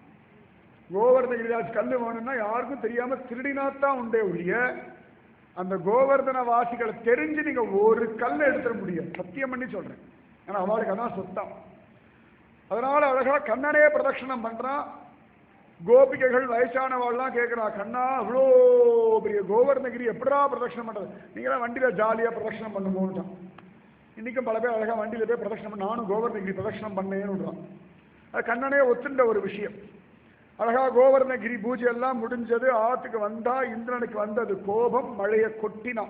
கோவர்தன கிரிராஜ் கல் வேணும்னா யாருக்கும் தெரியாம திருடினாத்தான் உண்டே ஒழிய அந்த கோவர்தன வாசிகளை தெரிஞ்சு நீங்க ஒரு கல்லை எடுத்துட முடியாது சத்தியம் பண்ணி சொல்றேன் ஏன்னா அவளுக்கு அதான் சொத்தம் அதனால அழகா கண்ணனே பிரதட்சணம் பண்றான் கோபிகைகள் வயசானவாள்லாம் கேட்குறா கண்ணா அவ்வளோ பெரிய கோவர்ணகிரி எப்படா பிரதட்சணம் பண்றது நீங்களாம் வண்டியில ஜாலியா பிரதட்சணம் பண்ணுமோன்றான் இன்னைக்கும் பல பேர் அழகா வண்டியில போய் பிரதட்சணம் பண்ண நானும் கோவர்ணகிரி பிரதட்சணம் பண்ணேன்னுறான் அது கண்ணனே ஒத்துண்ட ஒரு விஷயம் அழகா கோவர்ணகிரி பூஜை எல்லாம் முடிஞ்சது ஆத்துக்கு வந்தா இந்திரனுக்கு வந்தது கோபம் மழையை கொட்டினான்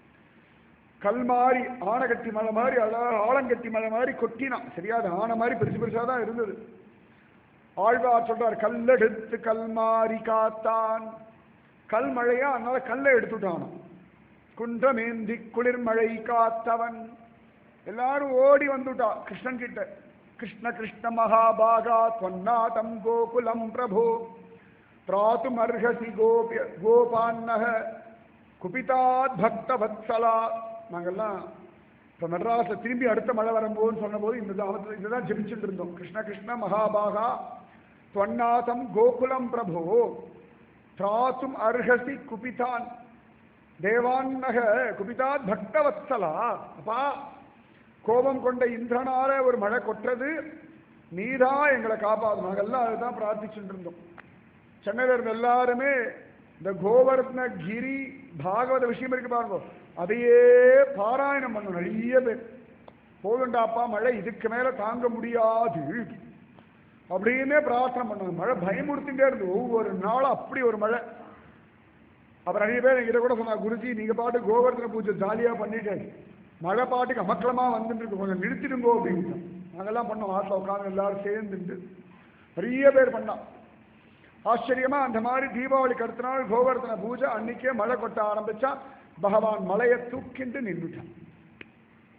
கல் மாதிரி ஆனகட்டி மலை மாதிரி அழகா ஆலங்கட்டி மலை மாதிரி கொட்டினான் சரியா அது ஆனை மாதிரி பெருசு பெருசா தான் இருந்தது ஆழ்வார் சொல்றார் கல்லெடுத்து கல்மாரி காத்தான் கல் மழையா அதனால கல்லை எடுத்துட்டானாம் குன்றமேந்தி குளிர்மழை காத்தவன் எல்லாரும் ஓடி வந்துட்டா கிருஷ்ணன் கிட்ட கிருஷ்ண கிருஷ்ண மகாபாகா தொன்னாட்டம் கோகுலம் பிரபு பிராத்தும் அர்ஹசி கோபிய கோபான்னக குபிதாத் பக்த வத்சலா நாங்கெல்லாம் இப்போ மெட்ராஸ்ல திரும்பி அடுத்த மழை வரும்போதுன்னு சொன்னபோது இந்த தாமத்தில் இதுதான் ஜெபிச்சுட்டு இருந்தோம் கிருஷ்ண கிருஷ்ண மகாபாகா தொன்னாதம் கோகுலம் பிரபு திராத்தும் அர்ஹசி குபிதான் தேவான்னக குபிதாத் பக்தவத்சலா அப்பா கோபம் கொண்ட இந்திரனால ஒரு மழை கொட்டது நீதான் எங்களை காப்பாது நாங்கெல்லாம் அதுதான் பிரார்த்திச்சுட்டு இருந்தோம் சென்னையில் இருந்த எல்லாருமே இந்த கோவர்தன கிரி பாகவத விஷயம் இருக்கு பாருங்க அதையே பாராயணம் பண்ணும் நிறைய பேர் போதுண்டாப்பா மழை இதுக்கு மேல தாங்க முடியாது அப்படின்னே பிரார்த்தனை பண்ணாங்க மழை பயமுறுத்திட்டே இருந்து ஒவ்வொரு நாளும் அப்படி ஒரு மழை அப்புறம் நிறைய பேர் என்கிட்ட கூட சொன்னா குருஜி நீங்க பாட்டு கோவர்தன பூஜை ஜாலியா பண்ணிட்டு மழை பாட்டுக்கு அமக்கலமா வந்துட்டு இருக்கு கொஞ்சம் நிறுத்திடுங்கோ அப்படின்னு நாங்கெல்லாம் பண்ணோம் ஆட்டில் உட்காந்து எல்லாரும் சேர்ந்துட்டு நிறைய பேர் பண்ணோம் ஆச்சரியமா அந்த மாதிரி தீபாவளிக்கு அடுத்த நாள் கோவர்தன பூஜை அன்னைக்கே மழை கொட்ட ஆரம்பிச்சா பகவான் மலையை தூக்கிண்டு நின்றுட்டான்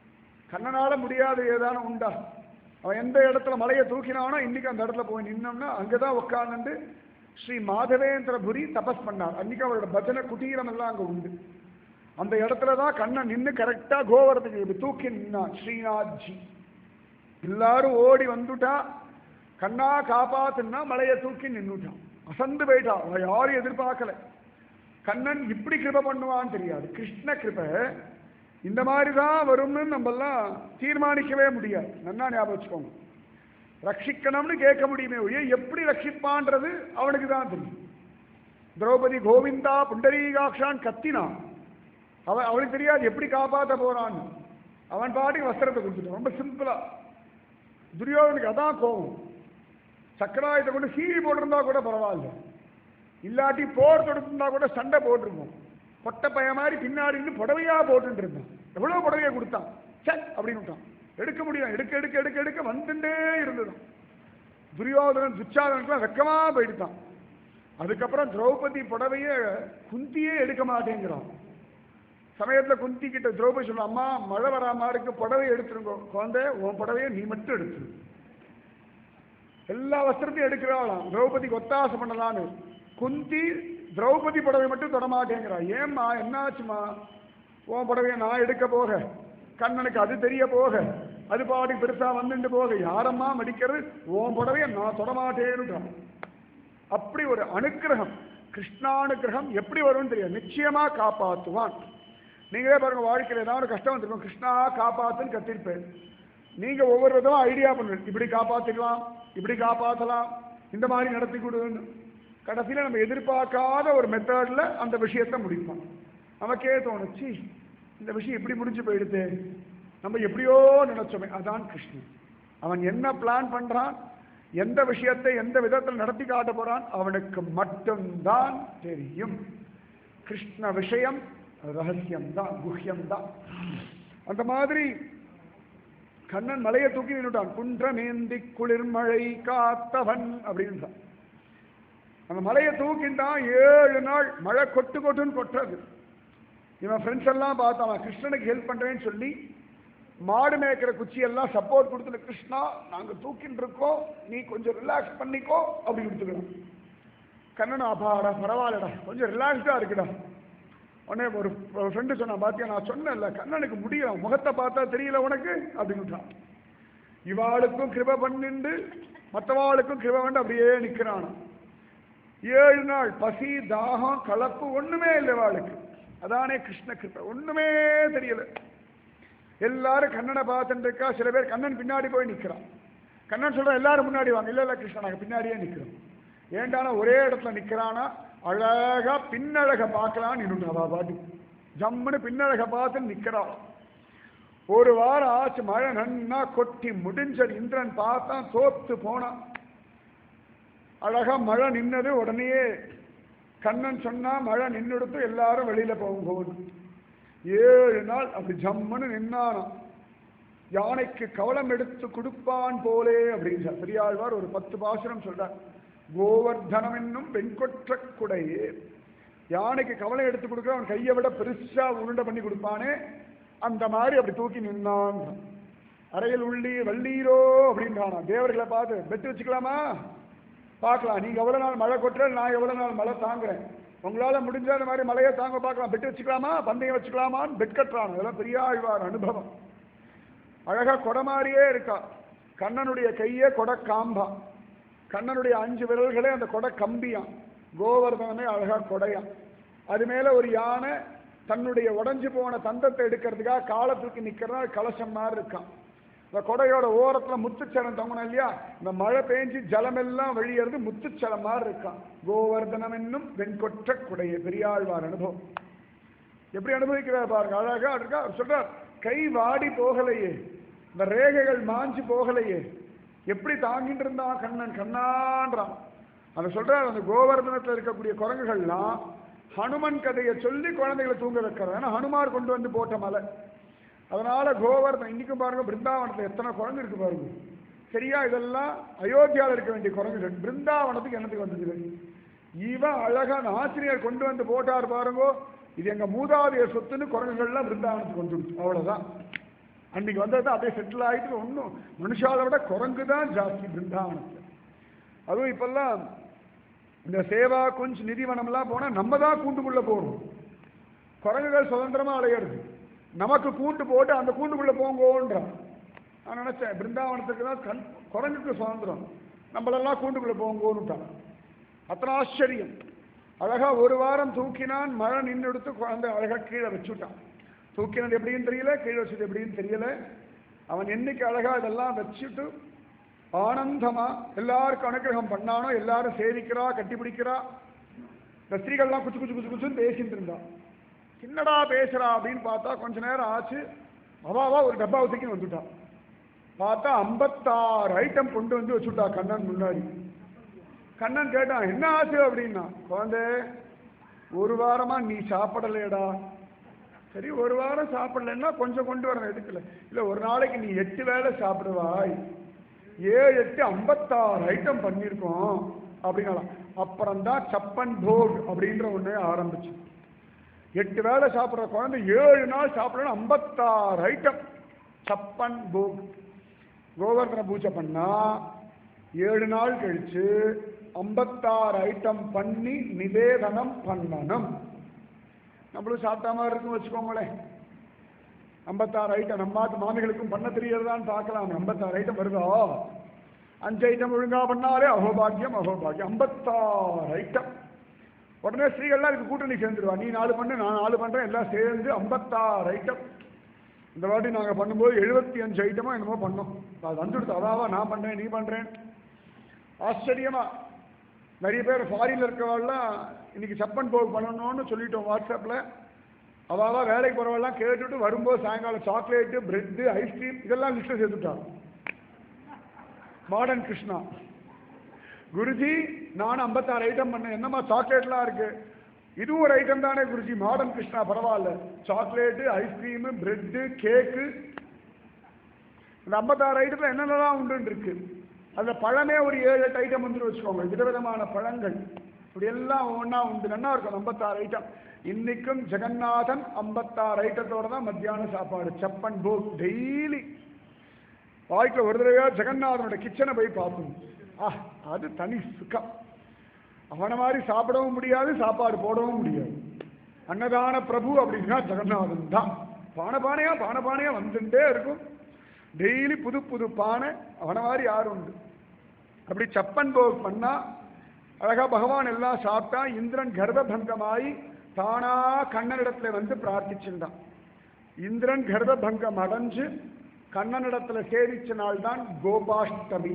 கண்ணனால முடியாத ஏதானும் உண்டா அவன் எந்த இடத்துல மலையை தூக்கினானோ இன்னைக்கு அந்த இடத்துல போய் நின்னோம்னா அங்கதான் உட்கார்ந்து ஸ்ரீ மாதவேந்திரபுரி தபஸ் பண்ணார் அன்னைக்கு அவரோட பஜனை குட்டீரம் எல்லாம் அங்க உண்டு அந்த இடத்துல தான் கண்ணன் நின்று கரெக்டா கோவரத்துக்கு இப்படி தூக்கி நின்னான் ஸ்ரீநாத்ஜி எல்லாரும் ஓடி வந்துட்டா கண்ணா காப்பாத்துன்னா மலையை தூக்கி நின்னுட்டான் அசந்து போயிட்டான் அவன் யாரும் எதிர்பார்க்கல கண்ணன் இப்படி கிருப பண்ணுவான்னு தெரியாது கிருஷ்ண கிருப இந்த மாதிரி தான் வரும்னு நம்மெல்லாம் தீர்மானிக்கவே முடியாது நன்னா ஞாபகம் வச்சுக்கோங்க ரட்சிக்கணும்னு கேட்க முடியுமே ஒழிய எப்படி ரட்சிப்பான்றது அவனுக்கு தான் தெரியும் திரௌபதி கோவிந்தா புண்டரீகாக்ஷான் கத்தினான் அவன் அவனுக்கு தெரியாது எப்படி காப்பாற்ற போறான்னு அவன் பாட்டுக்கு வஸ்திரத்தை கொடுத்துட்டான் ரொம்ப சிம்பிளா துரியோதனுக்கு அதான் கோபம் சக்கராயத்தை கொண்டு சீறி போட்டிருந்தா கூட பரவாயில்ல இல்லாட்டி போர் தொடுத்திருந்தா கூட சண்டை போட்டிருப்போம் பொட்டை பையன் மாதிரி பின்னாடி இருந்து புடவையா போட்டுட்டு இருந்தான் எவ்வளவு புடவையை கொடுத்தான் சக் அப்படின்னு விட்டான் எடுக்க முடியும் எடுக்க எடுக்க எடுக்க எடுக்க வந்துட்டே இருந்ததும் துரியோதனன் துச்சாதனுக்குலாம் வெக்கமா போயிடுத்தான் அதுக்கப்புறம் திரௌபதி புடவைய குந்தியே எடுக்க மாட்டேங்கிறான் சமயத்துல குந்தி கிட்ட திரௌபதி சொல்ல அம்மா மழை வராம இருக்கு புடவை எடுத்துருங்க குழந்தை உன் புடவைய நீ மட்டும் எடுத்துரு எல்லா வஸ்திரத்தையும் எடுக்கிறாளாம் திரௌபதிக்கு ஒத்தாசை பண்ணலான்னு குந்தி திரௌபதி புடவை மட்டும் தொடமாட்டேங்கிறா ஏம்மா என்னாச்சுமா உன் புடவைய நான் எடுக்க போக கண்ணனுக்கு அது தெரிய போக அது பாட்டுக்கு பெருசா வந்துட்டு போக யாரம்மா மடிக்கிறது உன் புடவைய நான் தொடமாட்டேன்னுட்டான் அப்படி ஒரு அனுக்கிரகம் கிருஷ்ணானுக்கிரகம் எப்படி வரும்னு தெரியாது நிச்சயமா காப்பாத்துவான் நீங்களே பாருங்க வாழ்க்கையில் ஏதாவது ஒரு கஷ்டம் வந்திருக்கும் கிருஷ்ணா காப்பாத்துன்னு கத்திருப்பேன் நீங்க ஒவ்வொரு விதமா ஐடியா பண்ணுவீங்க இப்படி காப்பாத்திடலாம் இப்படி காப்பாத்தலாம் இந்த மாதிரி நடத்தி கொடுன்னு கடைசியில நம்ம எதிர்பார்க்காத ஒரு மெத்தட்ல அந்த விஷயத்தை முடிப்போம் நமக்கே தோணுச்சு இந்த விஷயம் இப்படி முடிஞ்சு போயிடுது நம்ம எப்படியோ நினைச்சோமே அதான் கிருஷ்ணன் அவன் என்ன பிளான் பண்றான் எந்த விஷயத்தை எந்த விதத்தில் நடத்தி காட்ட போறான் அவனுக்கு மட்டும்தான் தெரியும் கிருஷ்ண விஷயம் ரகசியம்தான் குஹ்யம்தான் அந்த மாதிரி கண்ணன் மலையை தூக்கி நின்றுட்டான் குன்றமேந்தி குளிர்மழை காத்தவன் அப்படின்றான் அந்த மலையை தூக்கிட்டான் ஏழு நாள் மழை கொட்டு கொட்டுன்னு கொட்டுறது இவன் ஃப்ரெண்ட்ஸ் எல்லாம் பார்த்தான் கிருஷ்ணனுக்கு ஹெல்ப் பண்றேன்னு சொல்லி மாடு மேய்க்கிற குச்சியெல்லாம் சப்போர்ட் கொடுத்துட்டு கிருஷ்ணா நாங்க தூக்கிட்டு இருக்கோம் நீ கொஞ்சம் ரிலாக்ஸ் பண்ணிக்கோ அப்படி கொடுத்துக்கிறோம் கண்ணன் அப்பாடா பரவாயில்லடா கொஞ்சம் ரிலாக்ஸ்டா இருக்குடா உடனே ஒரு ஃப்ரெண்டு சொன்னான் பாத்தியா நான் சொன்னேன்ல கண்ணனுக்கு முடியல முகத்தை பார்த்தா தெரியல உனக்கு அப்படின்னுட்டான் இவாளுக்கும் கிருப பண்ணிண்டு மற்றவாளுக்கும் கிருப பண்ணி அப்படியே நிக்கிறான் ஏழு நாள் பசி தாகம் கலப்பு ஒண்ணுமே இல்லை வாளுக்கு அதானே கிருஷ்ண கிருப ஒண்ணுமே தெரியல எல்லாரும் கண்ணனை பார்த்துட்டு இருக்கா சில பேர் கண்ணன் பின்னாடி போய் நிக்கிறான் கண்ணன் சொல்ற எல்லாரும் முன்னாடி வாங்க இல்ல இல்ல கிருஷ்ணன் நாங்க பின்னாடியே நிக்கிறோம் ஏண்டானா ஒரே இடத்துல நிக்கிறானா அழகா பின்னழக பார்க்கலான்னு நின்று அவ பாட்டு ஜம்முன்னு பின்னழக பார்த்து நிக்கிறான் ஒரு வாரம் ஆச்சு மழை நன்னா கொட்டி முடிஞ்சது இந்திரன் பார்த்தான் தோத்து போனான் அழகா மழை நின்னது உடனேயே கண்ணன் சொன்னா மழை நின்னுடுத்து எல்லாரும் வெளியில போகும் போகணும் ஏழு நாள் அப்படி ஜம்முன்னு நின்னானாம் யானைக்கு கவலம் எடுத்து கொடுப்பான் போலே அப்படின்னு பெரியாழ்வார் ஒரு பத்து பாசுரம் சொல்றார் கோவர்தனம் என்னும் வெண்கொற்ற குடையே யானைக்கு கவலை எடுத்து கொடுக்குற அவன் கையை விட பெருசா உருண்டை பண்ணி கொடுப்பானே அந்த மாதிரி அப்படி தூக்கி நின்னான் அறையில் உள்ளி வள்ளீரோ அப்படின்றானா தேவர்களை பார்த்து பெட்டு வச்சுக்கலாமா பார்க்கலாம் நீங்க எவ்வளவு நாள் மழை கொட்டுற நான் எவ்வளவு நாள் மழை தாங்குறேன் உங்களால முடிஞ்ச அந்த மாதிரி மழையை தாங்க பார்க்கலாம் பெட்டு வச்சுக்கலாமா பந்தயம் வச்சுக்கலாமான்னு பெட் கட்டுறான் இதெல்லாம் பெரிய ஆழ்வார் அனுபவம் அழகா கொடை மாதிரியே இருக்கா கண்ணனுடைய கையே கொடை காம்பா கண்ணனுடைய அஞ்சு விரல்களே அந்த கொடை கம்பியாம் கோவர்தனமே அழகா கொடையாம் அது மேல ஒரு யானை தன்னுடைய உடைஞ்சு போன தந்தத்தை எடுக்கிறதுக்காக காலை தூக்கி நிக்கிறதா கலசம் மாதிரி இருக்கான் இந்த கொடையோட ஓரத்துல முத்துச்சலம் தொங்கணும் இல்லையா இந்த மழை பெஞ்சு ஜலமெல்லாம் வழியறது முத்துச்சலம் மாதிரி இருக்கான் கோவர்தனம் என்னும் வெண்கொற்ற குடைய பெரியாழ்வார் அனுபவம் எப்படி அனுபவிக்கிறார் பாருங்க அழகா இருக்கா அவர் சொல்றார் கை வாடி போகலையே இந்த ரேகைகள் மாஞ்சு போகலையே எப்படி தாங்கிட்டு இருந்தான் கண்ணன் கண்ணான்றான் அதை சொல்றார் அந்த கோவர்தனத்தில் இருக்கக்கூடிய குரங்குகள்லாம் ஹனுமன் கதையை சொல்லி குழந்தைகளை தூங்க வைக்கிறது ஏன்னா ஹனுமார் கொண்டு வந்து போட்ட மலை அதனால கோவர்தனம் இன்னைக்கும் பாருங்க பிருந்தாவனத்தில் எத்தனை குரங்கு இருக்கு பாருங்க சரியா இதெல்லாம் அயோத்தியாவில் இருக்க வேண்டிய குரங்குகள் பிருந்தாவனத்துக்கு என்னத்துக்கு வந்தது இவன் அழகா ஆசிரியர் கொண்டு வந்து போட்டார் பாருங்கோ இது எங்க மூதாதையர் சொத்துன்னு குரங்குகள்லாம் பிருந்தாவனத்துக்கு வந்துடுச்சு அவ்வளவுதான் அன்னைக்கு வந்தது அப்படியே செட்டில் ஆகிட்டு ஒன்றும் மனுஷாவை விட குரங்கு தான் ஜாஸ்தி பிருந்தாவனத்தில் அதுவும் இப்பெல்லாம் இந்த சேவா குஞ்ச் நிதிவனம்லாம் போனால் நம்ம தான் கூண்டுக்குள்ளே போகணும் குரங்குகள் சுதந்திரமாக அலையிறது நமக்கு கூண்டு போட்டு அந்த கூண்டுக்குள்ளே போங்கோன்றான் நான் நினச்சேன் பிருந்தாவனத்துக்கு தான் கண் குரங்குக்கு சுதந்திரம் நம்மளெல்லாம் கூண்டுக்குள்ளே போங்கோன்னுட்டான் அத்தனை ஆச்சரியம் அழகா ஒரு வாரம் தூக்கினான் மழை நின்று எடுத்து குழந்தை அழகா கீழே வச்சுட்டான் தூக்கினது எப்படின்னு தெரியல கீழே வச்சது எப்படின்னு தெரியல அவன் என்னைக்கு அழகா இதெல்லாம் வச்சுட்டு ஆனந்தமா எல்லாருக்கும் அனுகிரகம் பண்ணானோ எல்லாரும் சேவிக்கிறா கட்டிப்பிடிக்கிறா இந்த ஸ்திரீகள்லாம் குச்சு குச்சு குச்சு குச்சுன்னு பேசிட்டு இருந்தான் என்னடா பேசுறா அப்படின்னு பார்த்தா கொஞ்ச நேரம் ஆச்சு அவாவா ஒரு டப்பாவை தூக்கி வந்துட்டான் பார்த்தா ஐம்பத்தாறு ஐட்டம் கொண்டு வந்து வச்சுட்டா கண்ணன் முன்னாடி கண்ணன் கேட்டான் என்ன ஆச்சு அப்படின்னா குழந்தை ஒரு வாரமா நீ சாப்பிடலையடா சரி ஒரு வாரம் சாப்பிடலன்னா கொஞ்சம் கொண்டு வரணும் எதுக்குல இல்ல ஒரு நாளைக்கு நீ எட்டு வேளை சாப்பிடுவாய் ஏழு எட்டு ஐம்பத்தாறு ஐட்டம் பண்ணியிருக்கோம் அப்படின்னாலாம் அப்புறம் தான் சப்பன் போக் அப்படின்ற ஒண்ணு ஆரம்பிச்சு எட்டு வேளை சாப்பிட்ற குழந்தை ஏழு நாள் சாப்பிடணும் ஐம்பத்தாறு ஐட்டம் சப்பன் போக் கோவர்தன பூஜை பண்ணா ஏழு நாள் கழிச்சு ஐம்பத்தாறு ஐட்டம் பண்ணி நிவேதனம் பண்ணணும் நம்மளும் சாப்பிட்ட மாதிரி இருக்கும் வச்சுக்கோங்களேன் ஐம்பத்தாறு ஐட்டம் நம்மாத்து மாமிகளுக்கும் பண்ண தெரியறதான்னு பார்க்கலாம் ஐம்பத்தாறு ஐட்டம் வருதா அஞ்சு ஐட்டம் ஒழுங்கா பண்ணாலே அகோபாக்கியம் அகோபாக்கியம் ஐம்பத்தாறு ஐட்டம் உடனே ஸ்ரீகள்லாம் இதுக்கு கூட்டணி சேர்ந்துருவா நீ நாலு பண்ணு நான் நாலு பண்றேன் எல்லாம் சேர்ந்து ஐம்பத்தாறு ஐட்டம் இந்த வாட்டி நாங்கள் பண்ணும்போது எழுபத்தி அஞ்சு ஐட்டமா என்னமோ பண்ணோம் அது வந்துடுது அதாவா நான் பண்றேன் நீ பண்றேன் ஆச்சரியமா நிறைய பேர் ஃபாரின்ல இருக்கவாள்லாம் இன்னைக்கு சப்பன் போக் பண்ணணும்னு சொல்லிட்டோம் வாட்ஸ்அப்ல அவாவா வேலைக்கு போறவெல்லாம் கேட்டுட்டு வரும்போது சாயங்காலம் சாக்லேட்டு பிரெட்டு ஐஸ்கிரீம் இதெல்லாம் லிஸ்ட்ல சேர்த்துட்டாங்க மாடர்ன் கிருஷ்ணா குருஜி நானும் ஐம்பத்தாறு ஐட்டம் பண்ணேன் என்னம்மா சாக்லேட்லாம் இருக்கு இதுவும் ஒரு ஐட்டம் தானே குருஜி மாடர்ன் கிருஷ்ணா பரவாயில்ல சாக்லேட்டு ஐஸ்கிரீமு பிரெட்டு கேக்கு இந்த ஐம்பத்தாறு ஐட்டத்தில் என்னென்னலாம் உண்டு இருக்கு அதுல பழமே ஒரு ஏழு எட்டு ஐட்டம் வந்து வச்சுக்கோங்க விதவிதமான பழங்கள் இப்படி எல்லாம் ஒவ்வொன்றா உண்டு நல்லா இருக்கும் ஐம்பத்தாறு ஐட்டம் இன்னைக்கும் ஜெகநாதன் ஐம்பத்தாறு ஐட்டத்தோட தான் மத்தியான சாப்பாடு சப்பன் போக் டெய்லி வாழ்க்கை ஒரு தடவையா ஜெகநாதனோட கிச்சனை போய் பார்ப்போம் ஆ அது தனி சுகம் அவனை மாதிரி சாப்பிடவும் முடியாது சாப்பாடு போடவும் முடியாது அன்னதான பிரபு அப்படின்னா ஜெகநாதன் தான் பானை பானையா பானை பானையா வந்துட்டே இருக்கும் டெய்லி புது புது பானை அவனை மாதிரி யாரும் உண்டு அப்படி சப்பன் போக் பண்ணா அழகா பகவான் எல்லாம் சாப்பிட்டா இந்திரன் கர்ப்பபங்கமாயி தானா கண்ணனிடத்துல வந்து பிரார்த்திச்சிருந்தான் இந்திரன் கர்ப்பபங்கம் அடைஞ்சு கண்ணனிடத்துல சேவிச்ச நாள் தான் கோபாஷ்டமி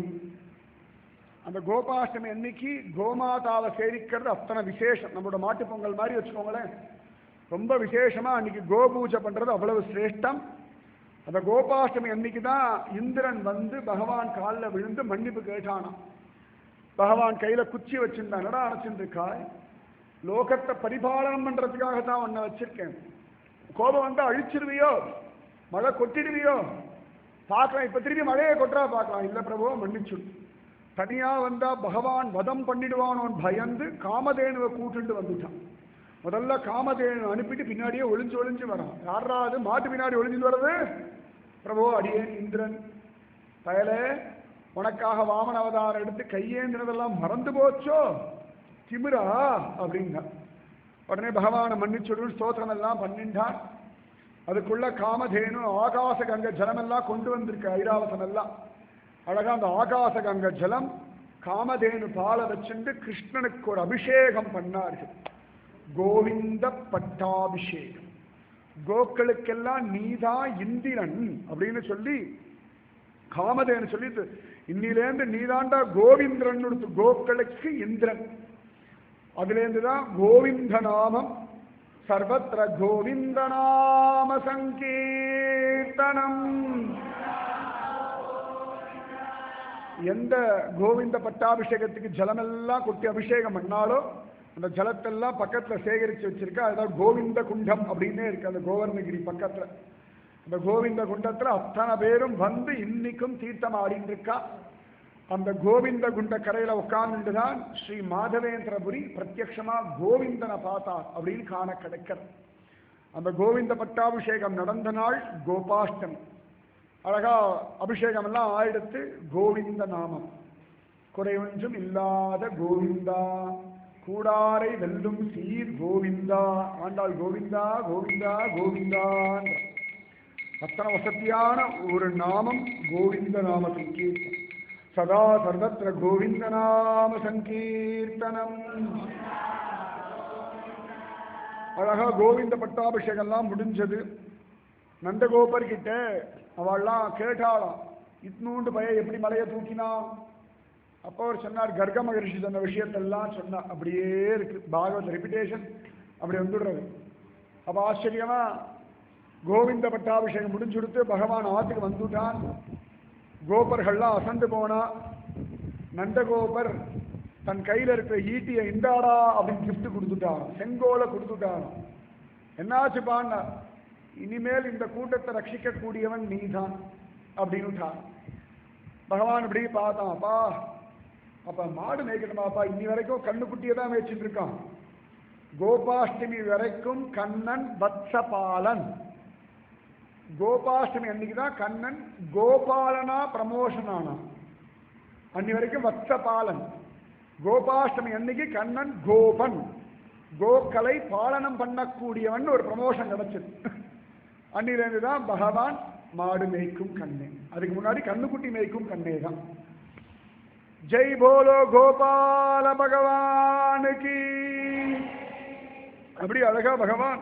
அந்த கோபாஷ்டமி அன்னைக்கு கோமாதாவை சேவிக்கிறது அத்தனை விசேஷம் நம்மளோட மாட்டுப் பொங்கல் மாதிரி வச்சுக்கோங்களேன் ரொம்ப விசேஷமா அன்னைக்கு கோபூஜை பண்றது அவ்வளவு சிரேஷ்டம் அந்த கோபாஷ்டமி அன்னைக்கு தான் இந்திரன் வந்து பகவான் காலில் விழுந்து மன்னிப்பு கேட்டானாம் பகவான் கையில குச்சி வச்சிருந்தான் என்னடா அணைச்சிட்டு இருக்காய் லோகத்தை பரிபாலனம் பண்றதுக்காக தான் உன்னை வச்சிருக்கேன் கோபம் வந்தா அழிச்சிருவியோ மழை கொட்டிடுவியோ பார்க்கலாம் இப்ப திருப்பி மழையை கொட்டுறா பார்க்கலாம் இல்ல பிரபு மன்னிச்சு தனியா வந்தா பகவான் வதம் பண்ணிடுவானோன்னு பயந்து காமதேனுவை கூட்டுண்டு வந்துட்டான் முதல்ல காமதேனு அனுப்பிட்டு பின்னாடியே ஒளிஞ்சு ஒளிஞ்சு வரான் யாரா அது மாட்டு பின்னாடி ஒளிஞ்சுட்டு வர்றது பிரபு அடியேன் இந்திரன் பயலே உனக்காக வாமன அவதாரம் எடுத்து கையேந்தினதெல்லாம் மறந்து போச்சோ திமிரா அப்படின்னா உடனே பகவானை மன்னிச்சுடு ஸ்தோத்திரம் எல்லாம் பண்ணிட்டான் அதுக்குள்ள காமதேனு ஆகாச கங்க ஜலம் எல்லாம் கொண்டு வந்திருக்கு ஐராவசம் எல்லாம் அழகா அந்த ஆகாச கங்க ஜலம் காமதேனு பாலை வச்சுண்டு கிருஷ்ணனுக்கு ஒரு அபிஷேகம் பண்ணார்கள் கோவிந்த பட்டாபிஷேகம் கோக்களுக்கெல்லாம் நீதான் இந்திரன் அப்படின்னு சொல்லி காமதேனு சொல்லிட்டு இன்னிலேருந்து நீதாண்டா கோவிந்திரன் கொடுத்து கோக்களுக்கு இந்திரன் அதுலேருந்து தான் கோவிந்த நாமம் சர்வத்திர கோவிந்த நாம சங்கீர்த்தனம் எந்த கோவிந்த பட்டாபிஷேகத்துக்கு ஜலமெல்லாம் கொட்டி அபிஷேகம் பண்ணாலோ அந்த ஜலத்தெல்லாம் பக்கத்துல சேகரிச்சு வச்சிருக்கா அதுதான் கோவிந்த குண்டம் அப்படின்னே இருக்கு அந்த கோவர்ணகிரி பக்கத்துல அந்த கோவிந்த குண்டத்துல அத்தனை பேரும் வந்து இன்னைக்கும் தீர்த்தம் ஆடிட்டு இருக்கா அந்த கோவிந்த குண்ட கரையில உட்கார்ந்துட்டு தான் ஸ்ரீ மாதவேந்திரபுரி பிரத்யக்ஷமா கோவிந்தனை பார்த்தா அப்படின்னு காண கிடைக்கிறது அந்த கோவிந்த பட்டாபிஷேகம் நடந்த நாள் கோபாஷ்டமி அழகா அபிஷேகம் எல்லாம் ஆயிடுத்து கோவிந்த நாமம் குறைவொன்றும் இல்லாத கோவிந்தா கூடாரை வெல்லும் சீர் கோவிந்தா ஆண்டாள் கோவிந்தா கோவிந்தா கோவிந்தான்ற அத்தனை வசதியான ஒரு நாமம் கோவிந்த நாம சங்கீர்த்தனம் சதா சர்வத்திர கோவிந்த நாம சங்கீர்த்தனம் அழகா கோவிந்த பட்டாபிஷேகம்லாம் முடிஞ்சது நந்தகோபர் கிட்ட அவள்லாம் கேட்டாளாம் இத்னூண்டு பய எப்படி மலையை தூக்கினா அப்போ அவர் சொன்னார் கர்க மகரிஷி சொன்ன விஷயத்தெல்லாம் சொன்னார் அப்படியே இருக்கு பாகவத் ரெபிடேஷன் அப்படி வந்துடுறது அப்போ ஆச்சரியமா கோவிந்த பட்டாபிஷேகம் முடிஞ்சுடுத்து பகவான் ஆத்துக்கு வந்துட்டான் கோபர்கள்லாம் அசந்து போனா நந்தகோபர் தன் கையில இருக்கிற ஈட்டியை இந்தாடா அப்படின்னு கிஃப்ட் கொடுத்துட்டான் செங்கோலை கொடுத்துட்டான் என்னாச்சுப்பான்னா இனிமேல் இந்த கூட்டத்தை ரட்சிக்க கூடியவன் நீதான் அப்படின்னுட்டான் பகவான் இப்படி பார்த்தான் அப்பா அப்ப மாடு மேய்க்கணுமாப்பா இன்னி வரைக்கும் கண்ணுக்குட்டியை தான் மேய்ச்சிட்டு இருக்கான் கோபாஷ்டமி வரைக்கும் கண்ணன் வத்சபாலன் கோபாஷ்டமி அன்னைக்கு தான் கண்ணன் கோபாலனா ப்ரமோஷன் ஆனான் அன்னி வரைக்கும் வத்சபாலன் கோபாஷ்டமி அன்னைக்கு கண்ணன் கோபன் கோக்களை பாலனம் பண்ணக்கூடியவன் ஒரு ப்ரமோஷன் கிடைச்சது அன்னிலிருந்து தான் பகவான் மாடு மேய்க்கும் கண்ணே அதுக்கு முன்னாடி கண்ணுக்குட்டி மேய்க்கும் கண்ணே தான் ஜெய் போலோ கோபால பகவானுக்கு அப்படி அழகா பகவான்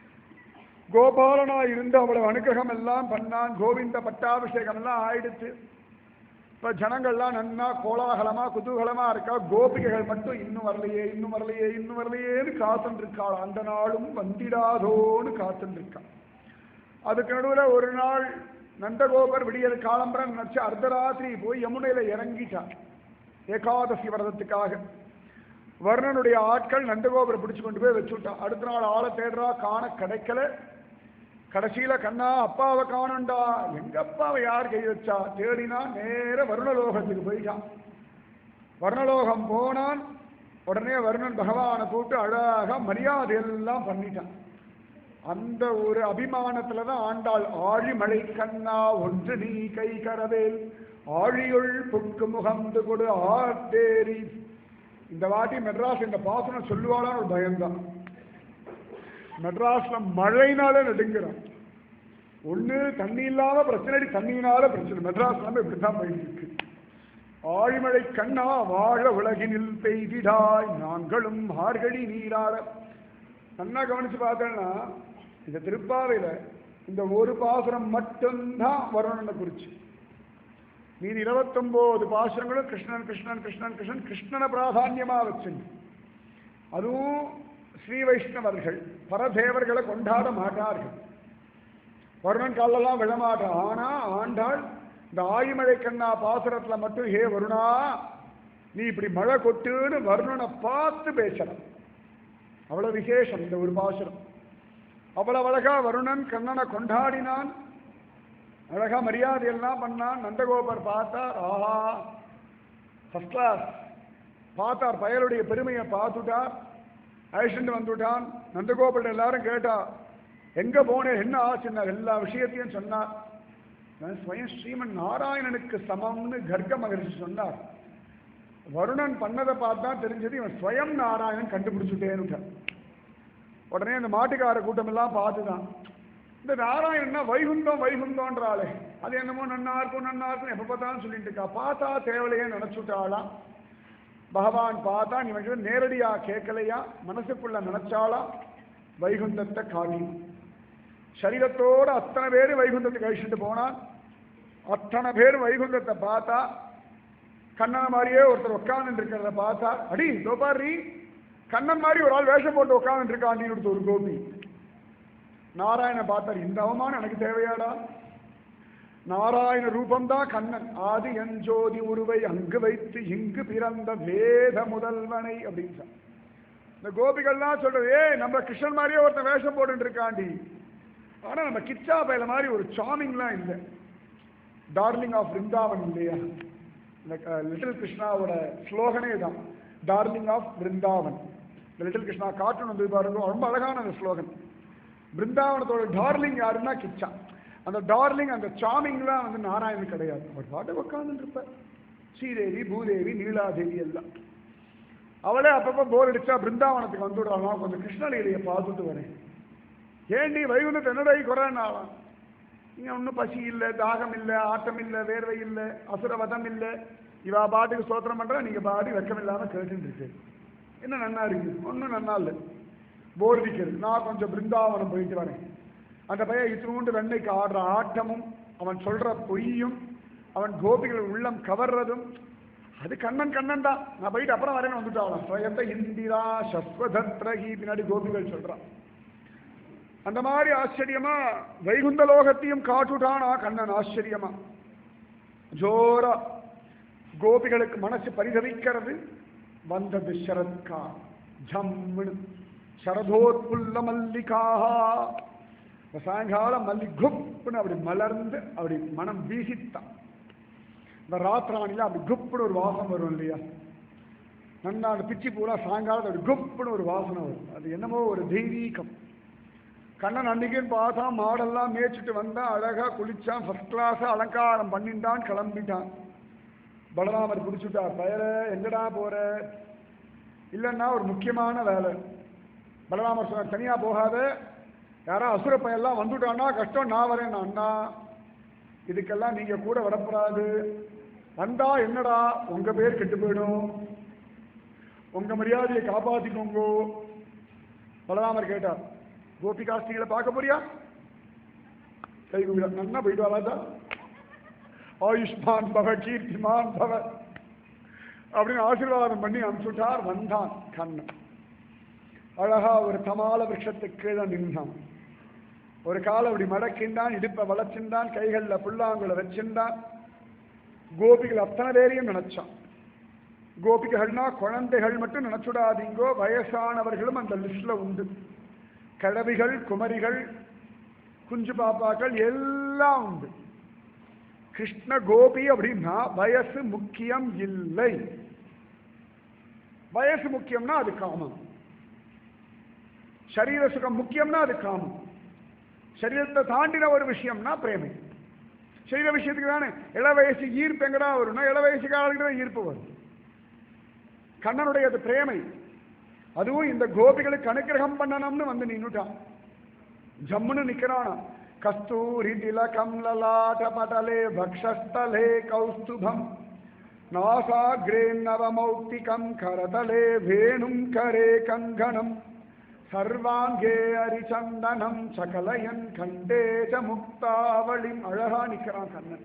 கோபாலனா இருந்து அவ்வளவு அனுகிரகம் எல்லாம் பண்ணான் கோவிந்த பட்டாபிஷேகம் எல்லாம் ஆயிடுச்சு இப்ப ஜனங்கள்லாம் நன்னா கோலாகலமா குதூகலமா இருக்கா கோபிகைகள் மட்டும் இன்னும் வரலையே இன்னும் வரலையே இன்னும் வரலையேன்னு காத்துட்டு இருக்காள் அந்த நாளும் வந்திடாதோன்னு காத்துட்டு இருக்கா அதுக்கு நடுவுல ஒரு நாள் நந்தகோபர் விடியற் காலம்பரம் நினைச்சு அர்த்தராத்திரி போய் யமுனையில இறங்கிட்டான் ஏகாதசி விரதத்துக்காக வர்ணனுடைய ஆட்கள் நந்தகோபுரை பிடிச்சு கொண்டு போய் வச்சுட்டான் அடுத்த நாள் ஆளை தேடுறா காண கிடைக்கல கடைசியில கண்ணா அப்பாவை காணுண்டா எங்க அப்பாவை யார் கை வச்சா தேடினா நேர வருணலோகத்துக்கு போயிட்டான் வர்ணலோகம் போனான் உடனே வருணன் பகவானை கூப்பிட்டு அழகா மரியாதை எல்லாம் பண்ணிட்டான் அந்த ஒரு அபிமானத்துல தான் ஆண்டாள் ஆழிமழை கண்ணா ஒன்று நீ கை கரவேல் ஆழியுள் புக்கு முகந்து கொடு ஆத்தேரி இந்த வாட்டி மெட்ராஸ் இந்த பாசனம் சொல்லுவாளான்னு ஒரு பயம்தான் மெட்ராஸ்ல மழைனால நடுங்கிறான் ஒண்ணு தண்ணி இல்லாத பிரச்சனை தண்ணியினால பிரச்சனை மெட்ராஸ் நம்ம இப்படித்தான் போயிட்டு இருக்கு ஆழிமழை கண்ணா வாழ உலகினில் பெய்திடாய் நாங்களும் மார்கழி நீராட நல்லா கவனிச்சு பார்த்தேன்னா இந்த திருப்பாவையில இந்த ஒரு பாசுரம் மட்டும்தான் வருணனை குறிச்சு மீதி இருபத்தொன்பது பாசுரங்களும் கிருஷ்ணன் கிருஷ்ணன் கிருஷ்ணன் கிருஷ்ணன் கிருஷ்ணனை பிராதான்யமா வச்சுங்க அதுவும் ஸ்ரீ வைஷ்ணவர்கள் பரதேவர்களை கொண்டாட மாட்டார்கள் வருணன் காலெல்லாம் விழமாட்டான் ஆனா ஆண்டாள் இந்த ஆழிமழை கண்ணா பாசுரத்துல மட்டும் ஹே வருணா நீ இப்படி மழை கொட்டுன்னு வருணனை பார்த்து பேசலாம் அவ்வளவு விசேஷம் இந்த ஒரு பாசுரம் அவ்வளவு அழகா வருணன் கண்ணனை கொண்டாடினான் அழகா மரியாதை எல்லாம் பண்ணான் நந்தகோபர் பார்த்தார் ஆஹா ஃபர்ஸ்ட் கிளாஸ் பார்த்தார் பயலுடைய பெருமையை பார்த்துட்டார் அழிச்சுட்டு வந்துட்டான் நந்தகோபுரம் எல்லாரும் கேட்டா எங்க போனேன் என்ன ஆச்சுன்னார் எல்லா விஷயத்தையும் சொன்னார் நான் ஸ்வயம் ஸ்ரீமன் நாராயணனுக்கு சமம்னு கர்க்க மகரிஷி சொன்னார் வருணன் பண்ணதை பார்த்தா தெரிஞ்சது இவன் ஸ்வயம் நாராயணன் கண்டுபிடிச்சுட்டேன்னு உடனே அந்த மாட்டுக்கார கூட்டம் எல்லாம் பார்த்துதான் இந்த நாராயணன்னா வைகுந்தம் வைகுந்தோன்றாளே அது என்னமோ நன்னா இருக்கும் நன்னா இருக்கும் எப்ப பார்த்தாலும் சொல்லிட்டு இருக்கா பார்த்தா தேவலையே நினைச்சுட்டாளாம் பகவான் பார்த்தா நீ வந்து நேரடியா கேட்கலையா மனசுக்குள்ள நினைச்சாளா வைகுந்தத்தை காட்டி சரீரத்தோட அத்தனை பேர் வைகுந்தத்துக்கு கழிச்சுட்டு போனான் அத்தனை பேர் வைகுந்தத்தை பார்த்தா கண்ணன் மாதிரியே ஒருத்தர் உட்கார்ந்து இருக்கிறத பார்த்தா அடி தோபாரி கண்ணன் மாதிரி ஒரு ஆள் வேஷம் போட்டு உட்கார்ந்து இருக்காண்டின்னு ஒரு கோபி நாராயண பார்த்தார் இந்த அவமானம் எனக்கு தேவையாடா நாராயண ரூபம்தான் கண்ணன் ஆதி எஞ்சோதி உருவை அங்கு வைத்து இங்கு பிறந்த வேத முதல்வனை அப்படின்னு சொன்னார். இந்த கோபிகள்லாம் சொல்றது ஏய் நம்ம கிருஷ்ணன் மாதிரியே ஒருத்தன் வேஷம் போட்டு இருக்காண்டி ஆனா நம்ம கிச்சா பயில மாதிரி ஒரு சாமிங்லாம் இல்லை டார்லிங் ஆஃப் பிருந்தாவன் இல்லையா இந்த லிட்டில் கிருஷ்ணாவோட ஸ்லோகனே தான் டார்லிங் ஆஃப் பிருந்தாவன் இந்த லிட்டில் கிருஷ்ணா கார்ட்டூன் வந்து பாருங்க ரொம்ப அழகான அந்த ஸ்லோகன் பிருந்தாவனத்தோட டார்லிங் யாருன்னா கிச்சா அந்த டார்லிங் அந்த சாமிங்லாம் வந்து நாராயணன் கிடையாது அவர் பாட்டு உட்கார்ந்து இருப்பார் ஸ்ரீதேவி பூதேவி நீலாதேவி எல்லாம் அவளே அப்பப்போ போர் அடிச்சா பிருந்தாவனத்துக்கு வந்துடுறாங்க கொஞ்சம் கிருஷ்ணலீலையை பார்த்துட்டு வரேன் ஏண்டி வைகுந்தத்தை என்னடா குறைனாலாம் இங்க ஒன்றும் பசி இல்லை தாகம் இல்லை ஆட்டம் இல்லை வேர்வை இல்லை அசுரவதம் இல்லை இவா பாட்டுக்கு சோத்திரம் பண்றா நீங்க பாட்டு வெக்கம் இல்லாம கேட்டுட்டு இருக்கு என்ன நன்னா இருக்கு ஒன்றும் நன்னா இல்லை போர் அடிக்கிறது நான் கொஞ்சம் பிருந்தாவனம் போயிட்டு வரேன் அந்த பையன் இத்தினூண்டு வெண்ணைக்கு ஆடுற ஆட்டமும் அவன் சொல்ற பொய்யும் அவன் கோபிகள் உள்ளம் கவர்றதும் அது கண்ணன் கண்ணன் தான் நான் போயிட்டு அப்புறம் வரேன்னு வந்துட்டான் ஸ்வயத்த இந்திரா சஸ்வதத்ரஹி பின்னாடி கோபிகள் சொல்றான் அந்த மாதிரி ஆச்சரியமா வைகுந்த லோகத்தையும் காட்டுட்டானா கண்ணன் ஆச்சரியமா ஜோரா கோபிகளுக்கு மனசு பரிதவிக்கிறது வந்தது சரத்கா ஜம்முன்னு சரதோத்புல்ல மல்லிகாஹா இந்த சாயங்காலம் மல்லி குப்புன்னு அப்படி மலர்ந்து அப்படி மனம் வீசித்தான் இந்த ராத்திராணில அப்படி குப்புன்னு ஒரு வாசம் வரும் இல்லையா நன்னா அந்த பிச்சி பூரா சாயங்காலம் அப்படி குப்புன்னு ஒரு வாசனை வரும் அது என்னமோ ஒரு தெய்வீகம் கண்ணன் அன்னைக்குன்னு பார்த்தா மாடெல்லாம் மேய்ச்சிட்டு வந்தான் அழகா குளிச்சான் ஃபர்ஸ்ட் கிளாஸ் அலங்காரம் பண்ணிட்டான் கிளம்பிட்டான் பலராமர் பிடிச்சுட்டார் பயர எங்கடா போற இல்லைன்னா ஒரு முக்கியமான வேலை பலராமர் சொன்னார் தனியா போகாத யாரோ அசுர பயெல்லாம் வந்துட்டான்னா கஷ்டம் நான் வரேன் அண்ணா இதுக்கெல்லாம் நீங்க கூட வரப்படாது வந்தா என்னடா உங்க பேர் கெட்டு போயிடும் உங்க மரியாதையை காப்பாத்திக்கோங்கோ பலராமர் கேட்டார் கோபிகாஸ்திகளை பார்க்க போறியா கை கும்பிட நன்னா போயிட்டு வராதா ஆயுஷ்மான் பவ கீர்த்திமான் பவ அப்படின்னு ஆசீர்வாதம் பண்ணி அனுப்பிச்சுட்டார் வந்தான் கண்ணன் அழகா ஒரு தமால விருஷத்துக்கு கீழே நின்றான் ஒரு காலை அப்படி மடக்கின்றான் இடுப்பை வளைச்சின்றான் கைகள்ல புல்லாங்குழ வச்சிருந்தான் கோபிகள் அத்தனை பேரையும் நினைச்சான் கோபிகைகள்னா குழந்தைகள் மட்டும் நினைச்சுடாதீங்கோ வயசானவர்களும் அந்த லிஸ்ட்ல உண்டு கிழவிகள் குமரிகள் குஞ்சு பாப்பாக்கள் எல்லாம் உண்டு கிருஷ்ண கோபி அப்படின்னா வயசு முக்கியம் இல்லை வயசு முக்கியம்னா அது காமம் சரீர சுகம் முக்கியம்னா அது காமம் சரீரத்தை தாண்டின ஒரு விஷயம்னா பிரேமை சரீர விஷயத்துக்கு தானே இள வயசு ஈர்ப்பு எங்கடா வரும்னா இள வயசுக்கு ஆளுகிற ஈர்ப்பு வரும் கண்ணனுடைய அது பிரேமை அதுவும் இந்த கோபிகளுக்கு அனுகிரகம் பண்ணணும்னு வந்து நின்னுட்டான் ஜம்முன்னு நிக்கிறானா கஸ்தூரி திலகம் லலாட்ட படலே பக்ஷஸ்தலே கௌஸ்துபம் நாசாகிரே நவமௌக்திகம் கரதலே வேணும் கரே கங்கணம் சர்வாங்கே அரிச்சந்தனம் சகலயன் கண்டே ச முக்தாவளிம் அழகா நிக்கிறான் கண்ணன்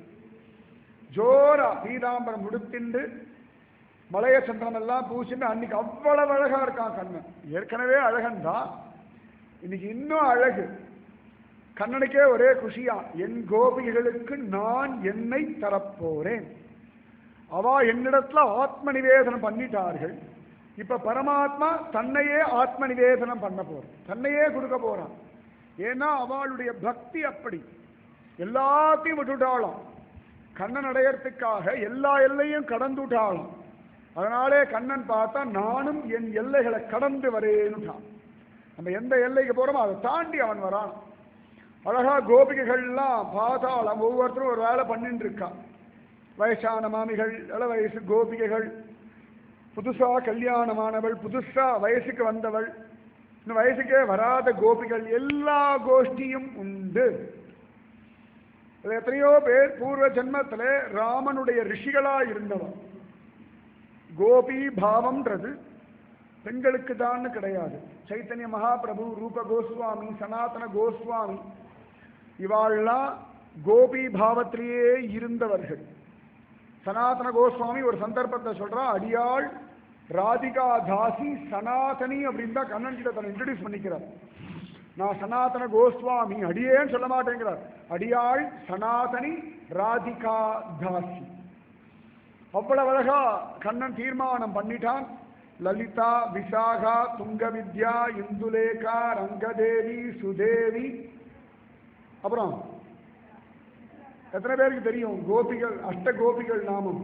ஜோரா பீதாம்பரம் உடுத்திண்டு மலைய சந்திரன் எல்லாம் பூசிட்டு அன்னைக்கு அவ்வளவு அழகா இருக்கான் கண்ணன் ஏற்கனவே அழகன் தான் இன்னைக்கு இன்னும் அழகு கண்ணனுக்கே ஒரே குஷியா என் கோபிகளுக்கு நான் என்னை தரப்போறேன் அவா என்னிடத்துல ஆத்ம நிவேதனம் பண்ணிட்டார்கள் இப்ப பரமாத்மா தன்னையே ஆத்ம நிவேதனம் பண்ண போறான் தன்னையே கொடுக்க போறான் ஏன்னா அவளுடைய பக்தி அப்படி எல்லாத்தையும் விட்டுட்டாளாம் கண்ணன் அடையறதுக்காக எல்லா எல்லையும் கடந்து விட்டாளாம் அதனாலே கண்ணன் பார்த்தா நானும் என் எல்லைகளை கடந்து வரேன்னுட்டான் நம்ம எந்த எல்லைக்கு போறோமோ அதை தாண்டி அவன் வரான் அழகா கோபிகைகள்லாம் பாதாளம் ஒவ்வொருத்தரும் ஒரு வேலை பண்ணிட்டு இருக்கான் வயசான மாமிகள் இள வயசு கோபிகைகள் புதுசா கல்யாணமானவள் புதுசா வயசுக்கு வந்தவள் இன்னும் வயசுக்கே வராத கோபிகள் எல்லா கோஷ்டியும் உண்டு அதுல எத்தனையோ பேர் பூர்வ ஜென்மத்துல ராமனுடைய ரிஷிகளா இருந்தவன் கோபி பாவம்ன்றது பெண்களுக்கு தான் கிடையாது சைத்தன்ய மகாபிரபு ரூப கோஸ்வாமி சனாதன கோஸ்வாமி இவாள்லாம் கோபி பாவத்திலேயே இருந்தவர்கள் சனாதன கோஸ்வாமி ஒரு சந்தர்ப்பத்தை சொல்றா அடியாள் ராதிகா தாசி சனாதனி அப்படின்னு தான் கண்ணன் கிட்ட தன்னை இன்ட்ரடியூஸ் பண்ணிக்கிறார் நான் சனாதன கோஸ்வாமி அடியேன்னு சொல்ல மாட்டேங்கிறார் அடியாள் சனாதனி ராதிகா தாசி அவ்வளவு அழகா கண்ணன் தீர்மானம் பண்ணிட்டான் லலிதா விசாகா துங்க வித்யா இந்துலேகா ரங்கதேவி சுதேவி அப்புறம் எத்தனை பேருக்கு தெரியும் கோபிகள் அஷ்ட கோபிகள் நாமம்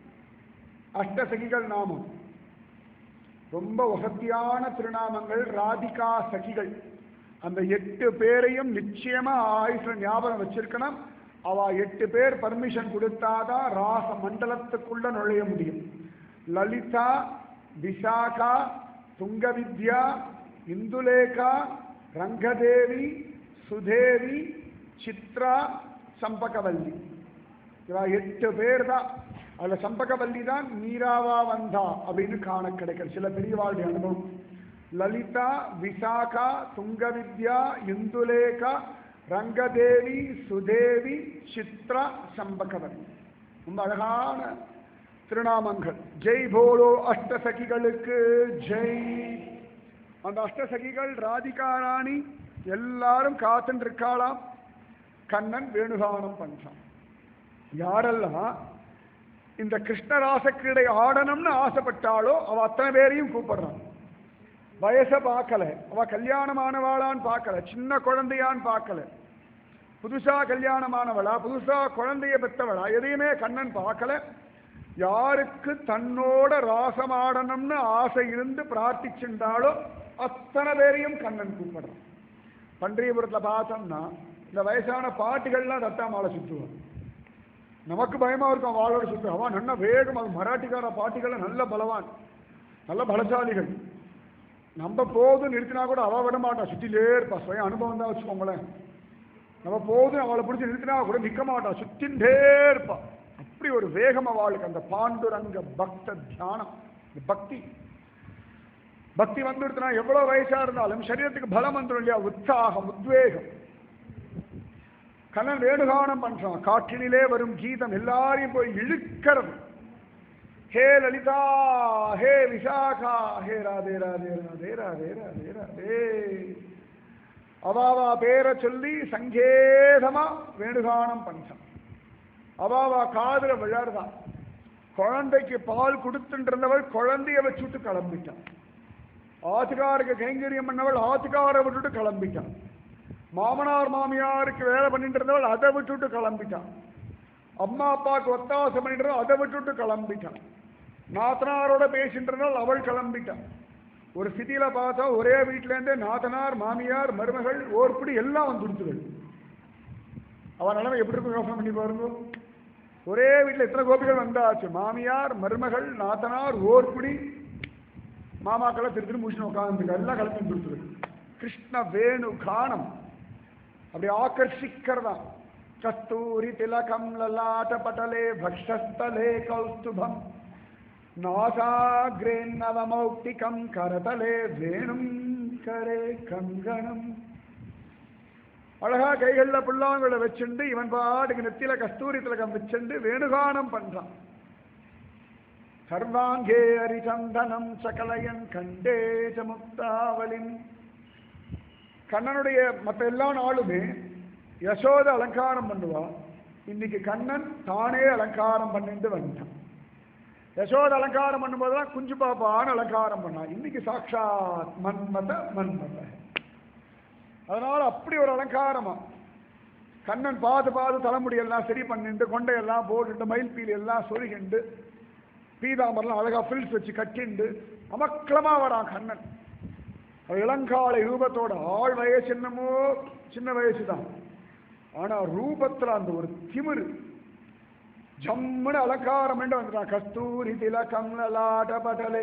அஷ்ட சகிகள் நாமம் ரொம்ப வசத்தியான திருநாமங்கள் ராதிகா சகிகள் அந்த எட்டு பேரையும் நிச்சயமா ஆயுஷ்ல ஞாபகம் வச்சிருக்கணும் அவ எட்டு பேர் பர்மிஷன் கொடுத்தாதான் ராச மண்டலத்துக்குள்ள நுழைய முடியும் லலிதா விசாகா துங்கவித்யா இந்துலேகா ரங்கதேவி சுதேவி சித்ரா சம்பகவல்லி இவா எட்டு பேர் தான் அதுல சம்பகவல்லி தான் மீராவா வந்தா அப்படின்னு காண கிடைக்கிறது சில பெரியவாளுடைய அனுபவம் லலிதா விசாகா துங்கவித்யா இந்துலேகா ரங்கதேவி சுதேவி சித்ரா சம்பகவல்லி ரொம்ப அழகான திருநாமங்கள் ஜெய் போலோ அஷ்டசகிகளுக்கு ஜெய் அந்த அஷ்டசகிகள் ராதிகா ராணி எல்லாரும் காத்துட்டு இருக்காளாம் கண்ணன் வேணுகானம் பண்றான் யாரெல்லாம் இந்த கிருஷ்ணராசக்கிடை ஆடணும்னு ஆசைப்பட்டாளோ அவ அத்தனை பேரையும் கூப்பிடுறான் வயசை பார்க்கல அவ கல்யாணமானவாளான்னு பார்க்கல சின்ன குழந்தையான்னு பார்க்கல புதுசா கல்யாணமானவளா புதுசா குழந்தைய பெற்றவளா எதையுமே கண்ணன் பார்க்கல யாருக்கு தன்னோட ராசமாடணும்னு ஆசை இருந்து பிரார்த்திச்சிருந்தாலோ அத்தனை பேரையும் கண்ணன் கூப்பிடுறான் பன்றியபுரத்தில் பார்த்தோம்னா இந்த வயசான பாட்டிகள்லாம் ரத்தா மாலை சுற்றுவான் நமக்கு பயமா இருக்கும் வாழோட சுற்று அவன் நல்ல வேகம் அது மராட்டிக்கார பாட்டிகள் நல்ல பலவான் நல்ல பலசாலிகள் நம்ம போதும் நிறுத்தினா கூட அவ விட மாட்டான் சுற்றிலே இருப்பா சுய அனுபவம் தான் வச்சுக்கோங்களேன் நம்ம போதும் அவளை பிடிச்சி நிறுத்தினா கூட நிற்க மாட்டான் சுத்தின்டே இருப்பா அப்படி ஒரு வேகம் அவளுக்கு அந்த பாண்டுரங்க பக்த தியானம் இந்த பக்தி பக்தி வந்துடுத்துனா எவ்வளவு வயசா இருந்தாலும் சரீரத்துக்கு பலம் வந்துடும் இல்லையா உற்சாகம் உத்வேகம் கண்ணன் வேணுகானம் பண்றான் காற்றினிலே வரும் கீதம் எல்லாரையும் போய் இழுக்கிறது ஹே லலிதா ஹே விசாகா ஹே ராதே ராதே ராதே ராதே ராதே ராதே அவாவா பேரை சொல்லி சங்கேதமா வேணுகானம் பண்றான் அவாவா காதுல விழறதான் குழந்தைக்கு பால் கொடுத்துன்றவள் குழந்தைய வச்சுட்டு கிளம்பிட்டான் ஆத்துக்காருக்கு கைங்கரியம் பண்ணவள் ஆத்துக்காரை விட்டுட்டு கிளம்பிட்டான் மாமனார் மாமியாருக்கு வேலை பண்ணிட்டு இருந்தவள் அதை விட்டுட்டு கிளம்பிட்டான் அம்மா அப்பாவுக்கு ஒத்தாசம் பண்ணிட்டு இருந்தவள் அதை விட்டுட்டு கிளம்பிட்டான் நாத்தனாரோட பேசிட்டு இருந்தால் அவள் கிளம்பிட்டான் ஒரு சிட்டியில பார்த்தா ஒரே வீட்டுல இருந்து நாத்தனார் மாமியார் மருமகள் ஓர்படி எல்லாம் வந்துடுத்துகள் அவன் நிலைமை எப்படி இருக்கும் யோசனை பண்ணி பாருங்க ஒரே வீட்டில் எத்தனை கோபிகள் வந்தாச்சு மாமியார் மருமகள் நாத்தனார் ஓர்படி மாமாக்களை திரு திரு முடிச்சு உட்காந்து எல்லாம் கலந்து கொடுத்துரு கிருஷ்ண வேணு கானம் அப்படி ஆக்கர்ஷிக்கிறதா கஸ்தூரி திலகம் லலாட்ட பட்டலே பக்ஷஸ்தலே கௌஸ்துபம் நாசாகிரேன்னவமௌக்திகம் கரதலே வேணும் கரே கங்கணம் அழகா கைகள்ல புல்லாங்குழ வச்சுண்டு இவன் பாட்டுக்கு நெத்தியில கஸ்தூரி திலகம் வச்சுண்டு வேணுகானம் பண்றான் சர்வாங்கே அரிசந்தனம் சகலயன் கண்டே முக்தாவலின் கண்ணனுடைய மற்ற எல்லா நாளுமே யசோத அலங்காரம் பண்ணுவா இன்னைக்கு கண்ணன் தானே அலங்காரம் பண்ணிட்டு வந்துட்டான் யசோத அலங்காரம் பண்ணும்போதெல்லாம் குஞ்சு பாப்பான்னு அலங்காரம் பண்ணான் இன்னைக்கு சாட்சாத் மன்மத மன்மத அதனால அப்படி ஒரு அலங்காரமா கண்ணன் பார்த்து பார்த்து தலைமுடியெல்லாம் சரி பண்ணிட்டு கொண்டையெல்லாம் போட்டுட்டு மயில் பீலி எல்லாம் சொருகிண்டு பீதாம்பரம் அழகா ஃபில்ஸ் வச்சு கட்டிண்டு அமக்களமா வரான் கண்ணன் அவன் இளங்காலை ரூபத்தோட ஆள் வயசு என்னமோ சின்ன வயசு தான் ஆனா ரூபத்துல அந்த ஒரு திமிரு ஜம்முன்னு அலங்காரம் வந்துட்டான் கஸ்தூரி திலகம் லலாட்ட பட்டலே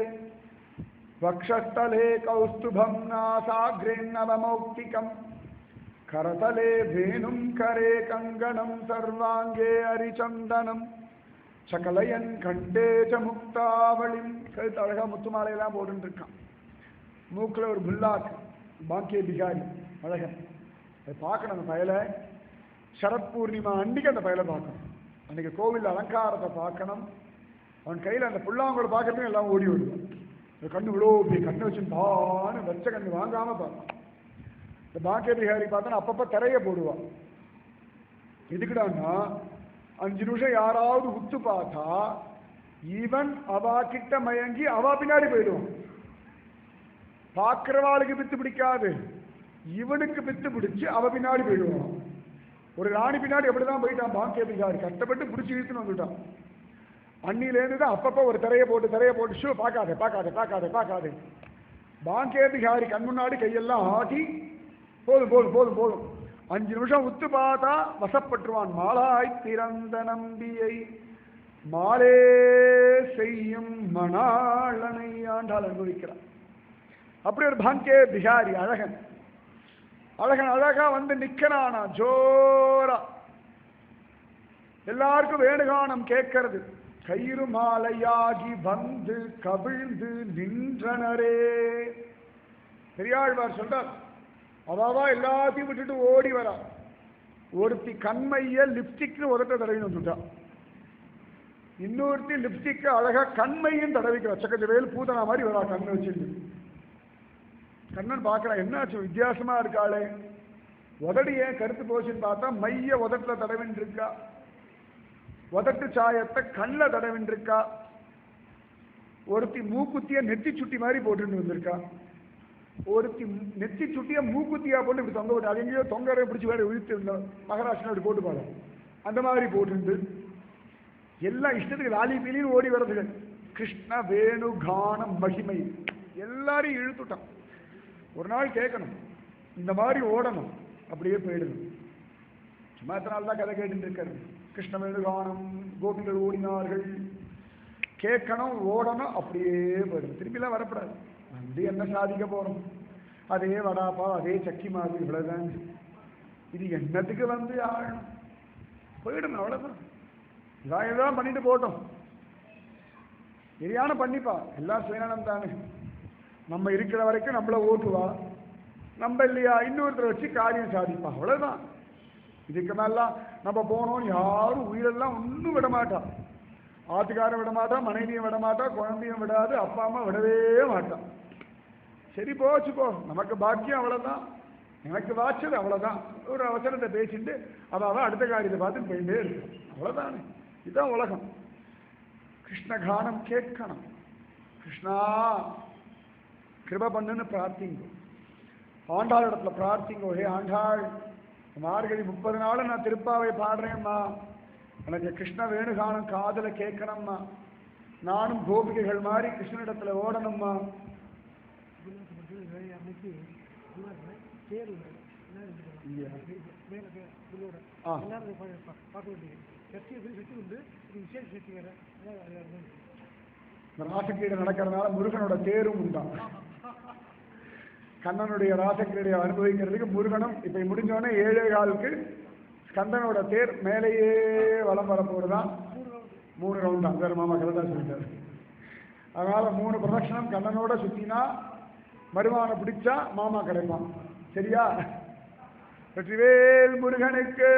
வக்ஷஸ்தலே கௌஸ்துபம் நாசாகிரேன்னவமௌக்திகம் கரதலே வேணும் கரே கங்கணம் சர்வாங்கே அரிச்சந்தனம் சகலயன் கண்டே ச முக்தாவளிம் கழுத்து அழகா முத்து மாலையெல்லாம் போட்டுட்டு இருக்கான் மூக்கில் ஒரு புல்லாக் பாக்கிய பிகாரி அழகன் அதை பார்க்கணும் அந்த பயலை சரத் பூர்ணிமா அன்னைக்கு அந்த பயலை பார்க்கணும் அன்னைக்கு கோவில் அலங்காரத்தை பார்க்கணும் அவன் கையில் அந்த புல்லாங்குழ பார்க்கறதுக்கு எல்லாம் ஓடி வருவான் இந்த கண்ணு இவ்வளோ இப்படி கண்ணு வச்சு பான்னு வச்ச கண்ணு வாங்காம பார்ப்பான் இந்த பாக்கிய பிகாரி பார்த்தா அப்பப்போ திரைய போடுவான் எதுக்குடான்னா அஞ்சு நிமிஷம் யாராவது உத்து பார்த்தா இவன் அவா கிட்ட மயங்கி அவா பின்னாடி போயிடுவான் பார்க்கிறவாளுக்கு பித்து பிடிக்காது இவனுக்கு பித்து பிடிச்சு அவ பின்னாடி போயிடுவான் ஒரு ராணி பின்னாடி எப்படிதான் போயிட்டான் பாக்கிய பிகாரி கஷ்டப்பட்டு பிடிச்சி இழுத்துன்னு வந்துட்டான் அன்னிலேருந்து தான் அப்பப்போ ஒரு திரையை போட்டு திரையை போட்டு ஷூ பார்க்காதே பார்க்காதே பார்க்காதே பார்க்காதே பாங்கிய பிகாரி கண் முன்னாடி கையெல்லாம் ஆட்டி போதும் போதும் போதும் போதும் அஞ்சு நிமிஷம் உத்து பார்த்தா வசப்பட்டுருவான் மாலாய் பிறந்த நம்பியை மாலே செய்யும் மணாளனை ஆண்டாள் அனுபவிக்கிறான் அப்படி ஒரு பாங்கே பிகாரி அழகன் அழகன் அழகா வந்து நிக்கிறானா ஜோரா எல்லாருக்கும் வேணுகானம் கேட்கறது கயிறு மாலையாகி வந்து கவிழ்ந்து நின்றனரே பெரியாழ்வார் சொல்றார் அவாவா எல்லாத்தையும் விட்டுட்டு ஓடி வரா ஒருத்தி கண்மைய லிப்ஸ்டிக்னு உதட்ட தடவின்னு வந்துட்டா இன்னொருத்தி லிப்ஸ்டிக் அழகா கண்மையும் தடவிக்கிறா சக்கத்து வேல் பூதனா மாதிரி வரா கண்ணை வச்சுட்டு கண்ணன் பார்க்கறான் என்னாச்சு வித்தியாசமா இருக்காளே உதடு ஏன் கருத்து போச்சுன்னு பார்த்தா மைய உதட்டுல தடவின்னு இருக்கா உதட்டு சாயத்தை கண்ணில் தடவின்னு இருக்கா ஒருத்தி மூக்குத்திய நெத்தி சுட்டி மாதிரி போட்டுட்டு வந்திருக்கா ஒருத்தி நெத்தி சுட்டிய மூக்குத்தியா போட்டு இப்படி தொங்க விட்டு அது எங்கேயோ தொங்கரை பிடிச்சி வேற இழுத்து இருந்தோம் மகாராஷ்டிரா அப்படி போட்டு பாரு அந்த மாதிரி போட்டுண்டு எல்லாம் இஷ்டத்துக்கு லாலி பீலின்னு ஓடி வர்றதுகள் கிருஷ்ண வேணு கானம் மகிமை எல்லாரையும் இழுத்துட்டான் ஒரு நாள் கேட்கணும் இந்த மாதிரி ஓடணும் அப்படியே போயிடணும் சும்மா எத்தனை நாள் தான் கதை கேட்டுட்டு இருக்கிறது கிருஷ்ண வேணு கானம் கோபிகள் ஓடினார்கள் கேட்கணும் ஓடணும் அப்படியே போயிடும் திரும்பிலாம் வரக்கூடாது வந்து என்ன சாதிக்க போறோம் அதே வடாப்பா அதே சக்கி மாதிரி இவ்வளவுதான் இது என்னத்துக்கு வந்து ஆழணும் போயிடணும் அவ்வளவுதான் இதான் இதெல்லாம் பண்ணிட்டு போட்டோம் சரியான பண்ணிப்பா எல்லாம் சுயநலம் தானே நம்ம இருக்கிற வரைக்கும் நம்மள ஓட்டுவா நம்ம இல்லையா இன்னொருத்தரை வச்சு காரியம் சாதிப்பா அவ்வளவுதான் இதுக்கு மேலாம் நம்ம போனோம் யாரும் உயிரெல்லாம் ஒன்றும் விட மாட்டா ஆத்துக்காரன் விட மாட்டா மனைவியும் விட மாட்டா குழந்தையும் விடாது அப்பா அம்மா விடவே மாட்டான் சரி போச்சு போ நமக்கு பாக்கியம் அவ்வளவுதான் எனக்கு வாச்சது அவ்வளவுதான் ஒரு அவசரத்தை பேசிட்டு அவ அவ அடுத்த காரியத்தை பார்த்து போயிட்டே இருக்கும் அவ்வளவுதானே இதுதான் உலகம் கிருஷ்ண கானம் கேட்கணும் கிருஷ்ணா கிருப பண்ணுன்னு பிரார்த்திங்க ஆண்டாள் இடத்துல பிரார்த்திங்க ஹே ஆண்டாள் மார்கழி முப்பது நாள் நான் திருப்பாவை பாடுறேம்மா எனக்கு கிருஷ்ண வேணுகானம் காதல கேட்கணும்மா நானும் கோபிகைகள் மாதிரி கிருஷ்ணனிடத்துல ஓடணும்மா அன்னைக்கு தேர் இல்லையா? மேலே புல்லோட ஆ. எல்லாரும் பா- பா- பார்க்க வேண்டியது சக்தி எப்படி சக்தி உண்டு இது விசேஷ சக்தி வேற அதான் அது அது வந்து. இந்த ராசக்கிரீடை நடக்கிறதுனால முருகனோட தேரும் உண்டான் கண்ணனுடைய ராசக்கிரீடையை அனுபவிக்கிறதுக்கு முருகனும் இப்ப முடிஞ்சோடனே ஏழே காலுக்கு ஸ்கந்தனோட தேர் மேலேயே வலம் வர போறதுதான் மூணு ரவுண்ட் தான் வேற மாமா கரெக்டா சொல்லிட்டாரு அதனால மூணு பிரதட்சணம் கண்ணனோட சுத்தினா மருமான பிடிச்சா மாமா கிடைப்பான் சரியா வெற்றிவேல் முருகனுக்கு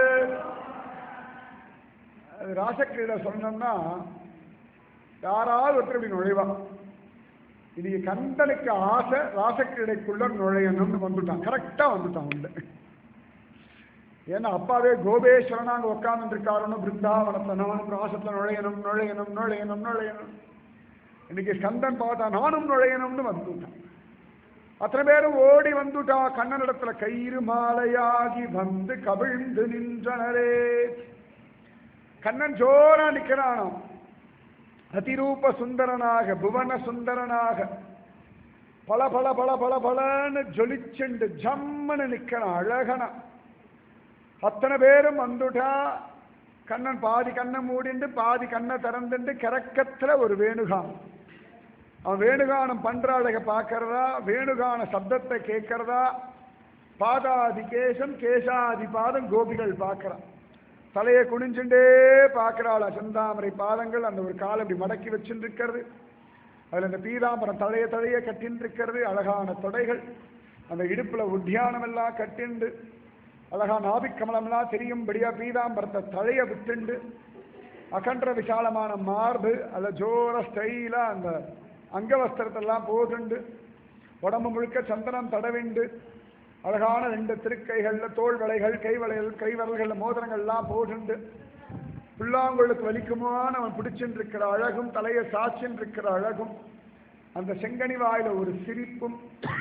அது ராசக்கிரீடை சொன்னோம்னா யாராவது ஒருத்தர் இப்படி நுழைவா இன்னைக்கு கந்தனுக்கு ஆசை ராசக்கிரீடைக்குள்ள நுழையணும்னு வந்துட்டான் கரெக்டா வந்துட்டான் உண்டு ஏன்னா அப்பாவே கோபேஸ்வரன் அங்க உட்கார்ந்து இருக்காருன்னு பிருந்தாவனத்துல நானும் ராசத்துல நுழையணும் நுழையணும் நுழையணும் நுழையணும் இன்னைக்கு ஸ்கந்தன் பார்த்தா நானும் நுழையணும்னு வந்துட்டான் அத்தனை பேரும் ஓடி வந்துட்டா கண்ணனிடத்துல கயிறு மாலையாகி வந்து கவிழ்ந்து நின்றனரே கண்ணன் ஜோரா நிக்கிறானாம் அதிரூப சுந்தரனாக புவன சுந்தரனாக பல பல பல பல பலன்னு ஜொலிச்சுண்டு ஜம்முன்னு நிக்கிறான் அழகனா அத்தனை பேரும் வந்துட்டா கண்ணன் பாதி கண்ணை மூடிண்டு பாதி கண்ணை திறந்துண்டு கிறக்கத்துல ஒரு வேணுகான் அவன் வேணுகானம் பண்ற அழக பார்க்கறதா வேணுகான சப்தத்தை கேட்கறதா பாதாதி கேசம் கேசாதி பாதம் கோபிகள் பார்க்கறான் தலையை குனிஞ்சுண்டே பார்க்கறாளா செந்தாமரை பாதங்கள் அந்த ஒரு காலை இப்படி மடக்கி வச்சுட்டு இருக்கிறது அதுல இந்த பீதாம்பரம் தலைய தலைய கட்டின்னு இருக்கிறது அழகான தொடைகள் அந்த இடுப்புல உத்தியானம் எல்லாம் கட்டிண்டு அழகா நாபிக்கமலம்லாம் தெரியும்படியா பீதாம்பரத்தை தழைய விட்டுண்டு அகன்ற விசாலமான மார்பு அல்ல ஜோர ஸ்டைலா அந்த அங்கவஸ்திரத்தெல்லாம் போதுண்டு உடம்பு முழுக்க சந்தனம் தடவிண்டு அழகான ரெண்டு திருக்கைகள்ல தோள் வளைகள் கை வளைகள் கை விரல்கள்ல மோதிரங்கள்லாம் போட்டுண்டு புல்லாங்குழலுக்கு வலிக்குமான அவன் பிடிச்சுட்டு இருக்கிற அழகும் தலையை சாச்சின்னு இருக்கிற அழகும் அந்த செங்கனி வாயில ஒரு சிரிப்பும்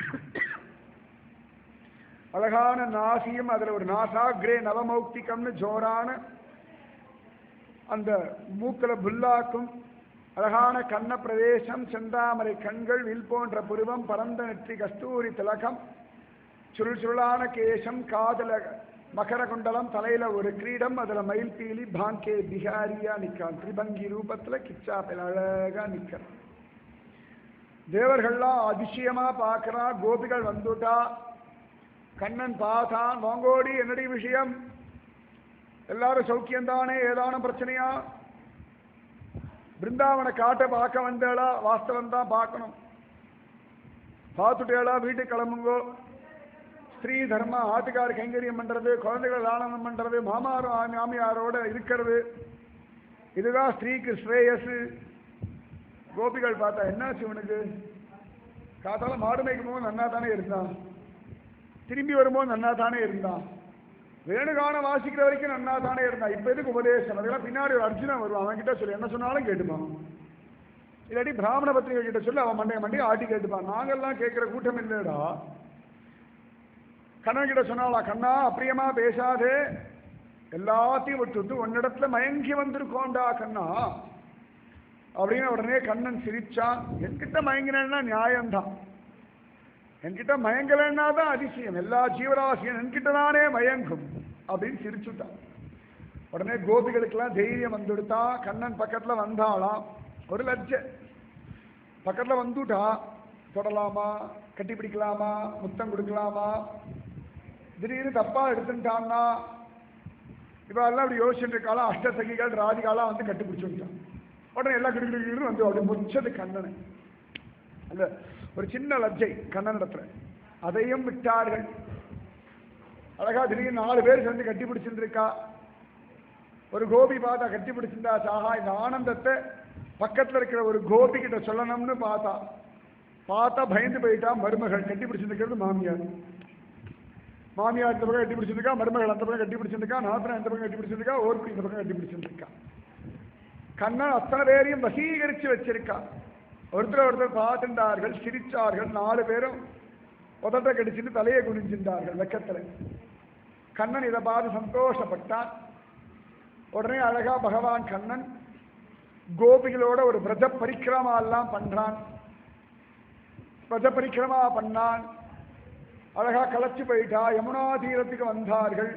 அழகான நாசியும் அதுல ஒரு நாசாகிரே நவமௌக்திகம்னு ஜோரான அந்த மூக்கல புல்லாக்கும் அழகான கண்ண பிரதேசம் செந்தாமரை கண்கள் வில் போன்ற புருவம் பரந்த நெற்றி கஸ்தூரி திலகம் சுருள் சுருளான கேசம் காதல மகர குண்டலம் தலையில ஒரு கிரீடம் அதுல மயில் பீலி பாங்கே பிகாரியா நிக்கான் திரிபங்கி ரூபத்துல கிச்சாப்பில் அழகா நிக்கிறான் தேவர்கள்லாம் அதிசயமா பார்க்கறா கோபிகள் வந்துட்டா கண்ணன் பார்த்தான் வாங்கோடி என்னடி விஷயம் எல்லாரும் சௌக்கியம்தானே ஏதான பிரச்சனையா பிருந்தாவனை காட்ட பார்க்க வந்தேளா வாஸ்தவம் தான் பார்க்கணும் பார்த்துட்டேளா வீட்டுக்கு கிளம்புங்கோ ஸ்ரீ தர்மா ஆத்துக்கார கைங்கரியம் பண்றது குழந்தைகளை லாலனம் பண்றது மாமாரோ மாமியாரோட இருக்கிறது இதுதான் ஸ்திரீக்கு ஸ்ரேயஸ் கோபிகள் பார்த்தா என்னாச்சு இவனுக்கு காத்தால மாடு மேய்க்கும் போது நன்னா தானே இருந்தான் திரும்பி வரும்போது நன்னா தானே இருந்தான் வேணுகான வாசிக்கிற வரைக்கும் நன்னா தானே இருந்தான் இப்ப எதுக்கு உபதேசம் அதெல்லாம் பின்னாடி ஒரு அர்ஜுனன் வருவான் அவன் கிட்ட சொல்லி என்ன சொன்னாலும் கேட்டுப்பான் இல்லாட்டி பிராமண பத்திரிகை கிட்ட சொல்லி அவன் மண்டைய மண்டைய ஆட்டி கேட்டுப்பான் நாங்கெல்லாம் கேட்கிற கூட்டம் இல்லைடா கண்ணன் கிட்ட சொன்னாலா கண்ணா அப்பிரியமா பேசாதே எல்லாத்தையும் விட்டுட்டு உன்னிடத்துல மயங்கி வந்திருக்கோண்டா கண்ணா அப்படின்னு உடனே கண்ணன் சிரிச்சான் என்கிட்ட மயங்கினேன்னா நியாயம்தான் என்கிட்ட மயங்கலைன்னா தான் அதிசயம் எல்லா ஜீவராசியும் என்கிட்ட தானே மயங்கும் அப்படின்னு சிரிச்சுட்டான் உடனே கோபிகளுக்கெல்லாம் தைரியம் வந்துடுத்தா கண்ணன் பக்கத்துல வந்தாளாம் ஒரு லட்ச பக்கத்துல வந்துட்டா தொடலாமா கட்டி பிடிக்கலாமா முத்தம் கொடுக்கலாமா திடீர்னு தப்பா எடுத்துட்டான்னா இவ எல்லாம் அப்படி யோசிச்சுட்டு இருக்காளாம் அஷ்டசகிகள் ராதிகாலாம் வந்து கட்டி பிடிச்சுட்டான் உடனே எல்லாம் கிடுக்கிட்டு வந்து அப்படி முடிச்சது கண்ணனை அந்த ஒரு சின்ன லஜ்ஜை கண்ணனிடத்துல அதையும் விட்டார்கள் அழகா திடீர்னு நாலு பேர் சேர்ந்து கட்டி பிடிச்சிருக்கா ஒரு கோபி பார்த்தா கட்டி பிடிச்சிருந்தா சாஹா இந்த ஆனந்தத்தை பக்கத்துல இருக்கிற ஒரு கோபி கிட்ட சொல்லணும்னு பார்த்தா பார்த்தா பயந்து போயிட்டா மருமகள் கட்டி பிடிச்சிருக்கிறது மாமியார் மாமியார் இந்த பக்கம் கட்டி பிடிச்சிருக்கா மருமகள் அந்த பக்கம் கட்டி பிடிச்சிருக்கா நாத்தனா இந்த பக்கம் கட்டி பிடிச்சிருக்கா ஓர்படி இந்த பக்கம் கட்டி பிடிச்சிருக்கா கண்ணன் அத்தனை பேரையும் வசீகரிச்சு வச்சிருக்கா ஒருத்தர் ஒருத்தர் பார்த்துட்டார்கள் சிரிச்சார்கள் நாலு பேரும் உதட்ட கடிச்சிட்டு தலையை குனிஞ்சிருந்தார்கள் வெக்கத்துல கண்ணன் இதை பார்த்து சந்தோஷப்பட்டான் உடனே அழகா பகவான் கண்ணன் கோபிகளோட ஒரு பிரஜ பரிக்கிரமா எல்லாம் பண்றான் பிரஜ பரிக்கிரமா பண்ணான் அழகா களைச்சு போயிட்டா யமுனா தீரத்துக்கு வந்தார்கள்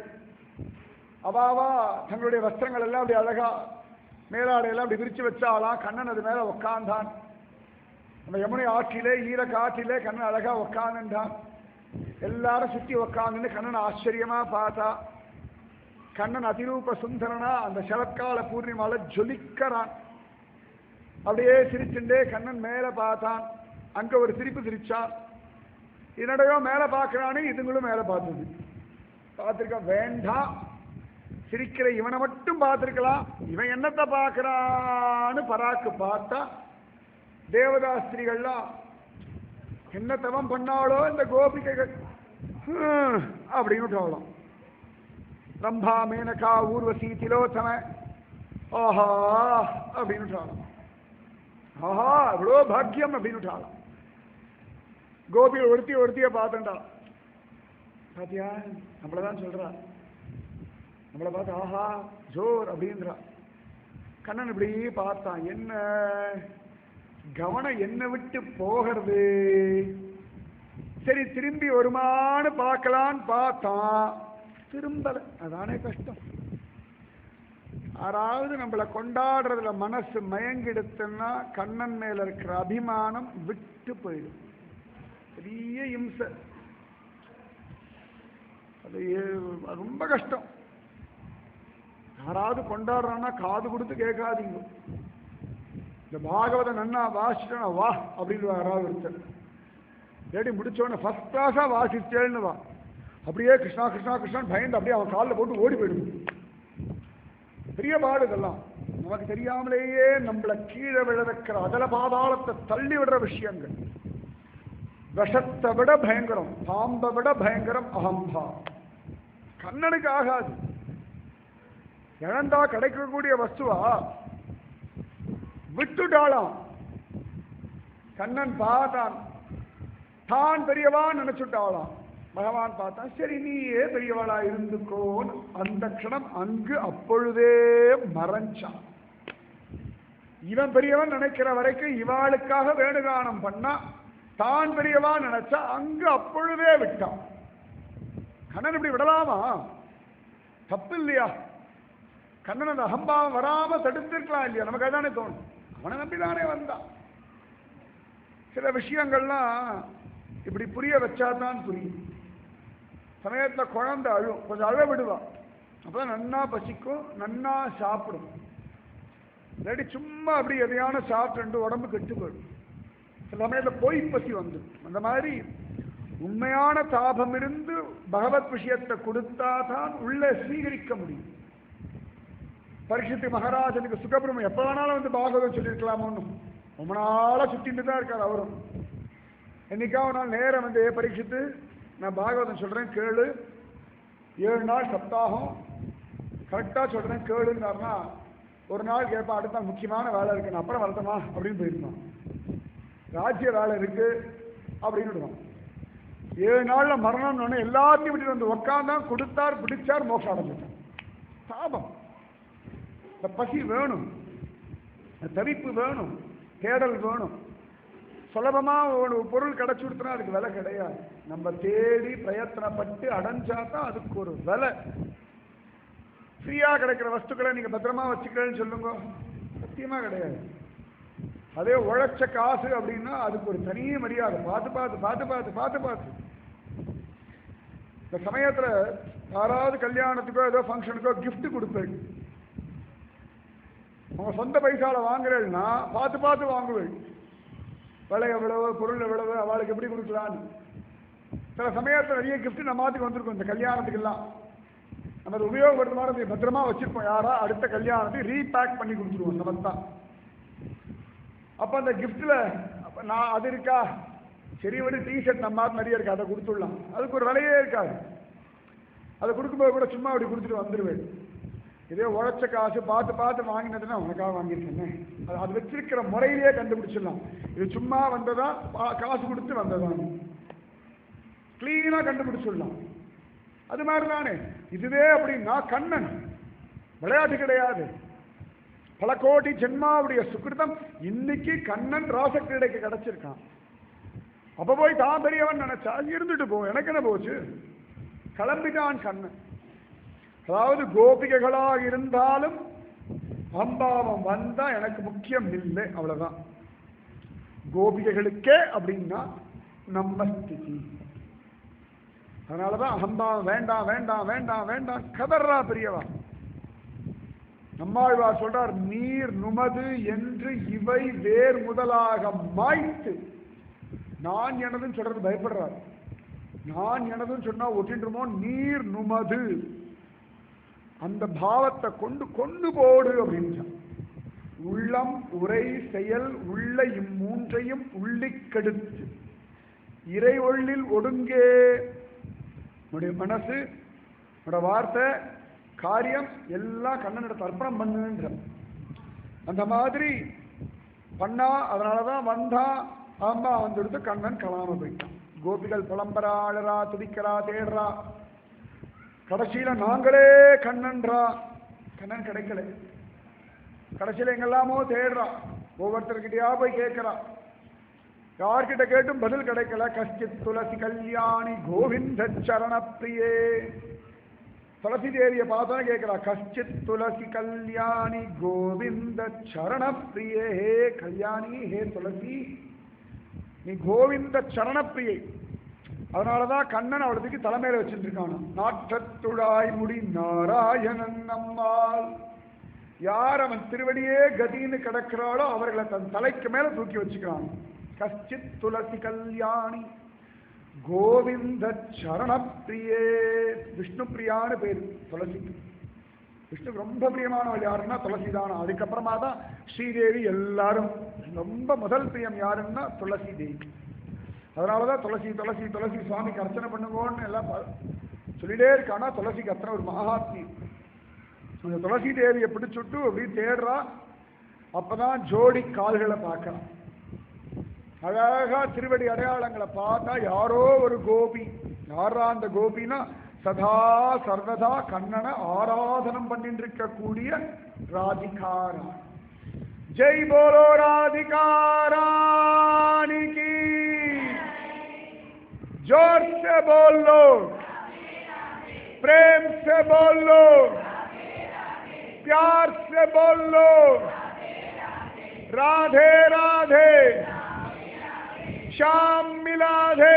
அவாவா தங்களுடைய வஸ்திரங்கள் எல்லாம் அப்படி அழகா மேலாடையெல்லாம் அப்படி விரிச்சு வச்சாலாம் கண்ணன் அது மேல உட்கார்ந்தான் அந்த யமுனை ஆற்றிலே ஈர காற்றிலே கண்ணன் அழகா உட்கார்ந்துட்டான் எல்லாரும் சுத்தி உட்கார்ந்து கண்ணன் ஆச்சரியமா பார்த்தா கண்ணன் அதிரூப சுந்தரனா அந்த சரத்கால பூர்ணிமால ஜொலிக்கிறான் அப்படியே சிரிச்சுண்டே கண்ணன் மேல பார்த்தான் அங்க ஒரு சிரிப்பு சிரிச்சான் என்னடையோ மேல பார்க்கறானே இதுங்களும் மேல பார்த்தது பார்த்திருக்க வேண்டாம் சிரிக்கிற இவனை மட்டும் பார்த்திருக்கலாம் இவன் என்னத்தை பார்க்கறான்னு பராக்கு பார்த்தா தேவதாஸ்திரிகள்லாம் என்ன தவம் பண்ணாலோ இந்த கோபிகைகள் ஹம், அப்படின்னு விட்டாலும் ரம்பா மேனகா ஊர்வசி திலோத்தம ஆஹா அப்படின்னு விட்டாலும் ஆஹா இவ்வளோ பாக்கியம் அப்படின்னு விட்டாலும் கோபி ஒருத்தி ஒருத்திய பார்த்துட்டா பாத்தியா நம்மளதான் சொல்றா நம்மளை பார்த்து ஆஹா ஜோர் அப்படின்றா கண்ணன் இப்படி பார்த்தான் என்ன கவனம் என்ன விட்டு போகிறது சரி திரும்பி வருமானு பார்க்கலான்னு பார்த்தான் திரும்பல அதானே கஷ்டம் யாராவது நம்மளை கொண்டாடுறதுல மனசு மயங்கிடுத்துன்னா கண்ணன் மேல இருக்கிற அபிமானம் விட்டு போயிடும் பெரிய இம்சை அது ஏ- அது ரொம்ப கஷ்டம் யாராவது கொண்டாடுறான்னா காது கொடுத்து கேட்காதீங்க இந்த பாகவத நன்னா வாசிட்டா வா அப்படின்னு யாராவது ஒருத்தர் ஏடி முடிச்சோடனே ஃபர்ஸ்ட் கிளாஸா வாசிச்சேன்னு வா அப்படியே கிருஷ்ணா கிருஷ்ணா கிருஷ்ணான்னு பயந்து அப்படியே அவன் காலில் போட்டு ஓடி போயிடும் பெரிய பாடு இதெல்லாம் நமக்கு தெரியாமலேயே நம்மள கீழே விழ வைக்கிற அதல பாதாளத்தை தள்ளி விடுற விஷயங்கள் விஷத்தை விட பயங்கரம் பாம்பை விட பயங்கரம் அகம்பா கண்ணனுக்கு ஆகாது இழந்தா கிடைக்கக்கூடிய வஸ்துவா விட்டுட்டாளாம் கண்ணன் பார்த்தான் தான் பெரியவா நினைச்சுட்டாளாம் பகவான் பார்த்தான் சரி நீயே பெரியவளா இருந்துக்கோன்னு அந்த க்ஷணம் அங்கு அப்பொழுதே மறைஞ்சான் இவன் பெரியவன் நினைக்கிற வரைக்கும் இவாளுக்காக வேணுகானம் பண்ணா தான் பெரியவா நினைச்சா அங்கு அப்பொழுதே விட்டான் கண்ணன் இப்படி விடலாமா தப்பு இல்லையா கண்ணன் அந்த அகம்பாவம் வராம தடுத்திருக்கலாம் இல்லையா நமக்கு அதானே தோணும் அவனை நம்பிதானே வந்தான் சில விஷயங்கள்லாம் இப்படி புரிய வச்சாதான் புரியும் சமயத்துல குழந்தை அழும் கொஞ்சம் அழ விடுவா அப்பதான் நன்னா பசிக்கும் நன்னா சாப்பிடும் இல்லாட்டி சும்மா அப்படி எதையான சாப்பிட்டு உடம்பு கெட்டு போயிடும் சில சமயத்துல பொய் பசி வந்து அந்த மாதிரி உண்மையான தாபம் இருந்து பகவத் விஷயத்தை கொடுத்தாதான் உள்ள சீகரிக்க முடியும் பரிசுத்தி மகாராஜனுக்கு சுகபிரமம் எப்ப வேணாலும் வந்து பாகவதம் சொல்லியிருக்கலாமோன்னு ரொம்ப நாளா சுத்திட்டு தான் இருக்கார் அவரும் என்னைக்காவது நாள் நேரம் வந்து "ஏ பரீட்சித்து நான் பாகவதம் சொல்றேன் கேளு ஏழு நாள் சப்தாகம் கரெக்டா சொல்றேன் கேளுன்னாருன்னா ஒரு நாள் கேட்பான் அடுத்த நாள் முக்கியமான வேலை இருக்கு நான் அப்புறம் வரட்டுமா அப்படின்னு போயிருந்தான் ராஜ்ய வேலை இருக்கு அப்படின்னு விடுவான் ஏழு நாள்ல மரணம்னு உடனே எல்லாத்தையும் விட்டு வந்து உட்காந்தான் கொடுத்தார் பிடிச்சார் மோட்சம் அடைஞ்சிட்டான் சாபம் இந்த பசி வேணும் இந்த தவிப்பு வேணும் தேடல் வேணும் சுலபமா ஒரு பொருள் கிடைச்சு கொடுத்தனா அதுக்கு விலை கிடையாது நம்ம தேடி பிரயத்தனப்பட்டு அடைஞ்சா தான் அதுக்கு ஒரு விலை ஃப்ரீயா கிடைக்கிற வஸ்துக்களை நீங்க பத்திரமா வச்சுக்கிறேன்னு சொல்லுங்க சத்தியமா கிடையாது அதே உழைச்ச காசு அப்படின்னா அதுக்கு ஒரு தனி மரியாதை பார்த்து பார்த்து பார்த்து பார்த்து பார்த்து பார்த்து இந்த சமயத்துல யாராவது கல்யாணத்துக்கோ ஏதோ ஃபங்க்ஷனுக்கோ gift கொடுப்பேன் உங்க சொந்த பைசால வாங்குறேன்னா பார்த்து பார்த்து வாங்குவேன் விலை எவ்வளவு பொருள் எவ்வளவு அவளுக்கு எப்படி கொடுக்கலான்னு சில சமயத்தில் நிறைய gift நம்ம மாத்துக்கு வந்திருக்கும் இந்த கல்யாணத்துக்கெல்லாம் நம்ம அதை உபயோகப்படுத்த மாதிரி பத்திரமா வச்சிருப்போம் யாரா அடுத்த கல்யாணத்துக்கு ரீபேக் பண்ணி கொடுத்துருவோம் சமத்தான் அப்ப அந்த கிஃப்ட்ல நான் அது இருக்கா சரி விட டிஷர்ட் நம்ம ஆத்து நிறைய இருக்கு அதை கொடுத்துடலாம் அதுக்கு ஒரு விலையே இருக்காது அதை கொடுக்கும்போது கூட சும்மா அப்படி கொடுத்துட்டு வந்துடுவேன் இதே உழைச்ச காசு பார்த்து பார்த்து வாங்கினதுன்னா உனக்காக வாங்கியிருக்கேன் அது அது வச்சிருக்கிற முறையிலேயே கண்டுபிடிச்சிடலாம் இது சும்மா வந்ததா பா- காசு கொடுத்து வந்ததா கிளீனா கண்டுபிடிச்சிடலாம் அது மாதிரி தானே இதுவே அப்படின்னா கண்ணன் விளையாட்டு கிடையாது பல கோடி ஜென்மாவுடைய சுக்கிருதம் இன்னைக்கு கண்ணன் ராசக்கிரடைக்கு கிடைச்சிருக்கான் அப்ப போய் தான் பெரியவன் நினைச்சா இருந்துட்டு போ எனக்கு என்ன போச்சு கிளம்பிட்டான் கண்ணன் அதாவது கோபிகைகளாக இருந்தாலும் அம்பாவம் வந்தா எனக்கு முக்கியம் இல்லை அவ்வளவுதான் கோபிகைகளுக்கே அப்படின்னா நம்ம ஸ்திதி அதனாலதான் அகம்பாவம் வேண்டாம் வேண்டாம் வேண்டாம் வேண்டாம் கதர்றா பெரியவா நம்மாழ்வார் சொல்றார் நீர் நுமது என்று இவை வேர் முதலாக மாய்த்து நான் எனதுன்னு சொல்றது பயப்படுறார் நான் எனதுன்னு சொன்னா ஒட்டின்றுமோ நீர் நுமது அந்த பாவத்தை கொண்டு கொண்டு போடு அப்படின்னு உள்ளம் உரை செயல் உள்ள இம்மூன்றையும் உள்ளிக் கெடுத்து இறை ஒள்ளில் ஒடுங்கே உன்னுடைய மனசு உன்னோட வார்த்தை காரியம் எல்லாம் கண்ணனிடத்தை அர்ப்பணம் பண்ணுன்ற அந்த மாதிரி பண்ணா அதனாலதான் வந்தா ஆமா வந்துடுத்து கண்ணன் கலாம போயிட்டான் கோபிகள் புலம்பரா அழறா துடிக்கிறா தேடுறா கடைசியில நாங்களே கண்ணன்றா கண்ணன் கிடைக்கல கடைசியில எங்கெல்லாமோ தேடுறா ஒவ்வொருத்தர்கிட்டயா போய் கேட்கிறா யார்கிட்ட கேட்டும் பதில் கிடைக்கல கஷ்டித் துளசி கல்யாணி கோவிந்த சரண பிரியே துளசி தேவியை பார்த்தோன்னு கேட்கிறா கஷ்டித் துளசி கல்யாணி கோவிந்த சரண பிரியே ஹே கல்யாணி ஹே துளசி நீ கோவிந்த சரணப்பிரியை அதனாலதான் கண்ணன் அவளுக்கு தலைமையில வச்சுட்டு இருக்கான் நாற்றத்துழாய் முடி நாராயணன் நம்மால் யார் அவன் திருவடியே கதின்னு கிடக்கிறாளோ அவர்களை தன் தலைக்கு மேல தூக்கி வச்சுக்கிறான் கஷ்டித் துளசி கல்யாணி கோவிந்த சரணப்பிரியே விஷ்ணு பிரியான்னு பேர் துளசிக்கு விஷ்ணுக்கு ரொம்ப பிரியமானவள் யாருன்னா துளசி தானா அதுக்கப்புறமா தான் ஸ்ரீதேவி எல்லாரும் ரொம்ப முதல் பிரியம் யாருன்னா துளசி தேவி அதனால தான் துளசி துளசி துளசி சுவாமிக்கு அர்ச்சனை பண்ணுவோன்னு எல்லாம் ப- சொல்லிட்டே இருக்கானா துளசிக்கு அத்தனை ஒரு மகாத்மியம் அந்த துளசி தேவியை பிடிச்சுட்டு அப்படி தேடுறா அப்பதான் ஜோடி கால்களை பார்க்கலாம் அழகா திருவடி அடையாளங்களை பார்த்தா யாரோ ஒரு கோபி யாரா அந்த கோபினா சதா சர்வதா கண்ணனை ஆராதனம் பண்ணிட்டு இருக்கக்கூடிய ராதிகாரா ஜெய் போலோ ராதிகாராணி की जोर से बोल लो प्रेम से बोलो प्यार से बोलो राधे राधे श्याम मिला दे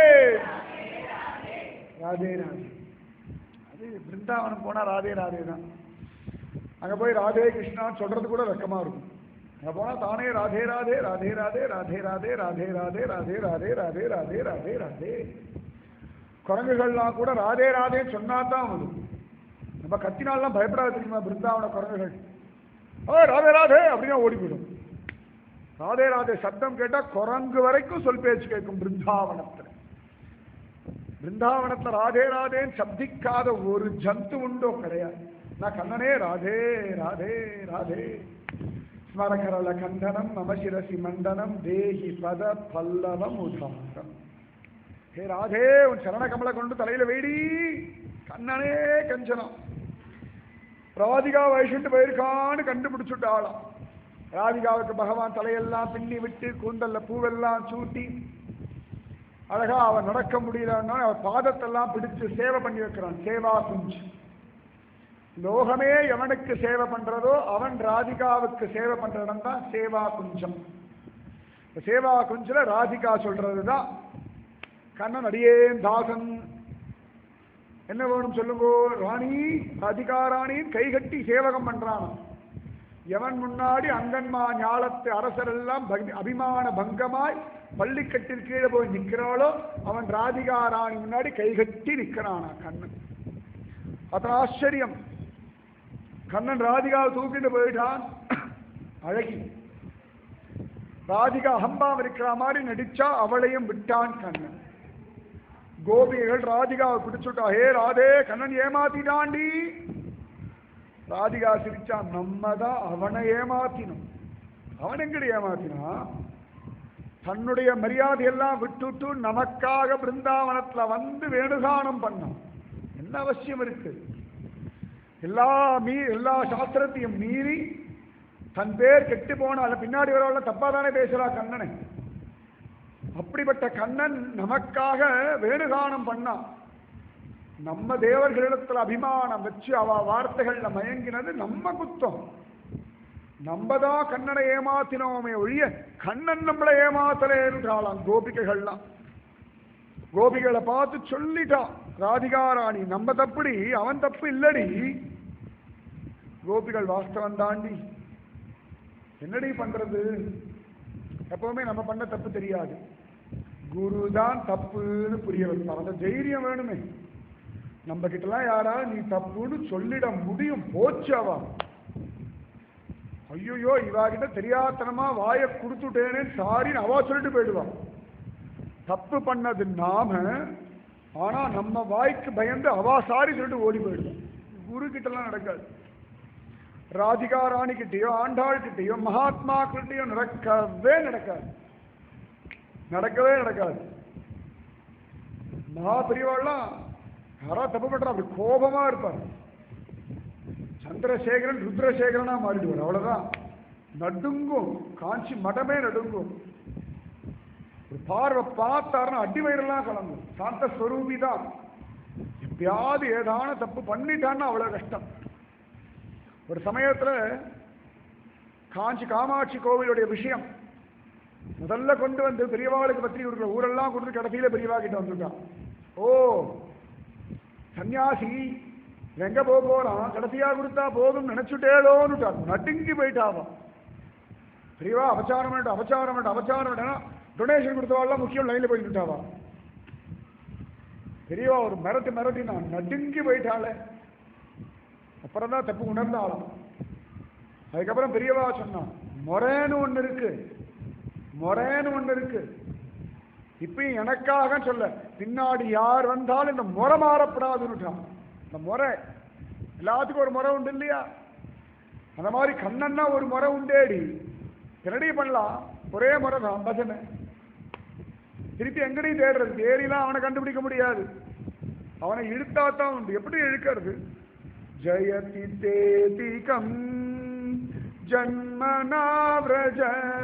ராதே ராதே அது பிருந்தாவனம் போனா ராதே ராதே தான் அங்க போய் ராதே கிருஷ்ணா சொல்றது கூட வெக்கமா இருக்கும் அங்க போனா தானே ராதே ராதே ராதே ராதே ராதே ராதே ராதே ராதே ராதே ராதே ராதே ராதே ராதே ராதே குரங்குகள்லாம் கூட ராதே ராதே சொன்னா தான் வரும் நம்ம கத்தினாலாம் பயப்படாது தெரியுமா பிருந்தாவன குரங்குகள் ஓ ராதே ராதே அப்படின்னா ஓடி போயிடும் ராதே ராதே சப்தம் கேட்டா குரங்கு வரைக்கும் சொல் பேச்சு கேட்கும் பிருந்தாவனத்துல பிருந்தாவனத்துல ராதே ராதேன்னு சப்திக்காத ஒரு ஜந்து உண்டோ கிடையாது நான் கண்ணனே ராதே ராதே ராதே ஸ்மரகரள கண்டனம் மம சிரசி மண்டனம் தேஹி பத பல்லவம் உதாரம் ஹே ராதே உன் சரண கமலை கொண்டு தலையில வெயிடி கண்ணனே கஞ்சனம் ராதிகா வயசுட்டு போயிருக்கான்னு கண்டுபிடிச்சுட்டு ஆளாம் ராதிகாவுக்கு பகவான் தலையெல்லாம் பின்னி விட்டு கூந்தல்ல பூவெல்லாம் சூட்டி அழகா அவன் நடக்க முடியலன்னா அவன் பாதத்தெல்லாம் பிடிச்சு சேவை பண்ணி வைக்கிறான் சேவா குஞ்சு லோகமே எவனுக்கு சேவை பண்றதோ அவன் ராதிகாவுக்கு சேவை பண்ற இடம் தான் சேவா குஞ்சம் இந்த சேவா குஞ்சுல ராதிகா சொல்றதுதான் கண்ணன் அடியேன் தாசன் என்ன வேணும் சொல்லுங்கோ ராணி ராதிகா ராணின்னு கைகட்டி சேவகம் பண்றான் எவன் முன்னாடி அங்கன்மா ஞாலத்து அரசர் எல்லாம் பக்தி- அபிமான பங்கமாய் பள்ளிக்கட்டில் கீழே போய் நிற்கிறாளோ அவன் ராதிகா ராணி முன்னாடி கைகட்டி நிற்கிறானா கண்ணன் அத்தனை ஆச்சரியம் கண்ணன் ராதிகாவை தூக்கிட்டு போயிட்டான் அழகி ராதிகா ஹம்பாம் இருக்கிற மாதிரி நடிச்சா அவளையும் விட்டான் கண்ணன் கோபிகள் ராதிகாவை பிடிச்சுட்டா ஹே ராதே கண்ணன் ஏமாத்திட்டாண்டி ராதிகா சிரிச்சான் நம்ம தான் அவனை ஏமாத்தினோம் அவன் எங்கடி ஏமாத்தினா தன்னுடைய மரியாதையெல்லாம் விட்டுட்டு நமக்காக பிருந்தாவனத்துல வந்து வேணுகானம் பண்ணான் என்ன அவசியம் இருக்கு எல்லா மீ எல்லா சாஸ்திரத்தையும் மீறி தன் பேர் கெட்டு போனால பின்னாடி வரவள தப்பா தானே பேசுறா கண்ணனை அப்படிப்பட்ட கண்ணன் நமக்காக வேணுகானம் பண்ணான் நம்ம தேவர்களிடத்துல அபிமானம் வச்சு அவ வார்த்தைகள்ல மயங்கினது நம்ம குத்தம் நம்ம தான் கண்ணனை ஏமாத்தினோமே ஒழிய கண்ணன் நம்மளை ஏமாத்தலேன்றாளாம் கோபிகைகள்லாம் கோபிகளை பார்த்து சொல்லிட்டான் ராதிகா ராணி நம்ம தப்புடி அவன் தப்பு இல்லடி கோபிகள் வாஸ்தவம் தாண்டி என்னடி பண்றது எப்பவுமே நம்ம பண்ண தப்பு தெரியாது குரு தான் தப்புன்னு புரிய வைப்பான் அந்த தைரியம் வேணுமே நம்ம கிட்டலாம் யாராவது நீ தப்புன்னு சொல்லிட முடியும் போச்சு அவ ஐயோ இவா கிட்ட தெரியாத்தனமா வாயை கொடுத்துட்டேனே சாரின்னு அவ சொல்லிட்டு போயிடுவான் தப்பு பண்ணது நாம ஆனா நம்ம வாய்க்கு பயந்து அவா சாரி சொல்லிட்டு ஓடி போயிடுவான் குரு கிட்டலாம் நடக்காது ராதிகா ராணி கிட்டயோ ஆண்டாள் கிட்டயோ மகாத்மா கிட்டயோ நடக்கவே நடக்காது நடக்கவே நடக்காது மகா பெரியவாள்லாம் யாரா தப்பு பண்றா அப்படி கோபமா இருப்பார் சந்திரசேகரன் ருத்ரசேகரனா மாறிடுவார் அவ்வளவுதான் நடுங்கும் காஞ்சி மடமே நடுங்கும் ஒரு பார்வை பார்த்தாருன்னா அடி வயிறெல்லாம் கலங்கும் சாந்த ஸ்வரூபி தான் எப்பயாவது ஏதான தப்பு பண்ணிட்டான்னா அவ்வளவு கஷ்டம் ஒரு சமயத்துல காஞ்சி காமாட்சி கோவிலுடைய விஷயம் முதல்ல கொண்டு வந்து பெரியவாளுக்கு பற்றி கொடுக்குற ஊரெல்லாம் கொடுத்து கடைசியில பெரியவா கிட்ட வந்துட்டான் ஓ சன்னியாசி எங்க போக போறான் கடைசியா கொடுத்தா போதும் நினைச்சுட்டேலோன்னுட்டான் நடுங்கி போயிட்டாவான் பெரியவா அபச்சாரம் வேண்டாம் அபச்சாரம் வேண்டாம் அபச்சாரம் வேண்டாம் டொனேஷன் கொடுத்தவாள்லாம் முக்கியம் லைன்ல போயிட்டுட்டாவா பெரியவா ஒரு மிரட்டு மிரட்டி நான் நடுங்கி போயிட்டாளே அப்புறம் தான் தப்பு உணர்ந்தாளாம் அதுக்கப்புறம் பெரியவா சொன்னான் முறைன்னு ஒண்ணு இருக்கு முறைன்னு ஒண்ணு இருக்கு இப்பயும் எனக்காக சொல்ல பின்னாடி யார் வந்தாலும் இந்த முறை மாறப்படாதுன்னுட்டான் இந்த முறை எல்லாத்துக்கும் ஒரு முறை உண்டு இல்லையா அந்த மாதிரி கண்ணன்னா ஒரு முறை உண்டேடி என்னடி பண்ணலாம் ஒரே முறை தான் பஜனை திருப்பி எங்கடி தேடுறது தேடிலாம் அவனை கண்டுபிடிக்க முடியாது அவனை இழுத்தா தான் உண்டு எப்படி இழுக்கிறது ஜயதி தேதிகம் ஜன்மனா விரஜ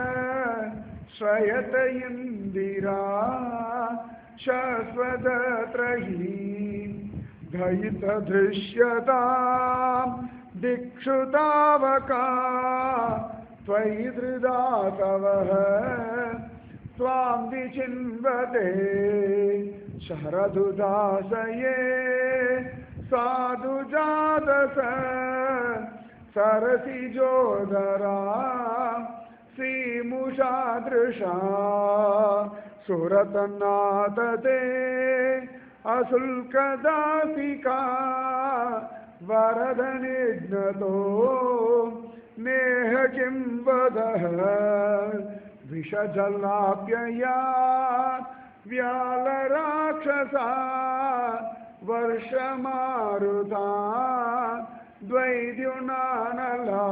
ஸ்வயத இந்திரா சாஸ்வதத்ரஹி दयितदृश्यतां दिक्षु तावका त्वयि धृदातवः त्वां विचिन्वते शरदुदासये साधु जातस सरसिजोदरा श्रीमुषादृशा सुरतनादते अशुल्कदासिका वरदनिघ्नतो नेह किं वदः विषजलाप्यया व्यालराक्षसा वर्षमारुता द्वैद्युनानला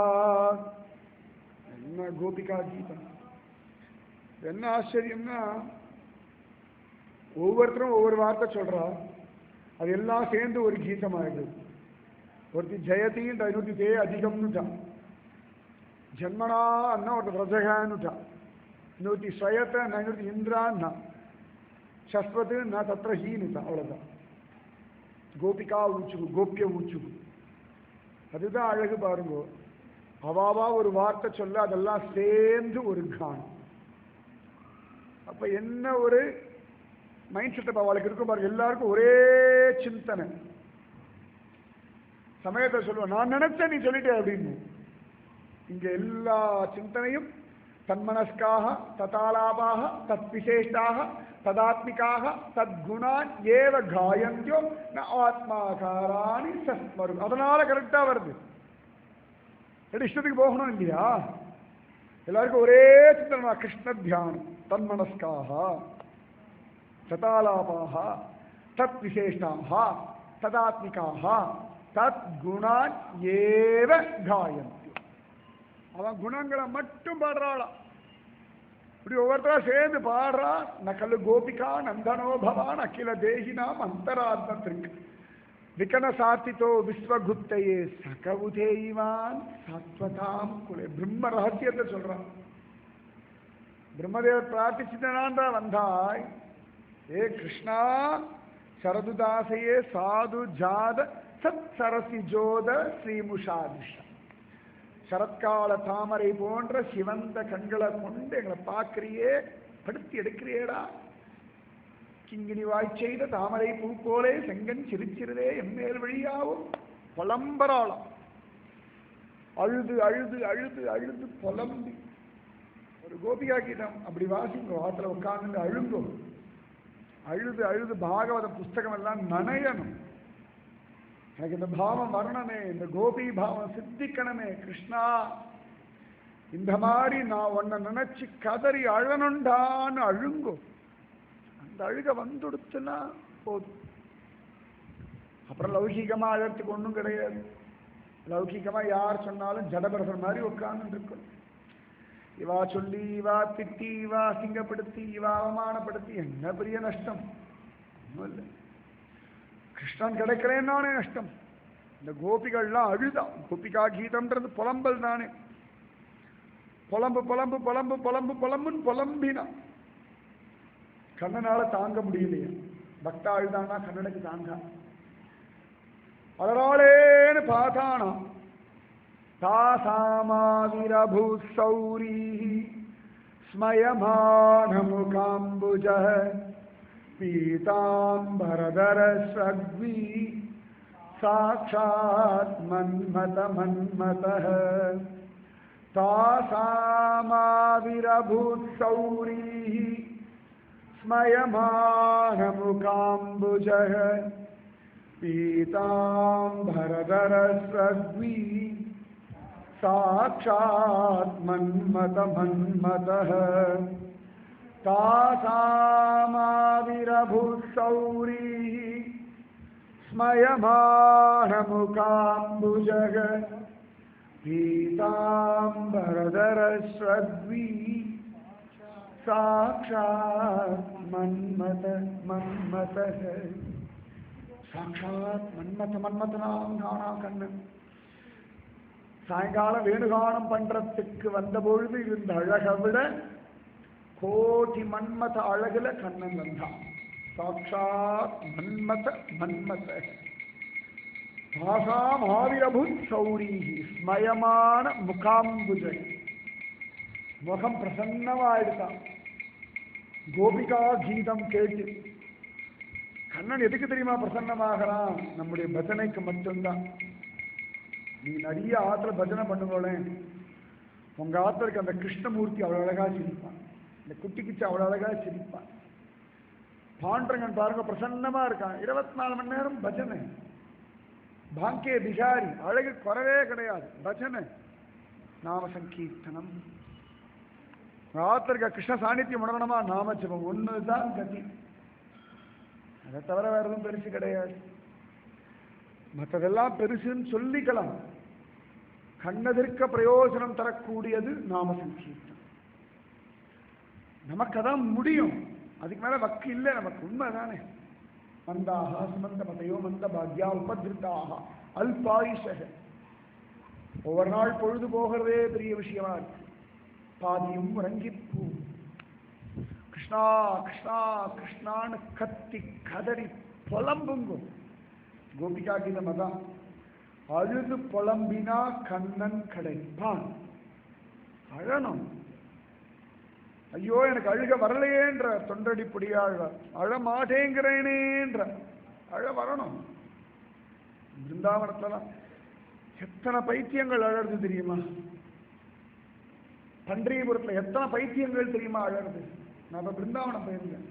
என்ன கோபிகா கீதம் என்ன ஆச்சரியம்னா ஒவ்வொருத்தரும் ஒவ்வொரு வார்த்தை சொல்றா அது எல்லாம் சேர்ந்து ஒரு கீதமாயிடுது ஒருத்தி ஜெயதின்ற இன்னொருத்தி தே அதிகம்னுட்டான் ஜன்மனா அண்ணா ஒருத்தர் ரஜகான்னுட்டான் இன்னொருத்தி ஸ்வயத்தை நான் இன்னொருத்தி இந்திரான்னா சஸ்வத்து நான் தத்திர ஹீனுட்டான் அவ்வளோதான் கோபிகா ஊச்சுகு கோபிய ஊச்சுகு அதுதான் அழகு பாருங்க அவாவா ஒரு வார்த்தை சொல்ல அதெல்லாம் சேர்ந்து ஒரு கானம் அப்ப என்ன ஒரு மைண்ட் செட்டப் அவளுக்கு இருக்கும் பாருங்க எல்லாருக்கும் ஒரே சிந்தனை சமயத்தை சொல்லுவேன் நான் நினைச்சேன் நீ சொல்லிட்டே அப்படின்னு இங்க எல்லா சிந்தனையும் தன்மனஸ்காக ததாலாபாக தத் விசேஷாக ததாத்மிகாக தத்குணான் ஏவ காயந்தியோ ந ஆத்மாகாராணி சஸ்மரு அதனால கரெக்டா வருது எடு இஷ்டத்துக்கு போகணும் இல்லையா எல்லாருக்கும் ஒரே சிந்தனை கிருஷ்ண தியானம் தன்மனஸ்காக ததாலாபாக தத் விசேஷாக ததாத்மிகாக தத் குணான் ஏவ காயந்தி அவன் குணங்களை மட்டும் பாடுறாளாம் இப்படி ஒவ்வொருத்தரா சேர்ந்து பாடுறா நக்கல்லு கோபிகா நந்தனோ பவான் அகில தேகினாம் அந்தராத்மத்திற்கு விகன சாத்தித்தோ விஸ்வகுப்தையே சகவுதேயிவான் சாத்வதாம் குலே பிரம்ம ரகசியத்தை சொல்றான் பிரம்மதேவர் பிரார்த்திச்சுட்டான்றா வந்தாய் ஏ கிருஷ்ணா சரதுதாசையே சாது ஜாத சத் சரசி ஜோத ஸ்ரீமுஷாதிஷ சரத்கால தாமரை போன்ற சிவந்த கண்களை கொண்டு எங்களை பார்க்கிறியே படுத்தி எடுக்கிறியேடா கிங்கினி வாய் செய்த தாமரை பூ போலே செங்கன் சிரிச்சிருதே எம்மேல் வழியாவும் புலம்பராளம் அழுது அழுது அழுது அழுது புலம்பி ஒரு கோபிகா கீதம் அப்படி வாசிங்க வாசல உட்கார்ந்து அழுங்கோ அழுது அழுது பாகவத புஸ்தகம் எல்லாம் நனையணும் எனக்கு இந்த பாவம் வரணுமே இந்த கோபி பாவம் சித்திக்கணுமே கிருஷ்ணா இந்த மாதிரி நான் உன்னை நினைச்சு கதறி அழணுண்டான்னு அழுங்கோ அந்த அழுக வந்துடுச்சுன்னா போதும் அப்புறம் லௌகிகமா அழறதுக்கு ஒன்றும் கிடையாது லௌகிகமா யார் சொன்னாலும் ஜடபரசர் மாதிரி உட்கார்ந்து இருக்கணும் இவா சொல்லி இவா திட்டி இவா அசிங்கப்படுத்தி இவா அவமானப்படுத்தி என்ன பெரிய நஷ்டம் ஒன்றும் இல்லை கிருஷ்ணன் கிடைக்கிறேன்னானே நஷ்டம் இந்த கோபிகள்லாம் அழுதா கோபிகா கீதம்ன்றது புலம்பல் தானே புலம்பு புலம்பு புலம்பு புலம்பு புலம்புன்னு புலம்பினா கண்ணனால தாங்க முடியலையா பக்தா அழுதானா கண்ணனுக்கு தாங்க அதனாலேன்னு பார்த்தானா தாசாமாவிரபூசௌரி ஸ்மயமானமுகாம்புஜ पीताम्बरधरस्रग्वी साक्षात् मन्मथमन्मथः तासामाविरभूत्सौरीः स्मयमानमुकाम्बुजः पीताम्बरधरस्रग्वी साक्षात् मन्मथमन्मथः तासामाविरभूत्सौरीः स्मयमानमुकाम्बुजग पीताम्बरधरस्रग्वी साक्षात् मन्मथ मन्मथः சாட்சாத் மன்மத மன்மதனாம் காணா கண்ணன் சாயங்காலம் வேணுகானம் பண்றதுக்கு வந்த பொழுது இருந்த அழகை விட கோடி மன்மத அழகுல கண்ணன் வந்தான் சாட்சாத் மன்மத மன்மத தாசாம் ஆவிரபுத் சௌரீஹி ஸ்மயமான முகாம்புஜை முகம் பிரசன்னமாயிடுதான் கோபிகா கீதம் கேட்டு கண்ணன் எதுக்கு தெரியுமா பிரசன்னமாகறான் நம்முடைய பஜனைக்கு மட்டும்தான் நீ நிறைய ஆத்துல பஜனை பண்ணுங்களேன் உங்க ஆத்தருக்கு அந்த கிருஷ்ணமூர்த்தி அவ்வளவு அழகா சிரிப்பான் இந்த குட்டி கிச்சு அவ்வளவு அழகா சிரிப்பான் பாண்டரங்கன் பாருங்க பிரசன்னமா இருக்கான் இருபத்தி நாலு மணி நேரம் பஜனை பாங்கே பிகாரி அழகு குறவே கிடையாது பஜனை நாம சங்கீர்த்தனம் ஆத்தருக்க கிருஷ்ண சாநித்தியம் உணரணுமா நாம ஜபம் ஒண்ணுதான் கதி அதை தவிர வேற எதுவும் பெருசு கிடையாது மற்றதெல்லாம் பெருசுன்னு சொல்லிக்கலாம் கண்ணதிர்க்க பிரயோஜனம் தரக்கூடியது நாம சங்கீர்த்தனம் நமக்கு அதான் முடியும் அதுக்கு மேல வக்கு இல்லை நமக்கு உண்மைதானே மந்தாக சுமந்த மதையோ மந்த பாக்யா உபதிருத்தாக அல்பாயுஷக ஒவ்வொரு நாள் பொழுது போகிறதே பெரிய விஷயமா இருக்கு பாதியும் உறங்கிப்பூ கிருஷ்ணா கிருஷ்ணா கிருஷ்ணான்னு கத்தி கதறி புலம்புங்கும் கோபிகா கீதம் அதான் அழுது புலம்பினா கண்ணன் கிடைப்பான் அழணும் ஐயோ எனக்கு அழுக வரலையேன்ற தொண்டடி பொடியாழ்வார் அழ மாட்டேங்கிறேனேன்ற அழ வரணும் பிருந்தாவனத்துலலாம் எத்தனை பைத்தியங்கள் அழறது தெரியுமா பன்றியபுரத்துல எத்தனை பைத்தியங்கள் தெரியுமா அழறது நான் இப்ப பிருந்தாவனம் போயிருந்தேன்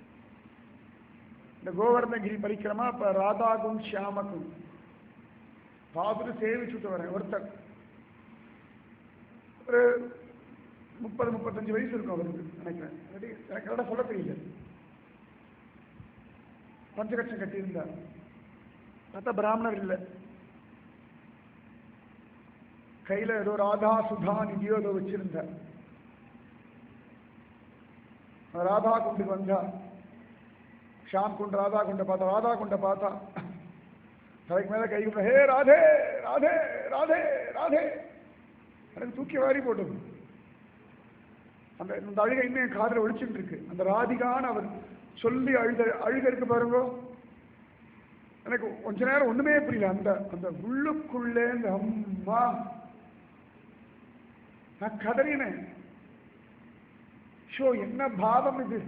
இந்த கோவர்ணகிரி பறிக்கிறோமா இப்ப ராதாகும் ஷியாமக்கும் பார்த்துட்டு சேவிச்சுட்டு வரேன் ஒருத்தர் ஒரு முப்பது முப்பத்தஞ்சு வயசு இருக்கும் அவருக்கு நினைக்கிறேன் இல்லாட்டி எனக்கு கரெக்டாக சொல்ல தெரியல பஞ்சகட்சம் கட்டியிருந்தார் பார்த்தா பிராமணர் இல்லை கையில ஏதோ ராதா சுதா நிதியோ ஏதோ வச்சிருந்தார் ராதா குண்டுக்கு வந்தா ஷாம் குண்டு ராதா குண்டை பார்த்தா ராதா குண்டை பார்த்தா தலைக்கு மேல கை குண்ட ஹே ராதே ராதே ராதே ராதே எனக்கு தூக்கி வாரி போட்டது அந்த இந்த அழுகை இன்னும் என் காதில் ஒழிச்சுட்டு இருக்கு அந்த ராதிகான்னு அவர் சொல்லி அழுத அழுக இருக்கு பாருங்க எனக்கு கொஞ்ச நேரம் ஒண்ணுமே புரியல அந்த அந்த உள்ளுக்குள்ளே இந்த அம்மா நான் கதறினேன் ஷோ என்ன பாவம் இது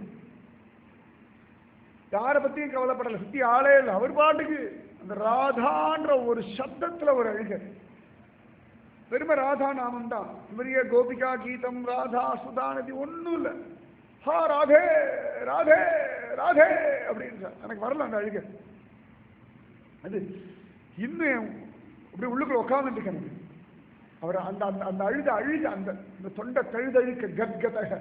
யாரை பத்தியும் கவலைப்படல சுத்தி ஆளே இல்லை அவர் பாட்டுக்கு அந்த ராதான்ற ஒரு சப்தத்துல ஒரு அழுகை பெருமை ராதா நாமம் தான் பெரிய கோபிகா கீதம் ராதா சுதாநதி ஒன்றும் இல்லை ஹா ராதே ராதே ராதே அப்படின்னு எனக்கு வரல அந்த அழுகை அது இன்னும் அப்படி உள்ளுக்குள்ள உட்காந்துட்டு எனக்கு அவர் அந்த அந்த அந்த அழுத அழுத அந்த இந்த தொண்டை தழுதழுக்க கத்கதக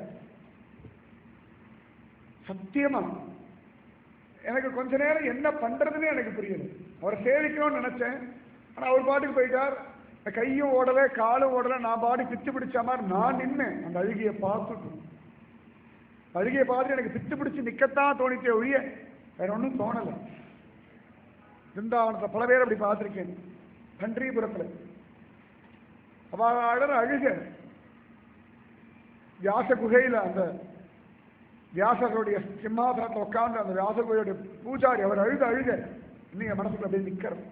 சத்தியமா எனக்கு கொஞ்ச நேரம் என்ன பண்றதுன்னு எனக்கு புரியல அவரை சேவிக்கணும்னு நினைச்சேன் ஆனா அவர் பாட்டுக்கு போயிட்டார் கையும் ஓடல காலும் ஓடல நான் பாடி பித்து பிடிச்ச மாதிரி நான் நின்னேன் அந்த அழுகியை பார்த்துட்டு அழுகியை பார்த்து எனக்கு பித்து பிடிச்சு நிக்கத்தான் தோணிச்சே ஒழிய வேற ஒன்றும் தோணலை பிருந்தாவனத்தை பல பேர் அப்படி பார்த்துருக்கேன் பன்றிபுரத்துல அவ அழற அழுக வியாச குகையில அந்த வியாசருடைய சிம்மாசனத்தில் உட்கார்ந்து அந்த வியாச குகையுடைய பூஜாரி அவர் அழுத அழுக நீங்க மனசுக்குள்ள அப்படியே நிக்கிறது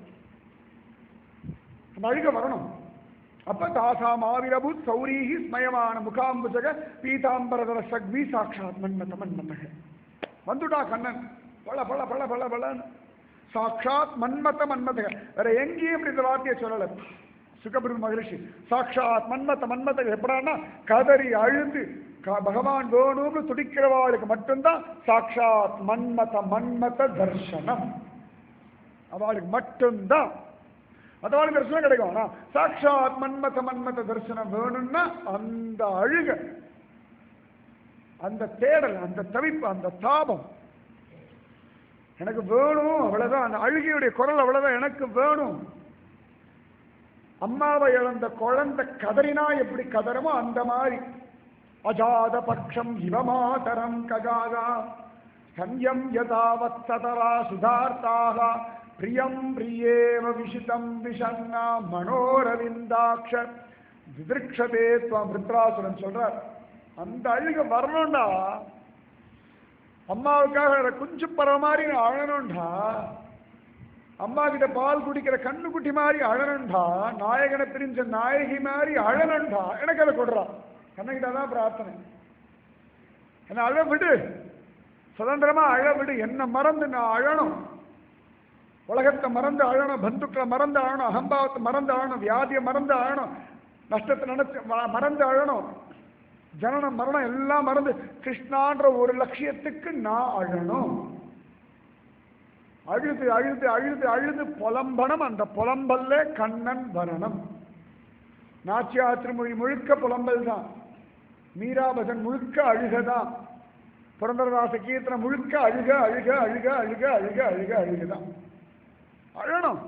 அந்த அழுக வரணும் அப்ப தாசா மாவிரபுத் சௌரீஹி ஸ்மயமான முகாம்புஜக பீதாம்பரதர சக்வி சாட்சாத் மன்மத மன்மதக வந்துட்டா கண்ணன் பல பல பல பல பலன்னு சாட்சாத் மன்மத மன்மதக வேற எங்கேயும் இப்படி இந்த வார்த்தையை சொல்லல சுகபிரம மகரிஷி சாட்சாத் மன்மத மன்மதக எப்படான்னா கதறி அழுந்து க- பகவான் வேணும்னு துடிக்கிறவாளுக்கு மட்டும்தான் சாட்சாத் மன்மத மன்மத தர்சனம் அவளுக்கு மட்டும்தான் அதவாளுக்கு தரிசனம் கிடைக்கும் ஆனா சாட்சாத் மன்மத மன்மத தரிசனம் வேணும்னா அந்த அழுக அந்த தேடல் அந்த தவிப்பு அந்த தாபம் எனக்கு வேணும் அவ்வளவுதான் அந்த அழுகையுடைய குரல் அவ்வளவுதான் எனக்கு வேணும் அம்மாவை இழந்த குழந்தை கதறினா எப்படி கதறுமோ அந்த மாதிரி அஜாத பக்ஷம் இவமாதரம் ககாதா சன்யம் யதாவத் சதரா சுதார்த்தாக பிரியம் பிரியேவ விஷிதம் விஷன்னா மனோரவிந்தாட்ச விதிருக்ஷதே துவம் ருத்ராசுரன் சொல்றார் அந்த அழுக வரணும்டா அம்மாவுக்காக குஞ்சு பறவை மாதிரி நான் அழணும்டா அம்மா கிட்ட பால் குடிக்கிற கண்ணுக்குட்டி மாதிரி அழணும்டா நாயகனை பிரிஞ்ச நாயகி மாதிரி அழணும்டா எனக்கு அதை கொடுறான் கண்ணகிட்ட தான் பிரார்த்தனை என்ன அழ விடு சுதந்திரமா அழ விடு என்ன மறந்து நான் அழணும் உலகத்தை மறந்து அழணும் பந்துக்களை மறந்து அழணும் அகம்பாவத்தை மறந்து அழணும் வியாதியை மறந்து அழணும் நஷ்டத்தை நினைச்சு ம- மறந்து அழணும் ஜனனம் மரணம் எல்லாம் மறந்து கிருஷ்ணான்ற ஒரு லட்சியத்துக்கு நான் அழணும் அழுது அழுது அழுது அழுது புலம்பணும் அந்த புலம்பல்ல கண்ணன் வரணும் நாச்சியார் திருமொழி முழுக்க புலம்பல் தான் மீராபஜன் முழுக்க அழுகதான் புரந்தரதாச கீர்த்தனம் முழுக்க அழுக அழுக அழுக அழுக அழுக அழுக அழுகதான் அழணும்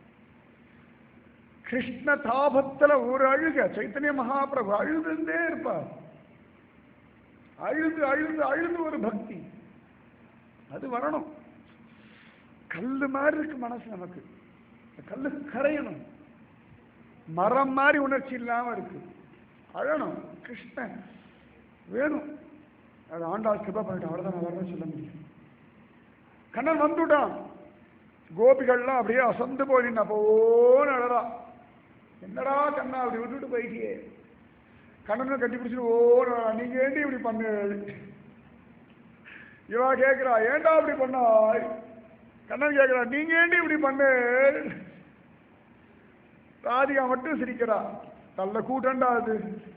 கிருஷ்ண தாபத்துல ஒரு அழுக சைத்தன்ய மகாபிரபு அழுதுண்டே இருப்பார் அழுது அழுது அழுது ஒரு பக்தி அது வரணும் கல்லு மாதிரி இருக்கு மனசு நமக்கு இந்த கல்லு கரையணும் மரம் மாதிரி உணர்ச்சி இல்லாம இருக்கு அழணும் கிருஷ்ணன் வேணும் அது ஆண்டாள் கிருபா பண்ணிட்டான் அவ்வளவுதான் நான் வரணும் சொல்ல முடியும் கண்ணன் வந்துட்டான் கோபிகள்லாம் அப்படியே அசந்து போய் நின்ன போன்னு அழறா என்னடா கண்ணா அப்படி விட்டுட்டு போயிட்டியே கண்ணனை கட்டி பிடிச்சிட்டு ஓன்னு அழறா. நீங்க ஏண்டி இப்படி பண்ணு இவா கேக்குறா ஏன்டா இப்படி பண்ணாய் கண்ணன் கேக்குறா நீங்க ஏண்டி இப்படி பண்ணு ராதிகா மட்டும் சிரிக்கிறா நல்ல கூட்டண்டா அது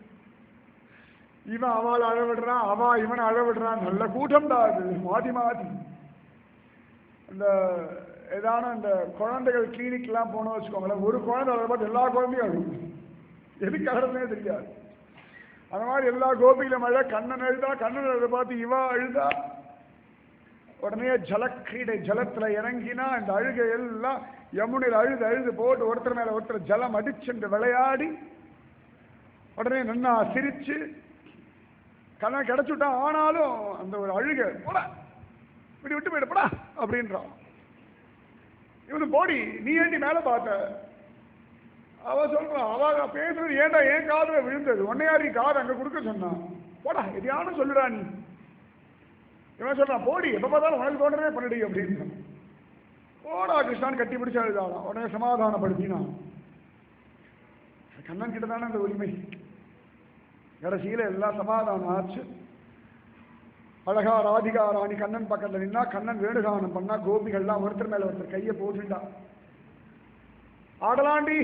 இவன் அவள் அழ விடுறான் அவ இவனை அழ விடுறான் நல்ல கூட்டம்டா அது மாதி மாதி இந்த ஏதான இந்த குழந்தைகள் கிளினிக்லாம் போனோம் வச்சுக்கோங்களேன் ஒரு குழந்தை அழற பார்த்து எல்லா குழந்தையும் அழுகும் எதுக்கு அழறதுனே தெரியாது அந்த மாதிரி எல்லா கோபிகளும் அழ கண்ணன் அழுதா கண்ணன் அழுத பார்த்து இவா அழுதா உடனே ஜலக்கிரீடை ஜலத்துல இறங்கினா இந்த அழுகை எல்லாம் யமுனையில் அழுது அழுது போட்டு ஒருத்தர் மேல ஒருத்தர் ஜலம் அடிச்சுண்டு விளையாடி உடனே நன்னா சிரிச்சு கண்ணன் கிடைச்சுட்டான் ஆனாலும் அந்த ஒரு அழுகை போடா இப்படி விட்டு போயிடு போடா அப்படின்றான் இவனு போடி நீ ஏண்டி மேல பார்த்த அவ சொல்றான் அவ பேசுறது ஏன்டா ஏன் காதுல விழுந்தது உன்னையாரி காது அங்க கொடுக்க சொன்னான் போடா எதையானு சொல்லுடா நீ இவன் சொல்றான் போடி எப்ப பார்த்தாலும் உனக்கு தோன்றதே பண்ணிடு அப்படின்னு போடா கிருஷ்ணான் கட்டி பிடிச்சு அழுதாளாம் உடனே சமாதானப்படுத்தினான் கண்ணன் கிட்ட தானே அந்த உரிமை கடைசியில எல்லாம் சமாதானம் ஆச்சு அழகா ராதிகா ராணி கண்ணன் பக்கத்துல நின்னா கண்ணன் வேணுகானம் பண்ணா கோபிகள்லாம் ஒருத்தர் மேல ஒருத்தர் கையை போட்டுண்டா ஆடலாண்டி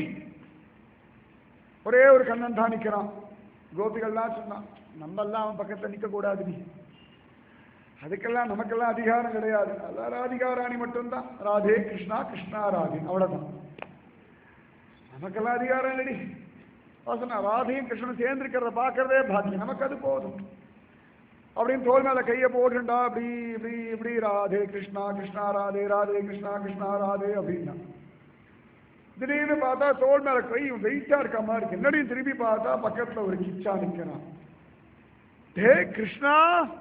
ஒரே ஒரு கண்ணன் தான் நிக்கிறான் கோபிகள்லாம் சொன்னான் நம்ம எல்லாம் அவன் பக்கத்துல நிக்க கூடாது நீ அதுக்கெல்லாம் நமக்கெல்லாம் அதிகாரம் கிடையாது அதான் ராதிகா ராணி மட்டும்தான் ராதே கிருஷ்ணா கிருஷ்ணா ராதே அவ்வளவுதான் நமக்கெல்லாம் அதிகாரம் இல்லடி அவன் சொன்னா ராதையும் கிருஷ்ணனும் சேர்ந்திருக்கிறத பார்க்கறதே பாக்கியம் நமக்கு அது போதும் அப்படின்னு தோல் மேல கையை போட்டுண்டா அப்படி இப்படி இப்படி ராதே கிருஷ்ணா கிருஷ்ணா ராதே ராதே கிருஷ்ணா கிருஷ்ணா ராதே அப்படின்னா திடீர்னு பார்த்தா தோல் மேல கை வெயிட்டா இருக்க மாதிரி இருக்கு என்னடி திரும்பி பார்த்தா பக்கத்துல ஒரு கிச்சா நிக்கிறான் டே கிருஷ்ணா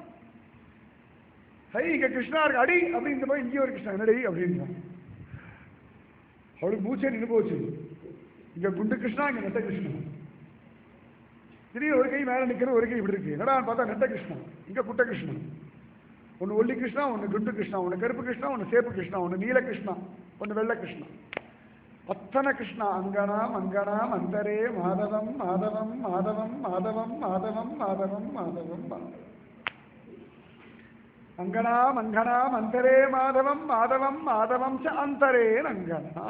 ஹை இங்க கிருஷ்ணா இருக்கு அடி அப்படின்னு போய் இங்கே ஒரு கிருஷ்ணா என்னடி அப்படின்றான் அவளுக்கு மூச்சே நின்று போச்சு இங்க குண்டு கிருஷ்ணா இங்க நெட்ட கிருஷ்ணா திடீர்னு ஒரு கை மேல நிக்கிற ஒரு கை இப்படி இருக்கு என்னடா பார்த்தா நெட்ட கிருஷ்ணா இங்க குட்ட கிருஷ்ணா ஒன்னு ஒல்லி கிருஷ்ணா ஒன்னு குண்டு கிருஷ்ணா ஒன்னு கருப்பு கிருஷ்ணா ஒன்னு சேப்பு கிருஷ்ணா ஒன்னு நீல கிருஷ்ணா ஒன்னு வெள்ளை கிருஷ்ணா அத்தனை கிருஷ்ணா அங்கனாம் அங்கனாம் அந்தரே மாதவம் மாதவம் மாதவம் மாதவம் மாதவம் மாதவம் மாதவம் மாதவம் அங்கனாம் அங்கனாம் அந்தரே மாதவம் மாதவம் மாதவம் ச அந்தரே ரங்கனா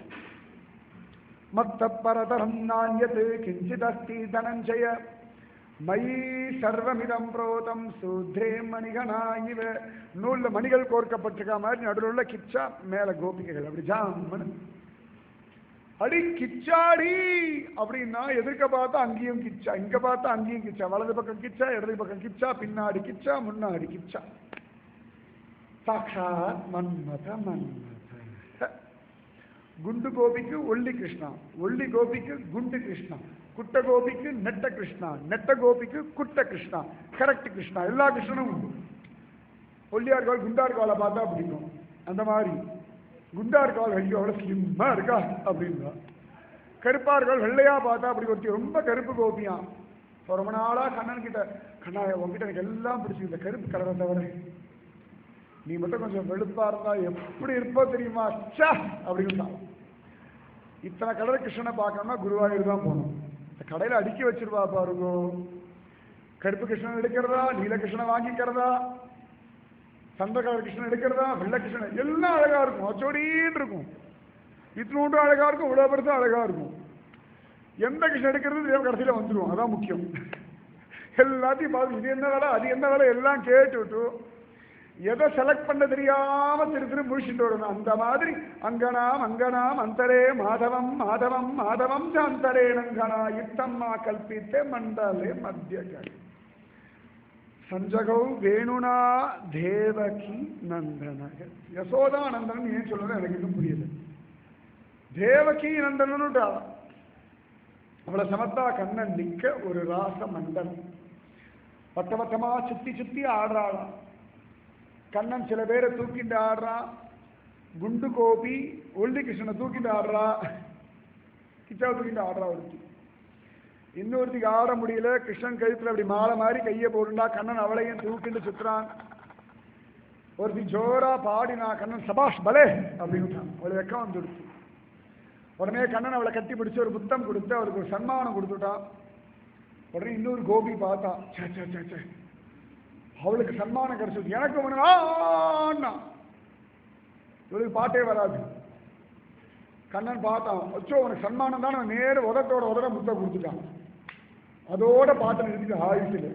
மத்த பரதரம் நாண்யத் கிஞ்சிதஸ்தி தனஞ்சய மயி சர்வமிதம் புரோதம் சூத்ரே மணிகனா இவ நூல்ல மணிகள் கோர்க்கப்பட்டிருக்க மாதிரி நடுவில் உள்ள கிச்சா மேல கோபிகைகள் அப்படி ஜாமன் அடி கிச்சாடி அப்படின்னா எதிர்க்க பார்த்தா அங்கேயும் கிச்சா இங்க பார்த்தா அங்கேயும் கிச்சா வலது பக்கம் கிச்சா இடது பக்கம் கிச்சா பின்னாடி கிச்சா முன்னாடி கிச்சா சாட்சாத் மன்மத மன்மத குண்டு கோபிக்கு ஒல்லி கிருஷ்ணா ஒல்லி கோபிக்கு குண்டு கிருஷ்ணா குட்ட கோபிக்கு நெட்ட கிருஷ்ணா நெட்ட கோபிக்கு குட்ட கிருஷ்ணா கரெக்ட் கிருஷ்ணா எல்லா கிருஷ்ணனும் உண்டு ஒல்லியா இருக்கவள் குண்டா இருக்கவளை பார்த்தா பிடிக்கும் அந்த மாதிரி குண்டா இருக்கவள் ஐயோ அவ்வளோ ஸ்லிம்மா இருக்கா அப்படின்னா கருப்பா இருக்கவள் வெள்ளையா பார்த்தா அப்படி ஒருத்தி ரொம்ப கருப்பு கோபியா இப்போ ரொம்ப நாளா கண்ணன் கிட்ட கண்ணா உங்ககிட்ட எனக்கு எல்லாம் பிடிச்சி இந்த கருப்பு கலரை தவிர நீ மட்டும் கொஞ்சம் வெளுப்பா இருந்தா எப்படி இருப்போ தெரியுமா ச்சே அப்படின்னு இத்தனை கடலை கிருஷ்ணனை பார்க்கணும்னா குருவாயூர் தான் போகணும் இந்த கடையில் அடுக்கி வச்சிருவா பாருங்க கருப்பு கிருஷ்ணன் எடுக்கிறதா நீல கிருஷ்ணனை வாங்கிக்கிறதா சந்த கலர் கிருஷ்ணன் எடுக்கிறதா வெள்ளை கிருஷ்ணன் எல்லாம் அழகா இருக்கும் அச்சோடின்னு இருக்கும் இத்தினோண்டும் அழகா இருக்கும் இவ்வளோ பெருசும் அழகா இருக்கும் எந்த கிருஷ்ணன் எடுக்கிறது தேவ கடைசியில் வந்துடும் அதான் முக்கியம் எல்லாத்தையும் பார்த்து இது என்ன வேலை அது என்ன வேலை எல்லாம் கேட்டுவிட்டு எதை செலக்ட் பண்ண தெரியாம திரு திரு முழிச்சுட்டு வரணும் அந்த மாதிரி அங்கனாம் அங்கனாம் அந்தரே மாதவம் மாதவம் மாதவம் ச அந்தரே நங்கனா இத்தம்மா கல்பித்தே மண்டலே மத்திய கவி சஞ்சகௌ வேணுனா தேவகி நந்தனக யசோதா நந்தன் ஏன் சொல்றது எனக்கு இன்னும் புரியல தேவகி நந்தனனுட்டா அவளை சமத்தா கண்ணன் நிக்க ஒரு ராச மண்டலம் வட்ட வட்டமா சுத்தி சுத்தி ஆடுறாளாம் கண்ணன் சில பேரை தூக்கிட்டு ஆடுறான் குண்டு கோபி ஒல்லி கிருஷ்ணனை தூக்கிட்டு ஆடுறா கிச்சாவை தூக்கிட்டு ஆடுறா ஒருத்தி இன்னொருத்திக்கு ஆட முடியல கிருஷ்ணன் கழுத்துல அப்படி மாலை மாதிரி கையை போட்டுண்டா கண்ணன் அவளையும் தூக்கிட்டு சுத்துறான் ஒருத்தி ஜோரா பாடினா கண்ணன் சபாஷ் பலே அப்படின்னு அவளை வெக்கம் வந்துடுச்சு உடனே கண்ணன் அவளை கட்டி பிடிச்சு ஒரு புத்தம் கொடுத்து அவருக்கு ஒரு சன்மானம் கொடுத்துட்டான் உடனே இன்னொரு கோபி பார்த்தா சே சே சே சே அவளுக்கு சன்மானம் கிடைச்சது எனக்கு வேணும்னா இவளுக்கு பாட்டே வராது கண்ணன் பார்த்தான் அச்சோ உனக்கு சன்மானம் தான் நான் நேர உதட்டோட உதட முத்த கொடுத்துட்டான் அதோட பாட்டை நிறுத்திட்டு ஆயுசில்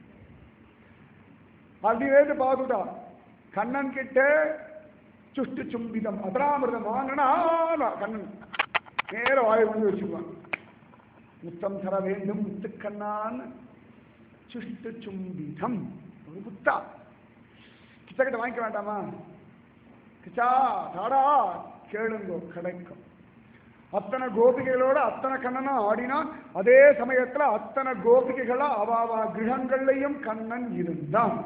அப்படியே பார்த்துட்டா கண்ணன் கிட்ட சுஷ்டு சும்பிதம் அதராமிரதம் வாங்கினா கண்ணன் நேர வாயை கொண்டு வச்சுக்குவான் முத்தம் தர வேண்டும் முத்துக்கண்ணான்னு சுஷ்டு சும்பிதம் ஒரு முத்தா கிட்ட கிட்ட வாங்கிக்க வேண்டாமா கிச்சா தாடா கேளுங்கோ கிடைக்கும் அத்தனை கோபிகைகளோட அத்தனை கண்ணனும் ஆடினான் அதே சமயத்துல அத்தனை கோபிகைகளா அவாவா கிரகங்கள்லையும் கண்ணன் இருந்தான்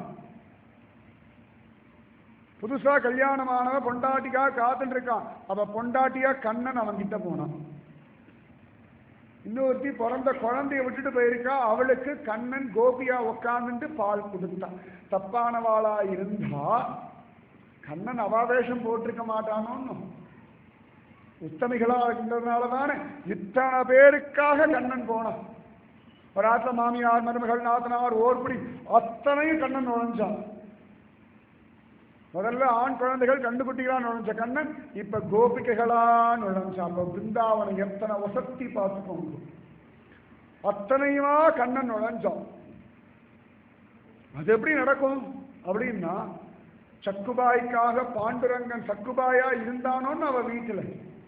புதுசா கல்யாணமானவ பொண்டாட்டிக்கா காத்துட்டு இருக்கான் அவ பொண்டாட்டியா கண்ணன் அவன் கிட்ட போனான் இன்னொருத்தி பிறந்த குழந்தைய விட்டுட்டு போயிருக்கா அவளுக்கு கண்ணன் கோபியா உட்காந்துட்டு பால் கொடுத்தான் தப்பானவாளா இருந்தா கண்ணன் அவாவேஷம் போட்டிருக்க மாட்டானோன்னு உத்தமிகளா இருந்ததுனால தானே இத்தனை பேருக்காக கண்ணன் போனான் ஒரு ஆத்துல மாமியார் மருமகள் நாத்தனார் ஓர்படி அத்தனையும் கண்ணன் நுழைஞ்சான் முதல்ல ஆண் குழந்தைகள் கண்டுகுட்டிகளா நுழைஞ்ச கண்ணன் இப்ப கோபிகைகளா நுழைஞ்சான் அப்ப பிருந்தாவனம் எத்தனை வசத்தி பார்த்துக்கோங்க அத்தனையுமா கண்ணன் நுழைஞ்சான் அது எப்படி நடக்கும் அப்படின்னா சக்குபாய்க்காக பாண்டுரங்கன் சக்குபாயா இருந்தானோன்னு அவ வீட்டுல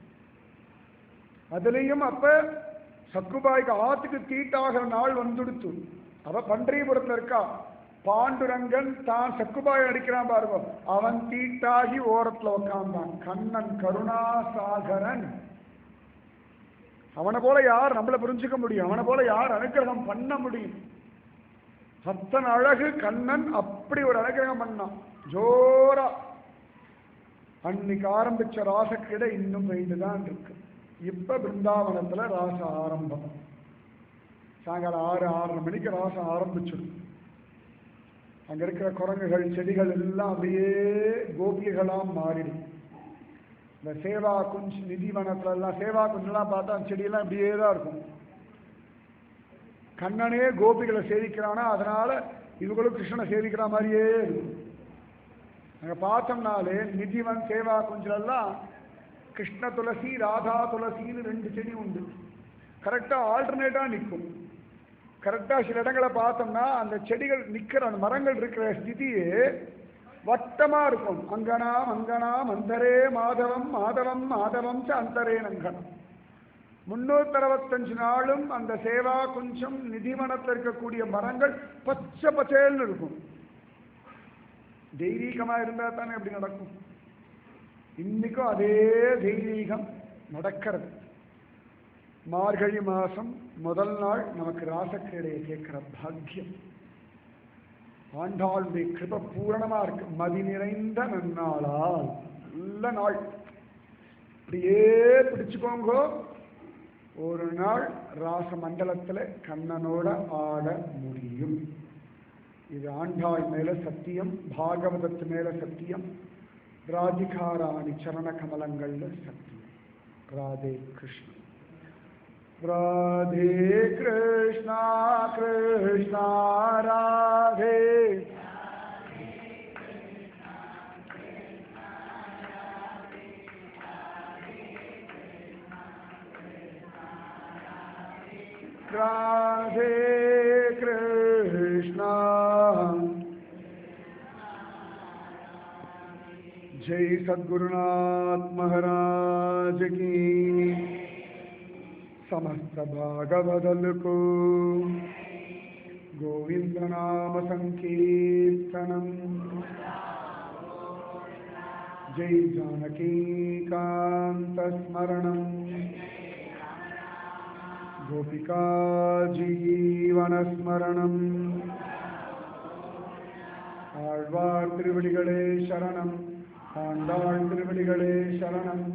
அதுலயும் அப்ப சக்குபாய்க்கு ஆத்துக்கு தீட்டாகிற நாள் வந்துடுத்து அவ பன்றியபுரத்துல இருக்கா பாண்டுரங்கன் தான் சக்குபாய் அடிக்கிறான் பாருங்க அவன் தீட்டாகி ஓரத்துல உட்கார்ந்தான் கண்ணன் கருணாசாகரன் அவனை போல யார் நம்மள புரிஞ்சுக்க முடியும் அவனை போல யார் அனுகிரகம் பண்ண முடியும் அத்தனை அழகு கண்ணன் அப்படி ஒரு அனுகிரகம் பண்ணான் ஜோரா அன்னைக்கு ஆரம்பிச்ச ராசக்கிட இன்னும் பெய்து தான் இருக்கு இப்ப பிருந்தாவனத்துல ராசம் ஆரம்பம் சாயங்காலம் ஆறு ஆறரை மணிக்கு ராசம் ஆரம்பிச்சிடும் அங்க இருக்கிற குரங்குகள் செடிகள் எல்லாம் அப்படியே கோபிகைகளாம் மாறிடும் இந்த சேவா குஞ்ச் நிதிவனத்துல எல்லாம் சேவா குஞ்செல்லாம் பார்த்தா அந்த செடியெல்லாம் இப்படியே தான் இருக்கும் கண்ணனே கோபிகளை சேவிக்கிறானா அதனால இவங்களும் கிருஷ்ணனை சேவிக்கிற மாதிரியே இருக்கும் அங்க பார்த்தோம்னாலே நிதிவன் சேவா குஞ்சலெல்லாம் கிருஷ்ண துளசி ராதா துளசின்னு ரெண்டு செடி உண்டு கரெக்டா ஆல்டர்னேட்டா நிற்கும் கரெக்டா சில இடங்களை பார்த்தோம்னா அந்த செடிகள் நிக்கிற அந்த மரங்கள் இருக்கிற ஸ்திதியே வட்டமா இருக்கும் அங்கனாம் அங்கனாம் அந்தரே மாதவம் மாதவம் மாதவம் ச அந்தரே நங்கனம் முன்னூத்தி அறுபத்தஞ்சு நாளும் அந்த சேவா குஞ்சம் நிதிமனத்தில் இருக்கக்கூடிய மரங்கள் பச்சை பச்சேல்னு இருக்கும் தெய்வீகமா இருந்தா தானே எப்படி நடக்கும் இன்னைக்கும் அதே தெய்வீகம் நடக்கிறது மார்கழி மாசம் முதல் நாள் நமக்கு ராசக்கிரையை கேட்கிற பாக்கியம் ஆண்டாளுடைய கிருப பூரணமா இருக்கு மதி நிறைந்த நன்னாளால் நல்ல நாள் இப்படியே பிடிச்சுக்கோங்க ஒரு நாள் ராச மண்டலத்துல கண்ணனோட ஆட முடியும் இது ஆண்டாள் மேல சத்தியம் பாகவதத்து மேல சத்தியம் ராதிகாராணி சரண கமலங்கள்ல சத்தியம் ராதே கிருஷ்ணா ராதே கிருஷ்ணா கிருஷ்ணா ராதே राधे कृष्णा जय सद्गुरुनाथ महाराज की समस्त भागवदल को गोविंद नाम संकीर्तनम जय जानकी कांत स्मरणम गोपिका जीवनस्मरणम् ஆழ்வார் திருவடிகளே சரணம் ஆண்டாள் திருவடிகளே சரணம்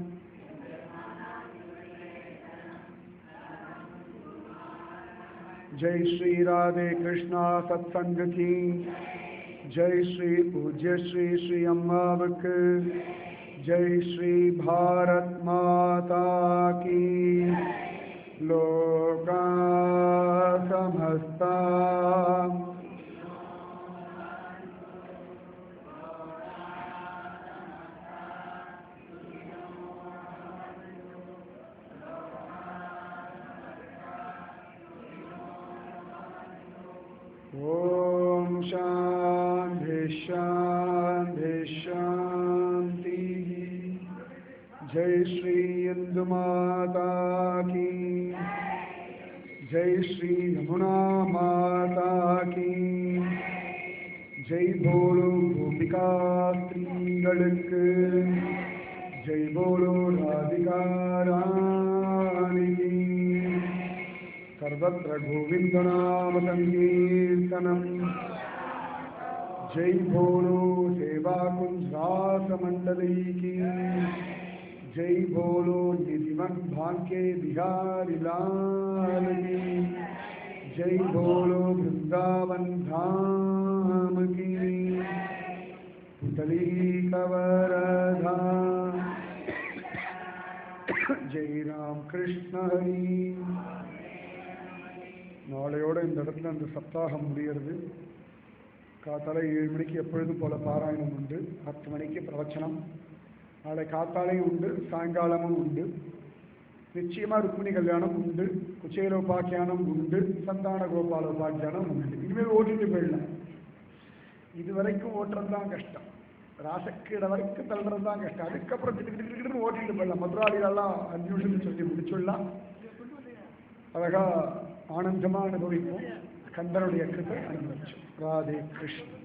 जय श्री राधे कृष्णा सत्संग की जय श्री पूज्य श्री श्री अम्मावक जय श्री भारत माता की लोका समस्ता ॐ शान्ति शान्ति शान्ति जय श्री इंदुमाता की जय श्री यमुना माता की ஜெய் போலோ கோபிகா ஸ்திரீங்களுக்கு ஜெய் போலோ ராதிகா ராணிகி सर्वत्र गोविन्दनामसङ्कीर्तनम् जय भोलो सेवाकुञ्जरासमण्डली की जय भोलो निधिमन् भाग्ये बिहारी लाल की जय भोलो वृंदावन धाम की पुतली कवरधा जय राम कृष्ण हरी நாளையோட இந்த இடத்துல அந்த சப்தாகம் முடிகிறது காத்தால ஏழு மணிக்கு எப்பொழுதும் போல பாராயணம் உண்டு பத்து மணிக்கு பிரவச்சனம் நாளை காத்தாலையும் உண்டு சாயங்காலமும் உண்டு நிச்சயமா ருக்மிணி கல்யாணம் உண்டு குச்சேலோபாக்கியானம் உண்டு சந்தான கோபாலோபாக்கியானம் உண்டு இனிமேல் ஓட்டிட்டு போயிடலாம் இது வரைக்கும் ஓட்டுறது தான் கஷ்டம் ராசக்கீட வரைக்கும் தள்ளுறது தான் கஷ்டம் அதுக்கப்புறம் திட்டு திட்டு திட்டுன்னு ஓட்டிட்டு போயிடலாம் மதுராளிகளெல்லாம் அஞ்சு நிமிஷத்துக்கு சொல்லி முடிச்சுடலாம் அழகா ஆனந்தமா அனுபவிப்போம் கந்தனுடைய கிருப்பை அனுபவிச்சோம் ராதே கிருஷ்ணன்